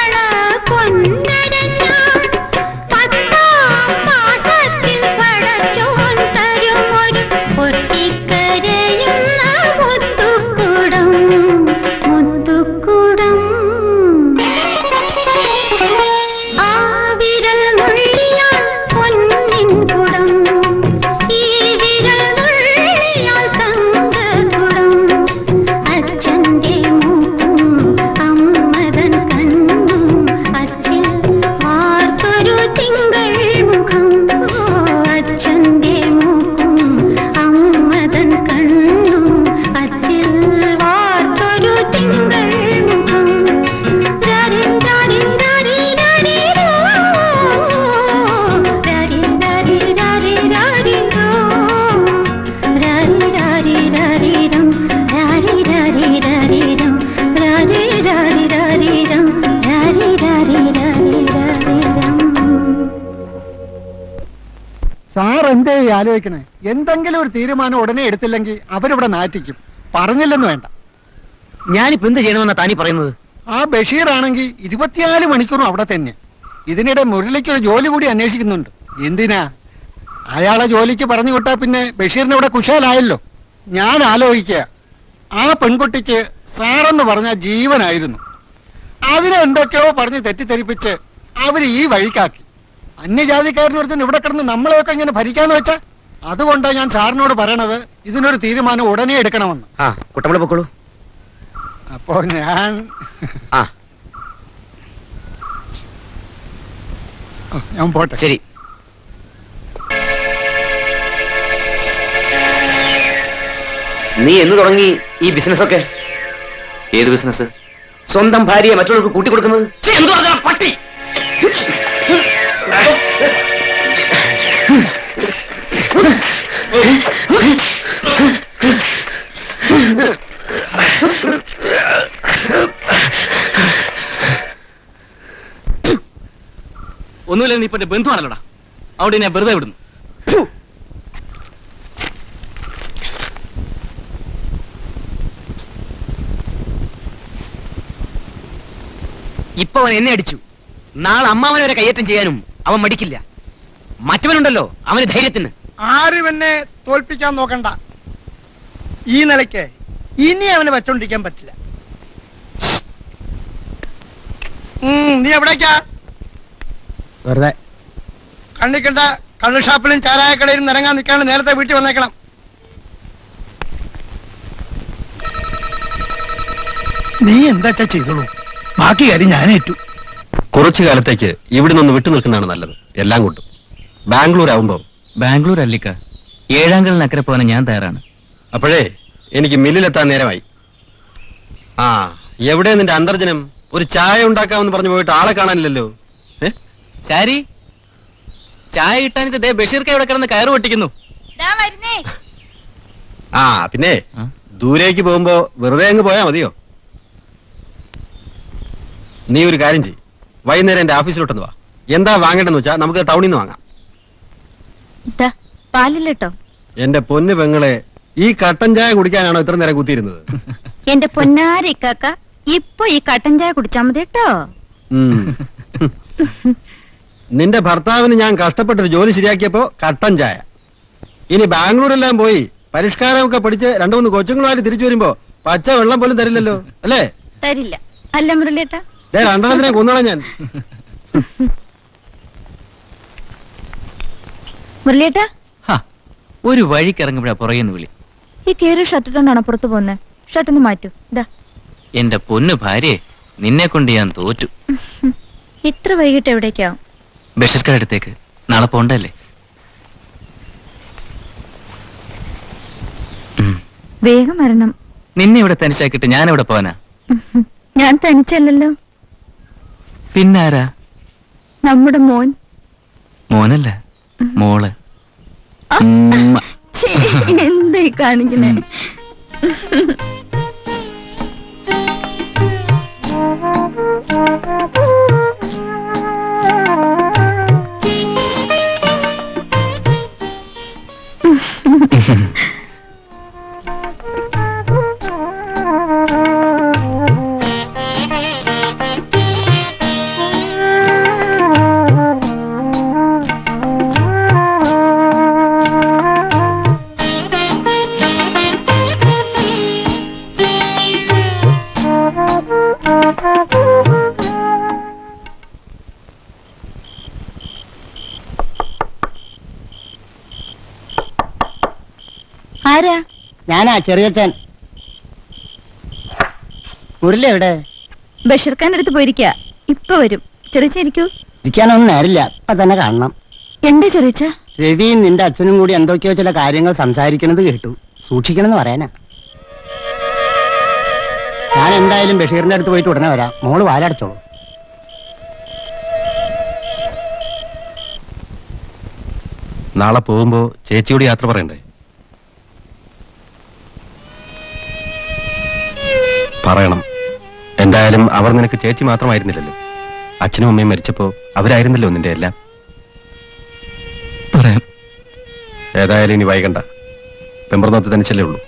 ഈ ആലോചിക്കണേ എന്തെങ്കിലും ഒരു തീരുമാനം ഉടനെ എടുത്തില്ലെങ്കിൽ അവരിവിടെ നാറ്റിക്കും പറഞ്ഞില്ലെന്ന് വേണ്ട ഞാനിപ്പോ എന്ത് ചെയ്യണമെന്നാ താനി പറയുന്നത് ആ ബഷീർ ആണെങ്കിൽ ഇരുപത്തിനാല് മണിക്കൂറും അവിടെ തന്നെ ഇതിനിടെ മുരളിക്ക് ഒരു ജോലി കൂടി അന്വേഷിക്കുന്നുണ്ട് എന്തിനാ അയാളെ ജോലിക്ക് പറഞ്ഞു വിട്ടാ പിന്നെ ബഷീറിന് ഇവിടെ കുശാലായല്ലോ ഞാൻ ആലോചിക്കുക ആ പെൺകുട്ടിക്ക് സാറെന്ന് പറഞ്ഞ ജീവനായിരുന്നു അതിനെ എന്തൊക്കെയോ പറഞ്ഞ് തെറ്റിദ്ധരിപ്പിച്ച് അവര് ഈ വഴിക്കാക്കി അന്യജാതിക്കാരനൊരുത്തൻ ഇവിടെ കിടന്ന് നമ്മളെയൊക്കെ ഇങ്ങനെ ഭരിക്കാന്ന് വെച്ചാ അതുകൊണ്ടാണ് ഞാൻ സാറിനോട് പറയണത് ഇതിനൊരു തീരുമാനം ഉടനെ എടുക്കണമെന്ന് ആ കുട്ടമ്പള പൊക്കോളൂ അപ്പോ ഞാൻ ആ ഓ, ഞാൻ പോട്ടെ ശരി നീ എന്ന് തുടങ്ങി ഈ ബിസിനസ് ഒക്കെ ഏത് ബിസിനസ് സ്വന്തം ഭാര്യയെ മറ്റുള്ളവർക്ക് കൂട്ടിക്കൊടുക്കുന്നത് ഛെ, എന്തുവാ അത് ആ പട്ടി ഒന്നുമില്ല നീ ഇപ്പൊ എന്റെ ബന്ധുവാണല്ലോടാ അവിടെ ഞാൻ വെറുതെ വിടുന്നു ഇപ്പൊ അവൻ എന്നെ അടിച്ചു നാളെ അമ്മാവനെ വരെ കയ്യേറ്റം ചെയ്യാനും അവൻ മടിക്കില്ല മറ്റവനുണ്ടല്ലോ അവന് ധൈര്യത്തിന് ആരും എന്നെ തോൽപ്പിക്കാൻ നോക്കണ്ട ഈ നിലയ്ക്ക് ഇനി അവനെ വെച്ചോണ്ടിരിക്കാൻ പറ്റില്ല ഉം, നീ എവിടേക്കാ വെറുതെ കണ്ണിക്കണ്ട കള്ളു ഷാപ്പിലും ചാരായക്കടയിലും നിരങ്ങാൻ നിൽക്കാണ്ട് നേരത്തെ വീട്ടിൽ വന്നേക്കണം നീ എന്താ ചെയ്തോളൂ ബാക്കി കാര്യം ഞാൻ ഏറ്റു കുറച്ചു കാലത്തേക്ക് ഇവിടെ നിന്ന് വിട്ടു നിൽക്കുന്നതാണ് നല്ലത് എല്ലാം കൊണ്ടും ബാംഗ്ലൂർ ആവുമ്പോ ബാംഗ്ലൂർ അല്ലിക്ക ഏഴാങ്കലിന് അക്കരെ പോകാൻ ഞാൻ തയ്യാറാണ് അപ്പോഴേ എനിക്ക് മില്ലിലെത്താൻ നേരമായി ആ എവിടെ നിന്റെ അന്തർജനം ഒരു ചായ ഉണ്ടാക്കാമെന്ന് പറഞ്ഞു പോയിട്ട് ആളെ കാണാനില്ലല്ലോ ഏ ശാരി ചായ കിട്ടാനിട്ട് ദേ ബഷീർക്ക് ഇവിടെ കിടന്ന് കയറ് പൊട്ടിക്കുന്നു ദാ വരുന്നേ ആ പിന്നെ ദൂരേക്ക് പോകുമ്പോ വെറുതെ അങ്ങ് പോയാ മതിയോ നീ ഒരു കാര്യം ചെയ് വൈകുന്നേരം എന്റെ ഓഫീസിലോട്ടൊന്ന് വാ എന്താ വാങ്ങേണ്ടെന്ന് വെച്ചാ നമുക്ക് ടൗണിൽ നിന്ന് വാങ്ങാം ദാ, പാലില്ലട്ടോ എന്റെ പൊന്നു പെങ്ങളെ ഈ കട്ടൻ ചായ കുടിക്കാനാണോ ഇത്ര നേരം കുത്തിയിരുന്നത് എന്റെ പൊന്നാരി കാക്ക ഇപ്പൊ ഈ കട്ടൻ ചായ കുടിച്ചാ മതി കേട്ടോ ഉം. നിന്റെ ഭർത്താവിന് ഞാൻ കഷ്ടപ്പെട്ടൊരു ജോലി ശരിയാക്കിയപ്പോ കട്ടൻ ചായ ഇനി ബാംഗ്ലൂരെല്ലാം പോയി പരിഷ്കാരമൊക്കെ പഠിച്ച് രണ്ടു മൂന്ന് കൊച്ചുങ്ങളുമായിട്ട് തിരിച്ചു വരുമ്പോ പച്ച വെള്ളം പോലും തരില്ലല്ലോ അല്ലേ തരില്ല അല്ല മുരളിയേട്ടാ ദേ രണ്ടെണ്ണത്തിനെ കൊന്നോളാം ഞാൻ മുരളിയേട്ടാ ഒരു വഴിക്ക് ഇറങ്ങുമ്പോഴാ പുറകെന്ന് വിളി ഈ കീറി ഷർട്ട് ഇട്ടോണ്ടാണോ പുറത്തു പോകുന്നത് ഷർട്ട് ഒന്ന് മാറ്റൂ ഇതാ എന്റെ പൊന്നു ഭാര്യയെ നിന്നെ കൊണ്ട് ഞാൻ തോറ്റു ഇത്ര വൈകിട്ട് എവിടേക്കാവും ബഷീർക്കാരുടെ അടുത്തേക്ക് നാളെ പോണ്ടല്ലേ വേഗം വരണം നിന്നെ ഇവിടെ തനിച്ചാക്കിയിട്ട് ഞാൻ ഇവിടെ പോവാനാ ഞാൻ തനിച്ചല്ലല്ലോ പിന്നാരാ നമ്മുടെ മോൻ മോനല്ല മോള് ഉമ്മ. ഛീ, എന്തായി കാണിക്കണേ ആരാ ഞാനാ ചെറിയച്ചൻ മുരളി എവിടെ ബഷീർഖാൻ അടുത്ത് പോയിരിക്ക ഇപ്പൊ വരും ചെറിച്ചിരിക്കൂ ഇരിക്കാനൊന്നും നേരില്ല ഇപ്പൊ തന്നെ കാണണം എന്താ ചെറിച്ച രവിയും നിന്റെ അച്ഛനും കൂടി എന്തൊക്കെയോ ചില കാര്യങ്ങൾ സംസാരിക്കണത് കേട്ടു സൂക്ഷിക്കണമെന്ന് പറയാനാ ഞാൻ എന്തായാലും ബഷീറിന്റെ അടുത്ത് പോയിട്ട് ഉടനെ വരാം മോള് വാലടച്ചോളൂ നാളെ പോകുമ്പോ ചേച്ചിയോട് യാത്ര പറയണ്ടേ പറയണം എന്തായാലും അവർ നിനക്ക് ചേച്ചി മാത്രമായിരുന്നില്ലല്ലോ അച്ഛനും അമ്മയും മരിച്ചപ്പോ അവരായിരുന്നല്ലോ നിന്റെ എല്ലാം പറയാം ഏതായാലും ഇനി വൈകണ്ട പെമ്പർനോത്ത് തനിച്ചല്ലേ ഉള്ളൂ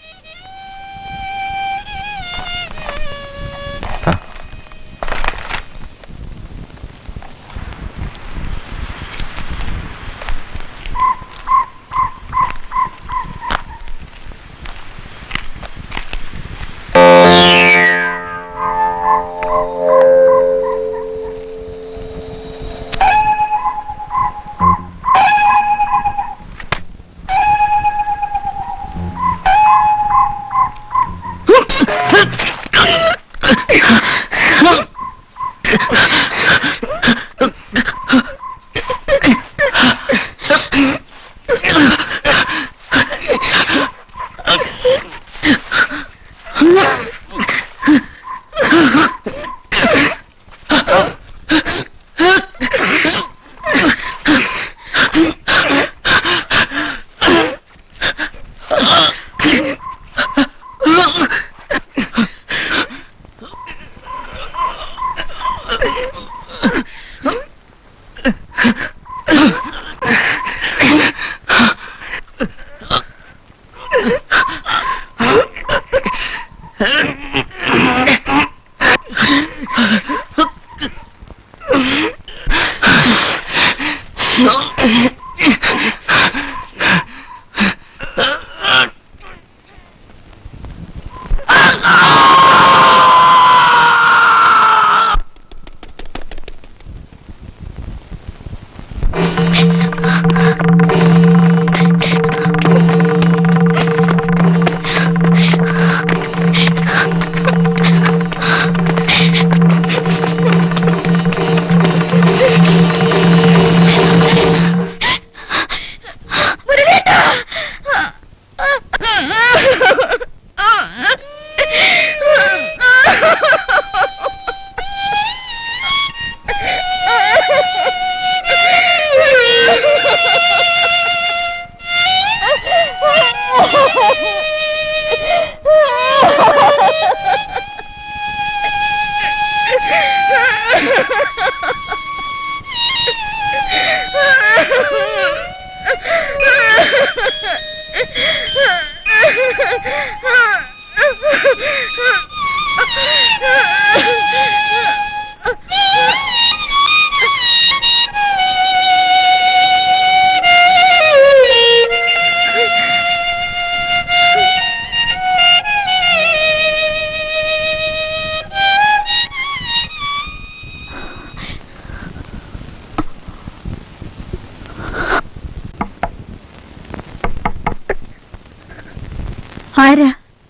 ആരാ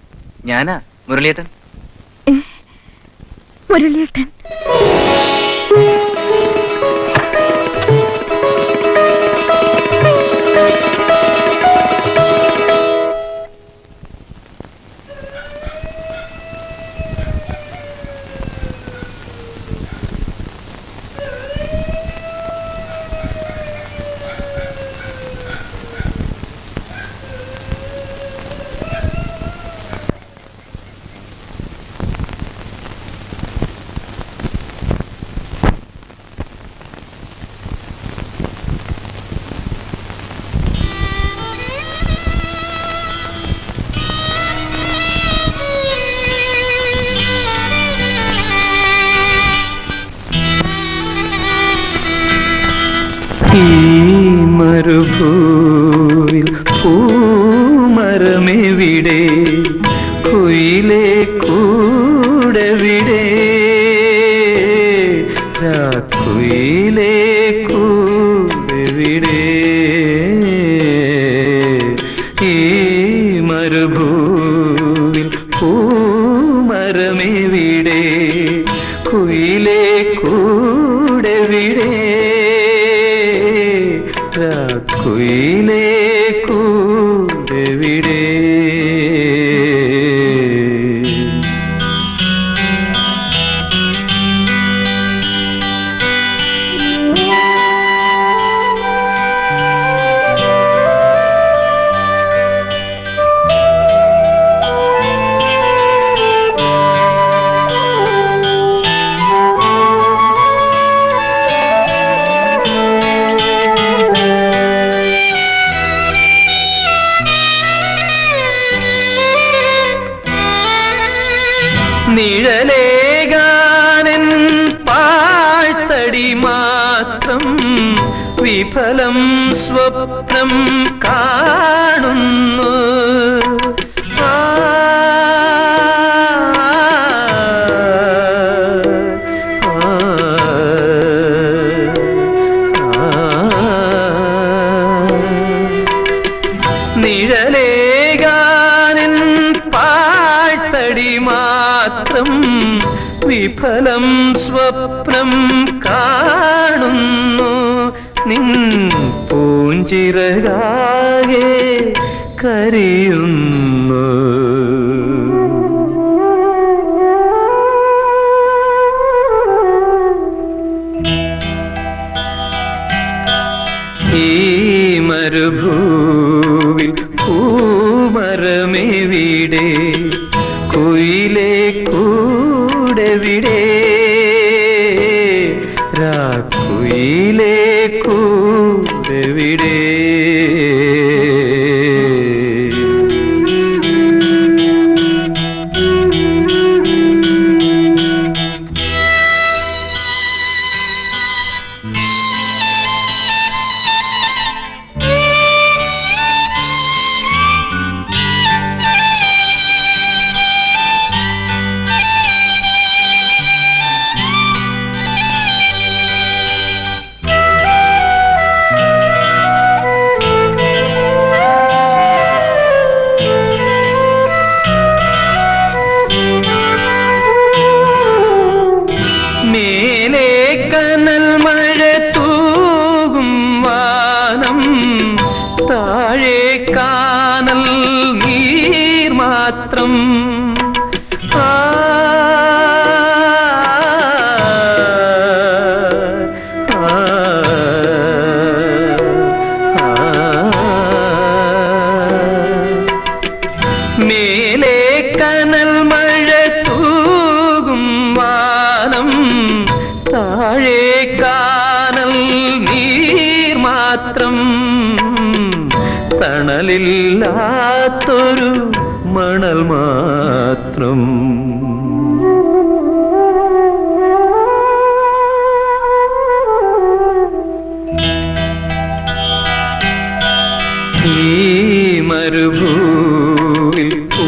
ഞാനാ മുരളിയേട്ടൻ മുരളിയേട്ടൻ ഈ മരുഭൂവിൽ പൂമരമെവിടെ കുയിലെ കൂടെവിടെ രാക്കുയിലെ കൂടെവിടെ ഈ മരുഭൂവിൽ പൂമരമെവിടെ കുയിലെ കൂടെവിടെ രാക്കുയിലെ കൂടെവിടെ നിഴലേകാനൻ പാഴ്ത്തടി മാത്രം വിഫലം സ്വപ്നം കാണുന്നു ആ, നിഴലേകാനൻ പാഴ്ത്തടി മാത്രം വിഫലം സ്വപ്നം കാണുന്നു നിൻ പൂഞ്ചിറകാകെ കരയുന്നു ഈ മരുഭൂവിൽ പൂമരമെവിടെ കുയിലെ കൂടെ വിടെ രാക്കുയിലെ കൂടെ വിടെ മേലെ കനൽ മഴ തൂകും വാനം താഴെ കാനൽ നീർ മാത്രം ആ, ആ, മേലെ കനൽ മഴ തൂകും വാനം താഴെ കാനൽ നീർ മാത്രം തണലില്ലാത്തൊരു മണൽ മാത്രം ഈ മരുഭൂവിൽ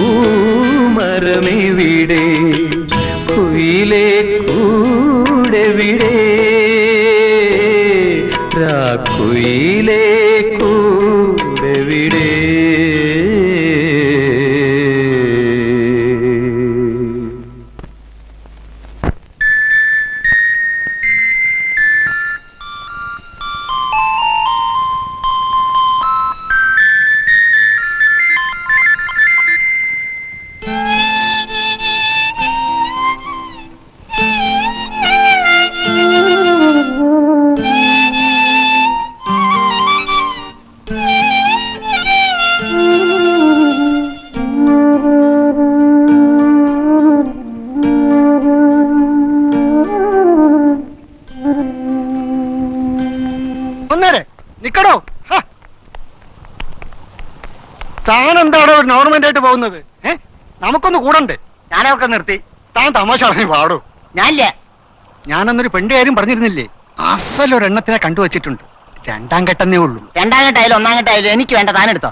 പൂമരമെവിടെ കുയിലെ കൂടെ വിടെ രാക്കുയിലെ കൂടെ വിടെ ഒന്നേരെ നിക്കടോ ഹ. താൻ എന്താണോ നോർമൽ ആയിട്ട് പോകുന്നത് ഏ നമുക്കൊന്ന് കൂടണ്ടേ ഞാനൊക്കെ നിർത്തി താൻ തമാശ പറഞ്ഞ് പാടൂ ഞാനില്ല ഞാനന്നൊരു പെണ്ണ് കാര്യം പറഞ്ഞിരുന്നില്ലേ അസലൊരെണ്ണത്തിനെ കണ്ടുവച്ചിട്ടുണ്ട് രണ്ടാം ഘട്ടന്നേ ഉള്ളൂ രണ്ടാം ഘട്ടായാലും ഒന്നാം ഘട്ടായാലും എനിക്ക് വേണ്ട താനെടുത്തോ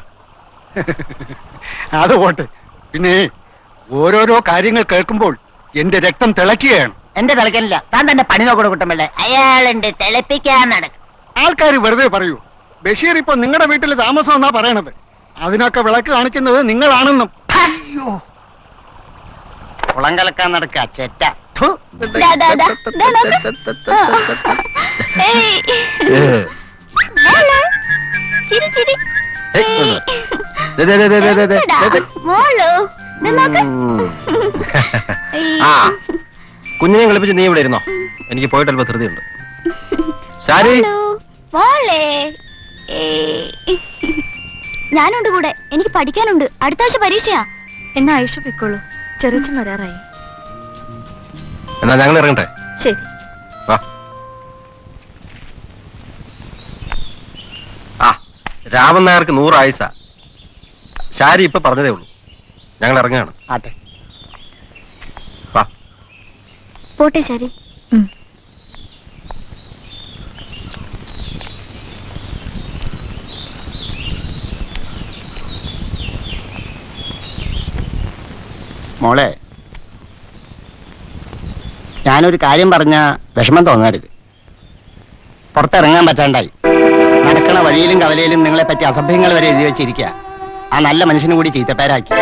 അത് പോട്ടെ പിന്നെ ഓരോരോ കാര്യങ്ങൾ കേൾക്കുമ്പോൾ എന്റെ രക്തം തിളക്കുകയാണ് എന്റെ തിളക്കനില്ല താൻ തന്നെ പണി നോക്കണ കുട്ടമ്പള്ളേ അയാളുണ്ട് തിളപ്പിക്കാൻ നടക്കും ആൾക്കാർ വെറുതെ പറയൂ ബഷീർ ഇപ്പൊ നിങ്ങളുടെ വീട്ടിൽ താമസം എന്നാ പറയണത് അതിനൊക്കെ വിളക്ക് കാണിക്കുന്നത് നിങ്ങളാണെന്നും അയ്യോ കുളം കലക്കാൻ നടക്കുക ചെറ്റ ദാ, ദാ, ദാ, ദാ നോക്ക്. ഏയ്. മോള്. ചിരി ചിരി എടാ, മോളു ദാ നോക്ക്. ഏയ്. ആ കുഞ്ഞിനെ കളിപ്പിച്ച് നീ ഇവിടെ ഇരുന്നോ എനിക്ക് പോയിട്ട് അല്പം ധൃതിയുണ്ട് ശാരി മോളു, മോളെ ഏയ്. ഞാനുണ്ട് കൂടെ എനിക്ക് പഠിക്കാനുണ്ട് അടുത്ത ആഴ്ച പരീക്ഷയാ എന്നാ ആയുഷ പൊയ്ക്കോളൂ ചെറിയച്ചൻ വരാറായി എന്നാ ഞങ്ങൾ ഇറങ്ങട്ടെ ശരി വാ ആ രാമൻ നായർക്ക് നൂറ് ആയുസ ശാരി ഇപ്പൊ പറഞ്ഞതേ ഉള്ളൂ ഞങ്ങൾ ഇറങ്ങുകയാണ് ആട്ടെ വാ പോട്ടെ ശരി മോളെ ഞാനൊരു കാര്യം പറഞ്ഞ വിഷമം തോന്നരുത് പുറത്തിറങ്ങാൻ പറ്റാണ്ടായി നടക്കണ വഴിയിലും കവലയിലും നിങ്ങളെ പറ്റി അസഭ്യങ്ങൾ വരെ എഴുതി വെച്ചിരിക്കുക ആ നല്ല മനുഷ്യനും കൂടി ചീത്തപ്പേരാക്കി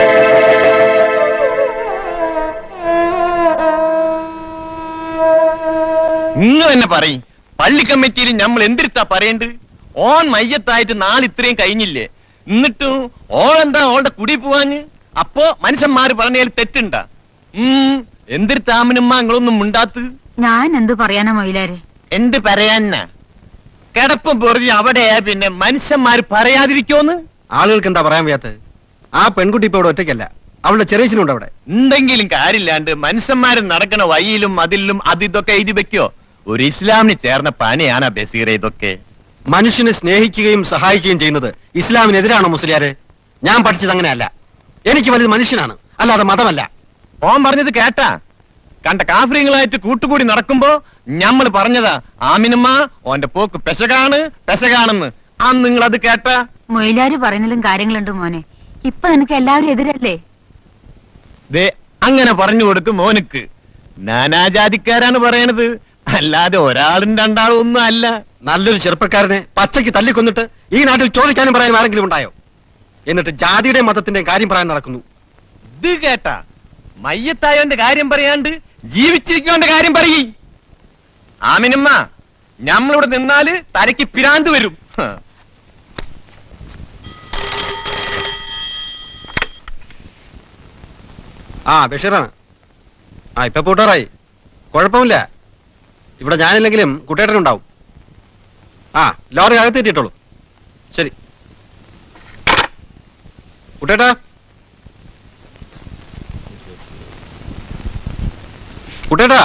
നിങ്ങൾ തന്നെ പറയും പള്ളി കമ്മിറ്റിയിൽ നമ്മൾ എന്തിരുത്താ പറയണ്ട് ഓൺ മയ്യത്തായിട്ട് നാളെ ഇത്രയും കഴിഞ്ഞില്ലേ എന്നിട്ടും ഓളെന്താ ഓളുടെ കുടി പോവാഞ്ഞ് അപ്പോ മനുഷ്യന്മാര് പറഞ്ഞതിൽ തെറ്റുണ്ടാ ഉം എന്തിരുത്താമനുമ്മ നിങ്ങളൊന്നും മുണ്ടാത്ത് ഞാൻ എന്ത് പറയാനാ മൊയിലാരെ എന്ത് പറയാനാ കിടപ്പും പൊറിഞ്ഞ് അവിടെയാ പിന്നെ മനുഷ്യന്മാര് പറയാതിരിക്കോന്ന് ആളുകൾക്ക് എന്താ പറയാൻ വയ്യാത്തത് ആ പെൺകുട്ടി ഇപ്പൊ ഇവിടെ ഒറ്റയ്ക്കല്ല അവളുടെ ചെറിയച്ഛനുണ്ട് അവിടെ എന്തെങ്കിലും കാര്യമില്ലാണ്ട് മനുഷ്യന്മാര് നടക്കണ വഴിയിലും അതിലും അത് ഇതൊക്കെ എഴുതി വെക്കോ ഒരു ഇസ്ലാമിന് ചേർന്ന പണിയാണ് ബസീറ ഇതൊക്കെ മനുഷ്യനെ സ്നേഹിക്കുകയും സഹായിക്കുകയും ചെയ്യുന്നത് ഇസ്ലാമിനെതിരാണോ മുസ്ലിയാര് ഞാൻ പഠിച്ചത് അങ്ങനെയല്ല എനിക്ക് വലുത് മനുഷ്യനാണ് അല്ലാതെ മതമല്ല ഓൻ പറഞ്ഞത് കേട്ടാ കണ്ട കാഫര്യങ്ങളായിട്ട് കൂട്ടുകൂടി നടക്കുമ്പോ ഞമ്മള് പറഞ്ഞതാ ആമിനുമ്മ ഓന്റെ പോക്ക് പെശകാണ് പെശകാണെന്ന് അന്ന് നിങ്ങൾ അത് കേട്ടാ മൊയിലാര് പറയുന്നതിലും കാര്യങ്ങളുണ്ട് മോനെ ഇപ്പൊ നിനക്ക് എല്ലാവരും എതിരല്ലേ ദേ അങ്ങനെ പറഞ്ഞു കൊടുക്കും മോനുക്ക് നാനാജാതിക്കാരാണ് പറയണത് അല്ലാതെ ഒരാളും രണ്ടാളും ഒന്നും അല്ല നല്ലൊരു ചെറുപ്പക്കാരനെ പച്ചയ്ക്ക് തല്ലിക്കൊന്നിട്ട് ഈ നാട്ടിൽ ചോദിക്കാനും പറയാനും ആരെങ്കിലും ഉണ്ടായോ എന്നിട്ട് ജാതിയുടെയും മതത്തിന്റെയും കാര്യം പറയാൻ നടക്കുന്നു ഇത് കേട്ടാ മയ്യത്തായോന്റെ കാര്യം പറയാണ്ട് ജീവിച്ചിരിക്കോന്റെ കാര്യം പറയ് ആമിനുമ്മ ഞമ്മളിവിടെ നിന്നാല് തലയ്ക്ക് പിരാന്ത് വരും ഹ. ആ ബഷീറാണ് ആ ഇപ്പൊ പൂട്ടാറായി കുഴപ്പമില്ല ഇവിടെ ഞാനില്ലെങ്കിലും കുട്ടേട്ടനുണ്ടാവും ആ ലോറി അകത്തെത്തിയിട്ടുള്ളൂ ശരി കുട്ടേട്ടാ കുട്ടേട്ടാ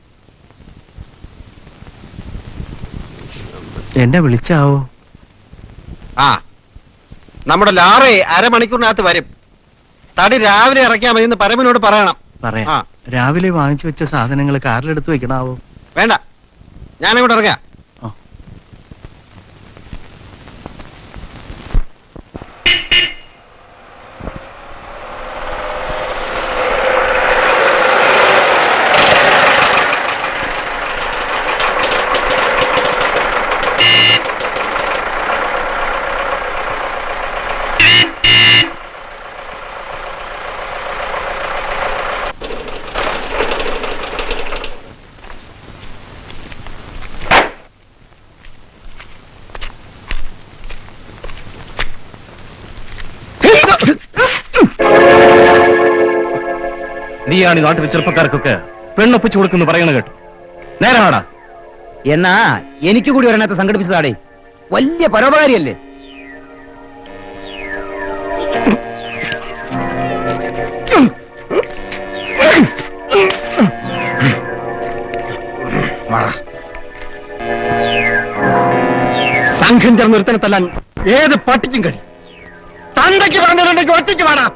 എന്നെ വിളിച്ചാവോ ആ നമ്മുടെ ലാറി അരമണിക്കൂറിനകത്ത് വരും തടി രാവിലെ ഇറക്കിയാൽ മതി എന്ന് പരമനോട് പറയണം പറയാം ആ രാവിലെ വാങ്ങിച്ചു വെച്ച സാധനങ്ങൾ കാറിലെടുത്ത് വെക്കണാവോ വേണ്ട ഞാനങ്ങോട്ട് ഇറങ്ങാം നീയാണ് ഈ നാട്ടിലെ ചെറുപ്പക്കാർക്കൊക്കെ പെണ്ണൊപ്പിച്ചു കൊടുക്കുന്നു പറയണ കേട്ടു നേരമാടാ എന്നാ എനിക്ക് കൂടി ഒരെണ്ണത്തെ സംഘടിപ്പിച്ചതാടേ വലിയ പരോപകാരിയല്ലേ സംഘം ചേർന്ന് ഒരുത്തനെ തല്ലാൻ ഏത് പട്ടിക്കും കഴിയും തണ്ടയ്ക്ക് പറഞ്ഞിട്ടുണ്ടെങ്കിൽ ഒറ്റയ്ക്ക് വേണം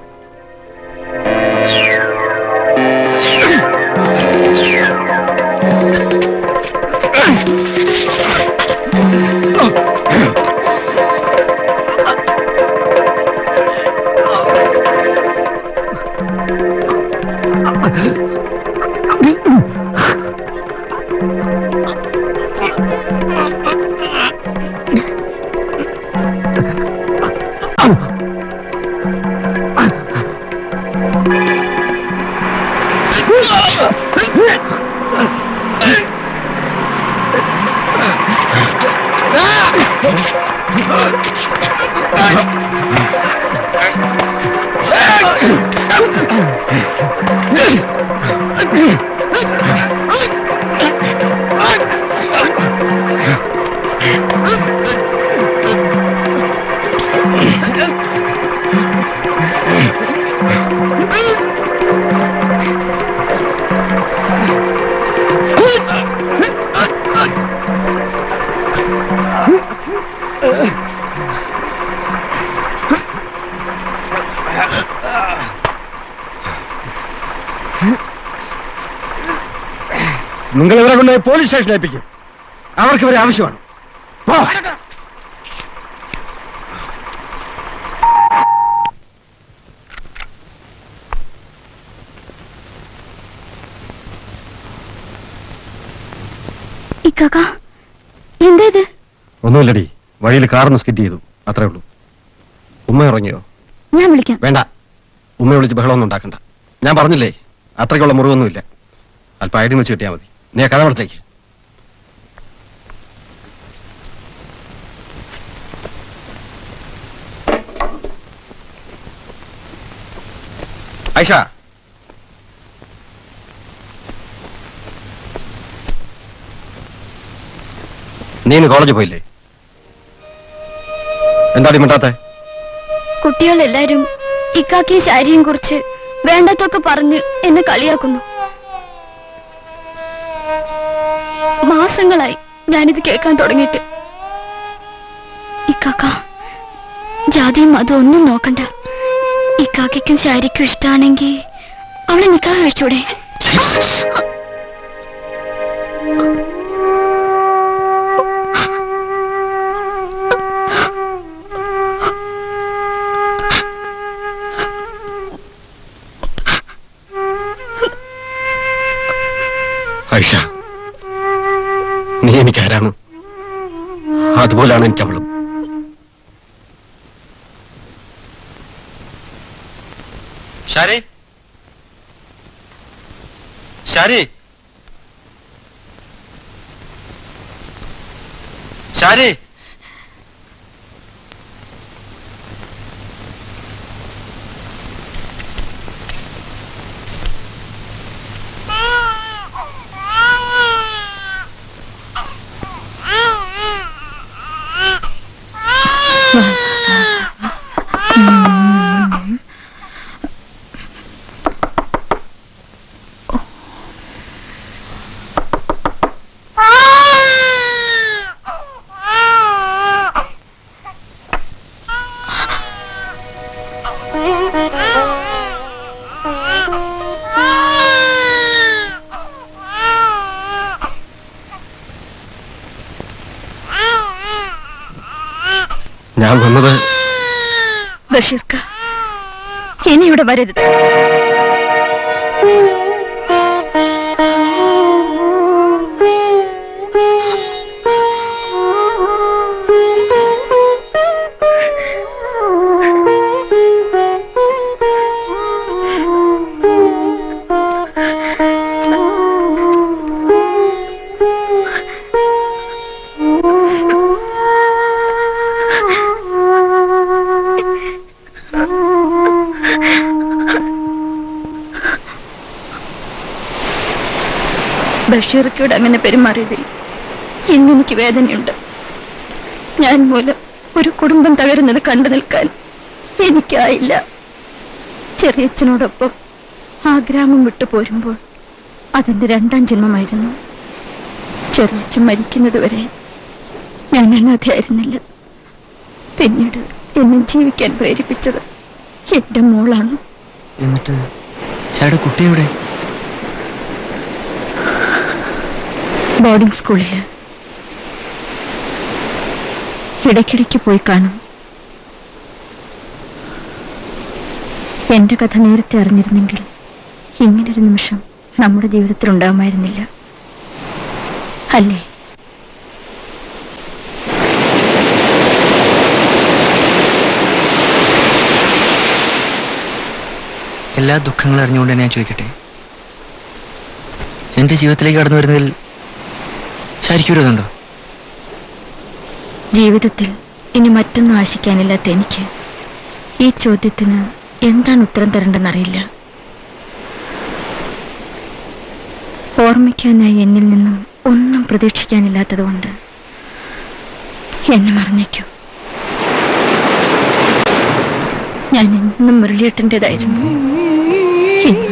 നിങ്ങൾ ഇവരെ കൊണ്ടുപോയി പോലീസ് സ്റ്റേഷനിൽ ഏൽപ്പിക്കും അവർക്ക് ഇവരെ ആവശ്യമാണ് പോ. ഇക്കാക്ക എന്താ ഇത് ഒന്നുമില്ലടി വഴിയിൽ കാറൊന്ന് സ്കിറ്റ് ചെയ്തു അത്രേ ഉള്ളൂ ഉമ്മ ഇറങ്ങിയോ ഞാൻ വിളിക്കാം വേണ്ട ഉമ്മയെ വിളിച്ച് ബഹളമൊന്നും ഉണ്ടാക്കണ്ട ഞാൻ പറഞ്ഞില്ലേ അത്രയ്ക്കുള്ള മുറിവൊന്നുമില്ല അല്പം ഐഡിയ വെച്ച് കിട്ടിയാൽ മതി നീ ആ കഥ പഠിച്ചേക്ക് ഐഷ നീ ഇന്ന് കോളേജിൽ പോയില്ലേ എന്താടി മിണ്ടാത്തെ കുട്ടികളെല്ലാരും ഇക്കാക്കിയും ശാരിയും കുറിച്ച് വേണ്ടത്തൊക്കെ പറഞ്ഞ് എന്നെ കളിയാക്കുന്നു മാസങ്ങളായി ഞാനിത് കേൾക്കാൻ തുടങ്ങിയിട്ട് ഇക്കാക്ക ജാതിയും മതം ഒന്നും നോക്കണ്ട ഇക്കാക്കും ശാരിക്കും ഇഷ്ടാണെങ്കിൽ അവളെ നിക്കാ കഴിച്ചൂടെ ഐഷ നീ എനിക്കാരാണ് അതുപോലാണ് എനിക്ക് അവളും ശാരി ശാരി ശാരി ഞാൻ വന്നത് ബഷീർക്ക ഇനി ഇവിടെ വരരുത് ബഷീർക്കയോട് അങ്ങനെ പെരുമാറിയതിൽ ഇന്നെനിക്ക് വേദനയുണ്ട് ഞാൻ മൂലം ഒരു കുടുംബം തകരുന്നത് കണ്ടു നിൽക്കാൻ എനിക്കായില്ല ചെറിയച്ഛനോടൊപ്പം ആ ഗ്രാമം വിട്ടു പോരുമ്പോൾ അതെന്റെ രണ്ടാം ജന്മമായിരുന്നു ചെറിയച്ഛൻ മരിക്കുന്നത് വരെ ഞാൻ അനാഥയായിരുന്നില്ല പിന്നീട് എന്നെ ജീവിക്കാൻ പ്രേരിപ്പിച്ചത് എന്റെ മോളാണ് എന്നിട്ട് ചേട്ടാ കുട്ടിയുടെ ബോർഡിംഗ് സ്കൂളില് ഇടയ്ക്കിടയ്ക്ക് പോയി കാണും എന്റെ കഥ നേരത്തെ അറിഞ്ഞിരുന്നെങ്കിൽ ഇങ്ങനൊരു നിമിഷം നമ്മുടെ ജീവിതത്തിൽ ഉണ്ടാകുമായിരുന്നില്ല അല്ലേ എല്ലാ ദുഃഖങ്ങളും അറിഞ്ഞുകൊണ്ട് തന്നെ ഞാൻ ചോദിക്കട്ടെ എന്റെ ജീവിതത്തിലേക്ക് കടന്നു വരുന്നതിൽ ശരിക്കും ഒരു ഇതുണ്ടോ ജീവിതത്തിൽ ഇനി മറ്റൊന്നും ആശിക്കാനില്ലാത്ത എനിക്ക് ഈ ചോദ്യത്തിന് എന്താണ് ഉത്തരം തരേണ്ടെന്നറിയില്ല ഓർമ്മിക്കാനായി എന്നിൽ നിന്നും ഒന്നും പ്രതീക്ഷിക്കാനില്ലാത്തതുകൊണ്ട് എന്നെ മറന്നേക്കൂ ഞാൻ എന്നും മുരളിയേട്ടൻ്റെതായിരുന്നു ഇന്ന്